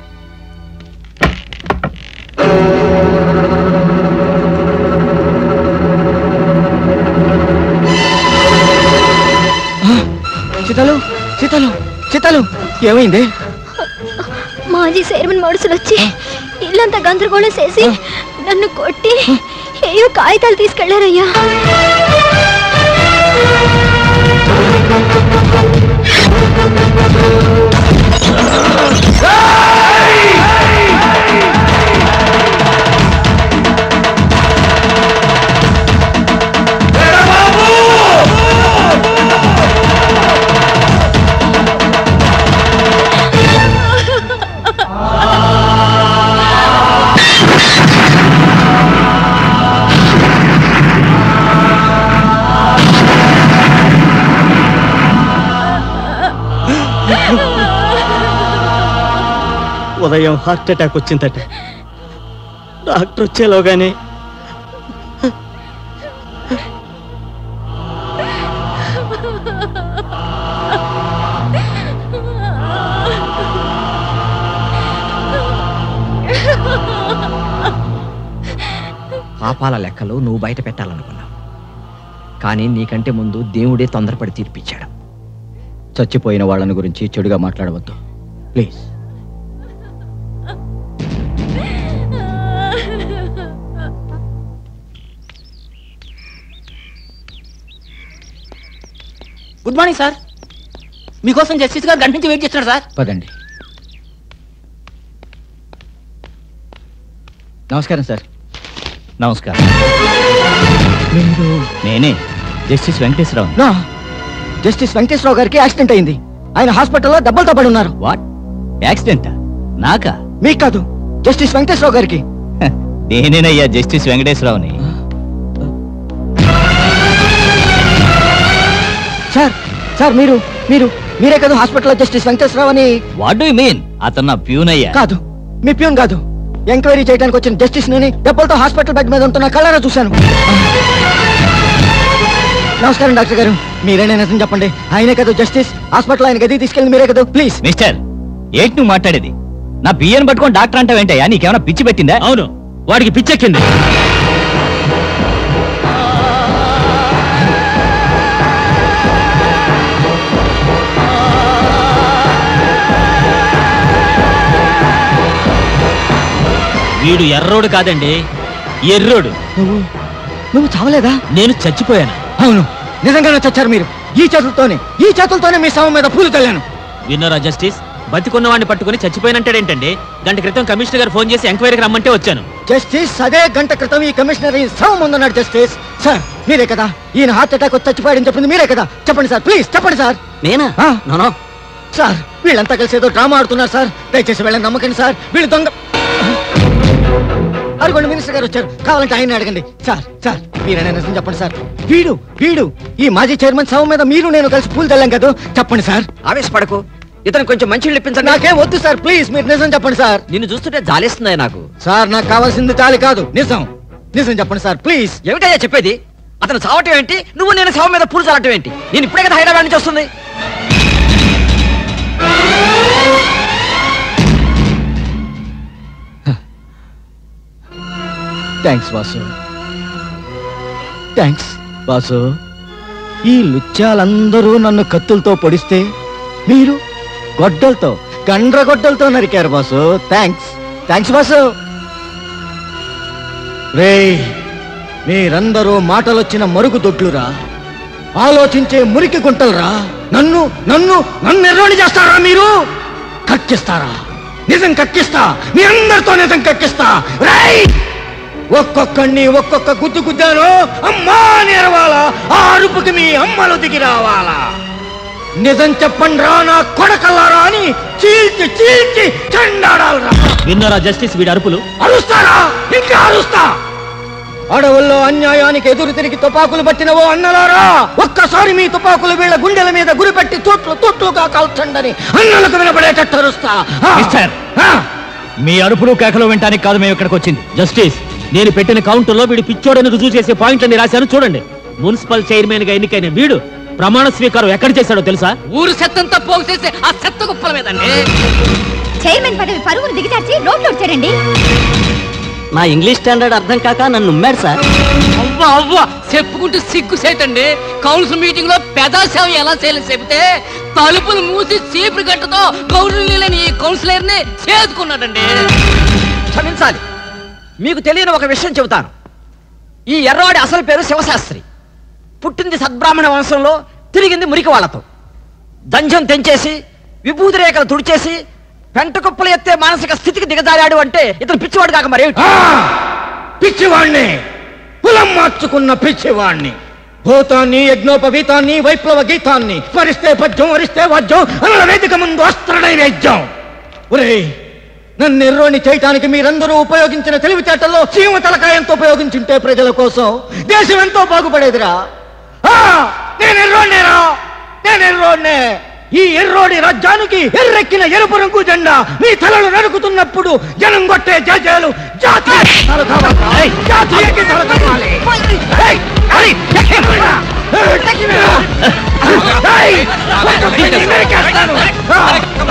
D: సీతలు సీతలు సీతలు ఏమైంది
A: మాజీ చైర్మన్ మనుషులు వచ్చి ఇల్లంతా గందరగోళం చేసి నన్ను కొట్టి ఏయో కాగితాలు తీసుకెళ్లారయ్యా
R: ఉదయం హార్ట్ అటాక్ వచ్చిందట డాక్టర్ వచ్చేలోగానే
C: పాపాల లెక్కలు నువ్వు బయట పెట్టాలనుకున్నావు కానీ నీకంటే ముందు దేవుడే తొందరపడి తీర్పిచ్చాడు
D: చచ్చిపోయిన వాళ్ళని గురించి చెడుగా మాట్లాడవద్దు ప్లీజ్
H: గుడ్ మార్నింగ్ సార్ మీకోసం జస్టిస్ గారు గంట నుంచి వెయిట్ చేస్తున్నారు సార్
D: పదండి నమస్కారం సార్
E: నమస్కారం
D: మీరు
E: నేనే జస్టిస్ వెంకటేశ్వరరావు
D: నా జస్టిస్ వెంకటేశ్వరరావు గారికి యాక్సిడెంట్ అయింది ఆయన హాస్పిటల్లో దెబ్బలతో పడి ఉన్నారు
E: వాట్ యాక్సిడెంటా నాకా
D: మీకు కాదు జస్టిస్ వెంకటేశ్వరరావు గారికి
E: నేనేనయ్యా జస్టిస్ వెంకటేశ్వరరావుని
D: సార్ సార్ మీరు మీరు మీరే కదా హాస్పిటల్లో జస్టిస్ వెంకటేశ్వరరావు అని
E: వాట్ డూ మీన్ అతను నా ప్యూన్ అయ్యా
D: కాదు మీ ప్యూన్ కాదు ఎంక్వైరీ చేయడానికి వచ్చిన జస్టిస్ ని దెబ్బలతో హాస్పిటల్ బెడ్ మీద ఉంటున్న కళ్ళారా చూశాను నమస్కారం డాక్టర్ గారు మీరేనా నిజం చెప్పండి ఆయనే కదా జస్టిస్ హాస్పిటల్ ఆయన గది తీసుకెళ్ళి మీరే కదా ప్లీజ్
E: మిస్టర్ ఏంటి నువ్వు మాట్లాడేది నా బియ్యను పట్టుకొని డాక్టర్ అంటావేంటయ్యా నీకేమైనా పిచ్చి పెట్టిందా అవును వాడికి పిచ్చెక్కింది
M: వీడు ఎర్రోడు కాదండి ఎర్రోడు
C: నువ్వు చావలేదా
M: నేను చచ్చిపోయాను
C: అవును నిజంగానే చచ్చారు మీరు ఈ చేతులతోనే ఈ చేతులతోనే మీ శవం మీద పూలు చల్లాను
M: విన్నారా జస్టిస్ బతికున్న వాడిని పట్టుకుని చచ్చిపోయినంటాడేంటండి గంట క్రితం కమిషనర్ గారు ఫోన్ చేసి ఎంక్వైరీకి రమ్మంటే వచ్చాను
C: జస్టిస్ అదే గంట క్రితం ఈ కమిషనర్ ఈ శవం ఉందన్నాడు జస్టిస్ సార్ మీరే కదా ఈయన హార్ట్ అటాక్ వచ్చి చచ్చిపోయాడని చెప్పింది మీరే కదా చెప్పండి సార్ ప్లీజ్ చెప్పండి సార్
I: నేనా నోనో
C: సార్ వీళ్ళంతా కలిసి ఏదో డ్రామా ఆడుతున్నారు సార్ దయచేసి వీళ్ళని నమ్మకండి సార్ వీళ్ళు దొంగ అరగొండ మినిస్టర్ గారు వచ్చారు కావాలంటే ఆయన అడగండి సార్ సార్ మీరైనా నిజం చెప్పండి సార్ వీడు వీడు ఈ మాజీ చైర్మన్ శవం మీద మీరు నేను కలిసి పూలు తెల్లాం కదా చెప్పండి సార్
I: ఆవేశపడకు ఇతను కొంచెం మంచి ఇప్పించండి
C: నాకేం వద్దు సార్ ప్లీజ్ మీరు నిజం చెప్పండి సార్
I: నిన్ను చూస్తుంటే జాలేస్తుంది నాకు
C: సార్ నాకు కావాల్సింది చాలి కాదు నిజం నిజం చెప్పండి సార్ ప్లీజ్
I: ఏమిటయ్యా చెప్పేది అతను చావటం ఏంటి నువ్వు నేను శవం మీద పూలు చల్లటం ఏంటి నేను ఇప్పుడే కదా హైదరాబాద్ నుంచి వస్తుంది
C: థ్యాంక్స్ వాసు థ్యాంక్స్ వాసు ఈ లుచ్చాలందరూ నన్ను కత్తులతో పొడిస్తే మీరు గొడ్డలతో గండ్రగొడ్డలతో నరికారు బాసు థ్యాంక్స్ థ్యాంక్స్ బాసు రే మీరందరూ మాటలొచ్చిన మరుగు దొడ్లురా ఆలోచించే మురికి గుంటలురా నన్ను నన్ను నన్ను ఎర్రోని చేస్తారా మీరు కక్కిస్తారా నిజం కక్కిస్తా మీ అందరితో నిజం కక్కిస్తా రేయ్ ఒక్కొక్కడిని ఒక్కొక్క గుద్దు గుద్దాను అమ్మా నేరవాలా ఆ అరుపుకి మీ అమ్మలు దిగి రావాలా నిజం చెప్పండి రా నా కొడకల్లారా అని చీల్చి చీల్చి చెండాడాలరా
M: విన్నారా జస్టిస్ వీడి అరుపులు
C: అరుస్తారా ఇంకా అరుస్తా అడవుల్లో అన్యాయానికి ఎదురు తిరిగి తుపాకులు పట్టినవో అన్నలారా ఒక్కసారి మీ తుపాకులు వీళ్ళ గుండెల మీద గురిపెట్టి తొట్లు తొట్లుగా కాల్చండని అన్నలకు వినపడేటట్టు అరుస్తా ఆ!
M: మిస్టర్ మీ అరుపులు కేకలు వినటానికి కాదు మేము ఇక్కడికి వచ్చింది జస్టిస్ నేను పెట్టిన కౌంటర్లో వీడు పిచ్చోడని రుజువు చేసే పాయింట్లని రాశాను చూడండి మున్సిపల్ చైర్మన్ గా ఎన్నికైన వీడు ప్రమాణ స్వీకారం ఎక్కడ చేశాడో తెలుసా
B: ఊరు చెత్తంతా పోగు చేసి ఆ చెత్త కుప్పల మీదండి
A: చైర్మన్ పదవి పరుగును దిగజార్చి రోడ్లు వచ్చాడండి
I: నా ఇంగ్లీష్ స్టాండర్డ్ అర్థం కాక నన్ను ఉమ్మాడు సార్
B: అవ్వా అవ్వా చెప్పుకుంటూ సిగ్గు సేతండి కౌన్సిల్ మీటింగ్ లో పెదాసేవ ఎలా చేయాలి చెబితే తలుపులు మూసి చీపురు గట్టతో కౌన్సిల్ లేని ఈ కౌన్సిలర్ ని చేదుకున్నాడండి
I: క్షమించాలి మీకు తెలియని ఒక విషయం చెబుతాను ఈ ఎర్రవాడి అసలు పేరు శివశాస్త్రి పుట్టింది సద్బ్రాహ్మణ వంశంలో తిరిగింది మురికి వాళ్ళతో దంజం తెంచేసి విభూతి రేఖలు తుడిచేసి పెంట కుప్పలు ఎత్తే మానసిక స్థితికి దిగజారాడు అంటే ఇతను పిచ్చివాడు కాక మరి
C: పిచ్చివాణ్ణి కులం మార్చుకున్న పిచ్చివాణ్ణి భూతాన్ని యజ్ఞోపవీతాన్ని వైప్లవ గీతాన్ని స్మరిస్తే పద్యం వరిస్తే వాద్యం అనల వేదిక ముందు అస్త్ర నైవేద్యం ఒరేయ్ నన్ను ఎర్రోని చేయటానికి మీరందరూ ఉపయోగించిన తెలివితేటల్లో చీమ తలకాయంతో ఉపయోగించుంటే ప్రజల కోసం దేశం ఎంతో బాగుపడేదిరా ఆ, నేను ఎర్రోడ్నేరా నేను ఎర్రోడ్నే ఈ ఎర్రోడి రాజ్యానికి ఎర్రెక్కిన ఎరుపు రంగు జెండా మీ తలలు నరుకుతున్నప్పుడు జనం కొట్టే జజాలు జాతీయ గీతాలు కావాలా? జాతీయ గీతాలు కావాలి ఏయ్, అరే, ఎక్కిరా. ఏయ్, ఎక్కిరా. ఏయ్, ఒక్కొక్కడిని నరికేస్తాను. ఆ,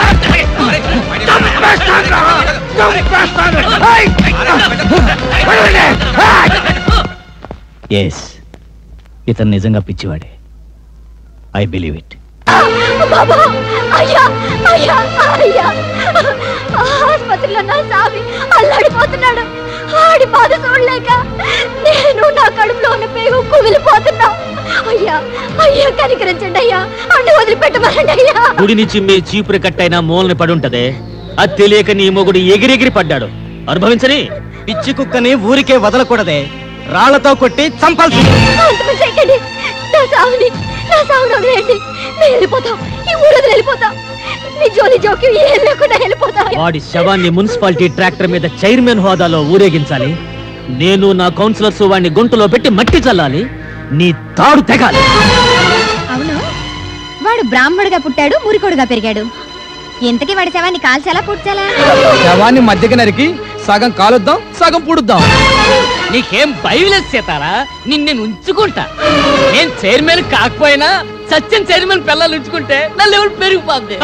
C: చంపేస్తానురా, చంపేస్తాను. ఏయ్, వదలండి. ఏయ్.
E: ఎస్ ఇతను నిజంగా పిచ్చివాడే ఐ బిలీవ్ ఇట్
A: బాబా అయ్యా అయ్యా అయ్యా ఆసుపత్రిలో నా సామి అల్లాడిపోతున్నాడు ఆడి బాధ చూడలేక నేను నా కడుపులో ఉన్న పేగు కుమిలిపోతున్నా అయ్యా అయ్యా కనికరించండి అయ్యా అన్ని వదిలిపెట్టమనండి అయ్యా
M: గుడిని చిమ్మే చీపురు కట్టైనా మూలని పడి ఉంటదే అది తెలియక నీ మొగుడు ఎగిరెగిరి పడ్డాడు అనుభవించని
C: పిచ్చి కుక్కని ఊరికే వదలకూడదే రాళ్లతో కొట్టి చంపాల్సింది
A: అంతమంది చేయకండి నా సావుని నా సావుని వదిలేయండి మేము వెళ్ళిపోతాం ఈ ఊరు వదిలి వెళ్ళిపోతాం మీ జోలి జోక్యం ఏం లేకుండా వెళ్ళిపోతాం
M: వాడి శవాన్ని మున్సిపాలిటీ ట్రాక్టర్ మీద చైర్మన్ హోదాలో ఊరేగించాలి నేను నా కౌన్సిలర్స్ వాడిని గుంటలో పెట్టి మట్టి చల్లాలి నీ తాడు తెగాలి
A: అవును వాడు బ్రాహ్మడుగా పుట్టాడు మురికొడుగా పెరిగాడు ఇంతకీ వాడి శవాన్ని కాల్చాలా పుడ్చాలా
K: శవాన్ని మధ్యకి నరికి సగం కాలుద్దాం సగం పుడుద్దాం
B: నీకేం భయం లేదు సీతారా నిన్ను నేను ఉంచుకుంటా నేను చైర్మన్ కాకపోయినా సత్యం చైర్మన్ పిల్లలు ఉంచుకుంటే నా లెవెల్ పెరిగిపోద్ది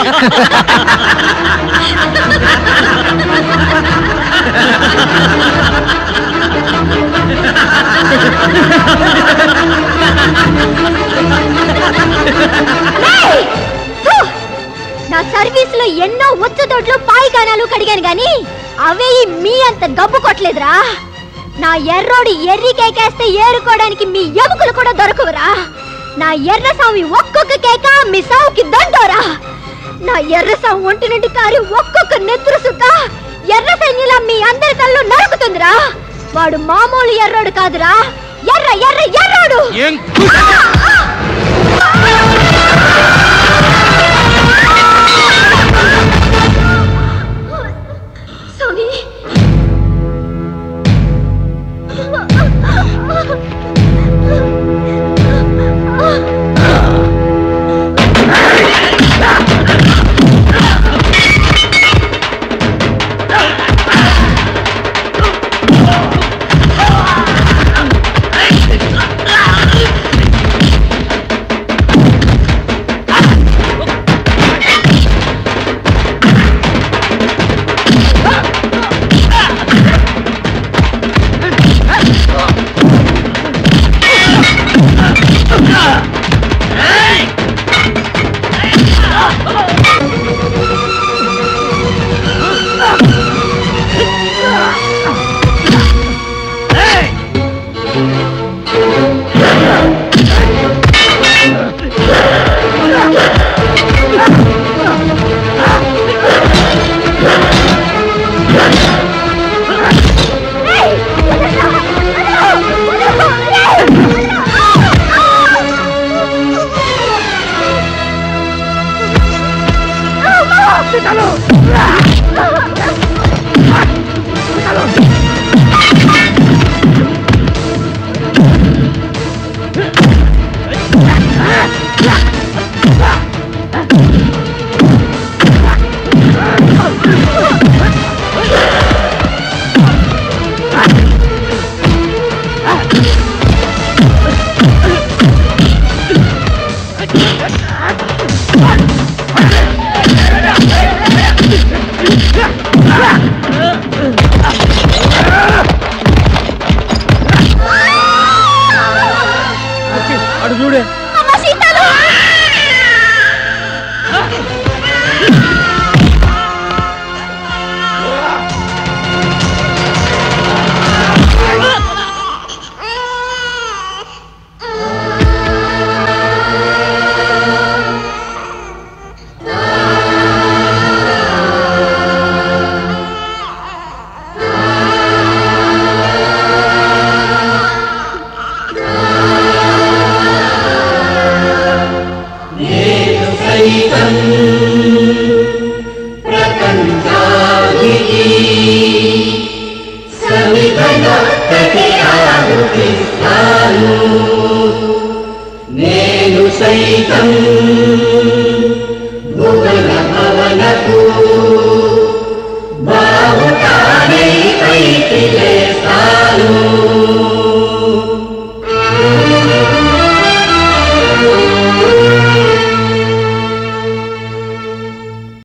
A: ఏయ్! ఫు! నా సర్వీస్ లో ఎన్నో ఉచ్చ తోటలు పాయిగానాలు కడిగాను గాని అవే ఈ మీ అంత గబ్బు కొట్టలేదురా నా ఎర్రోడు ఎర్రి కేకేస్తే ఏరుకోవడానికి మీ ఎముకలు కూడా దొరకవురా నా ఎర్ర స్వామి ఒక్కొక్క కేక మీ సావుకి దండోరా నా ఎర్ర స్వామి ఒంటి నుండి కారి ఒక్కొక్క నెత్తురు సుక్క ఎర్ర సైన్యుల మీ అందరి తల్లు నరుకుతుందిరా వాడు మామూలు ఎర్రోడు కాదురా ఎర్ర ఎర్ర ఎర్రోడు
B: ఏం
A: స్వామి
R: అడు చూడే
N: నేను సైతం ప్రపంచానికి సమిధనొక్కటి ఆలోచిస్తాను నేను సైతం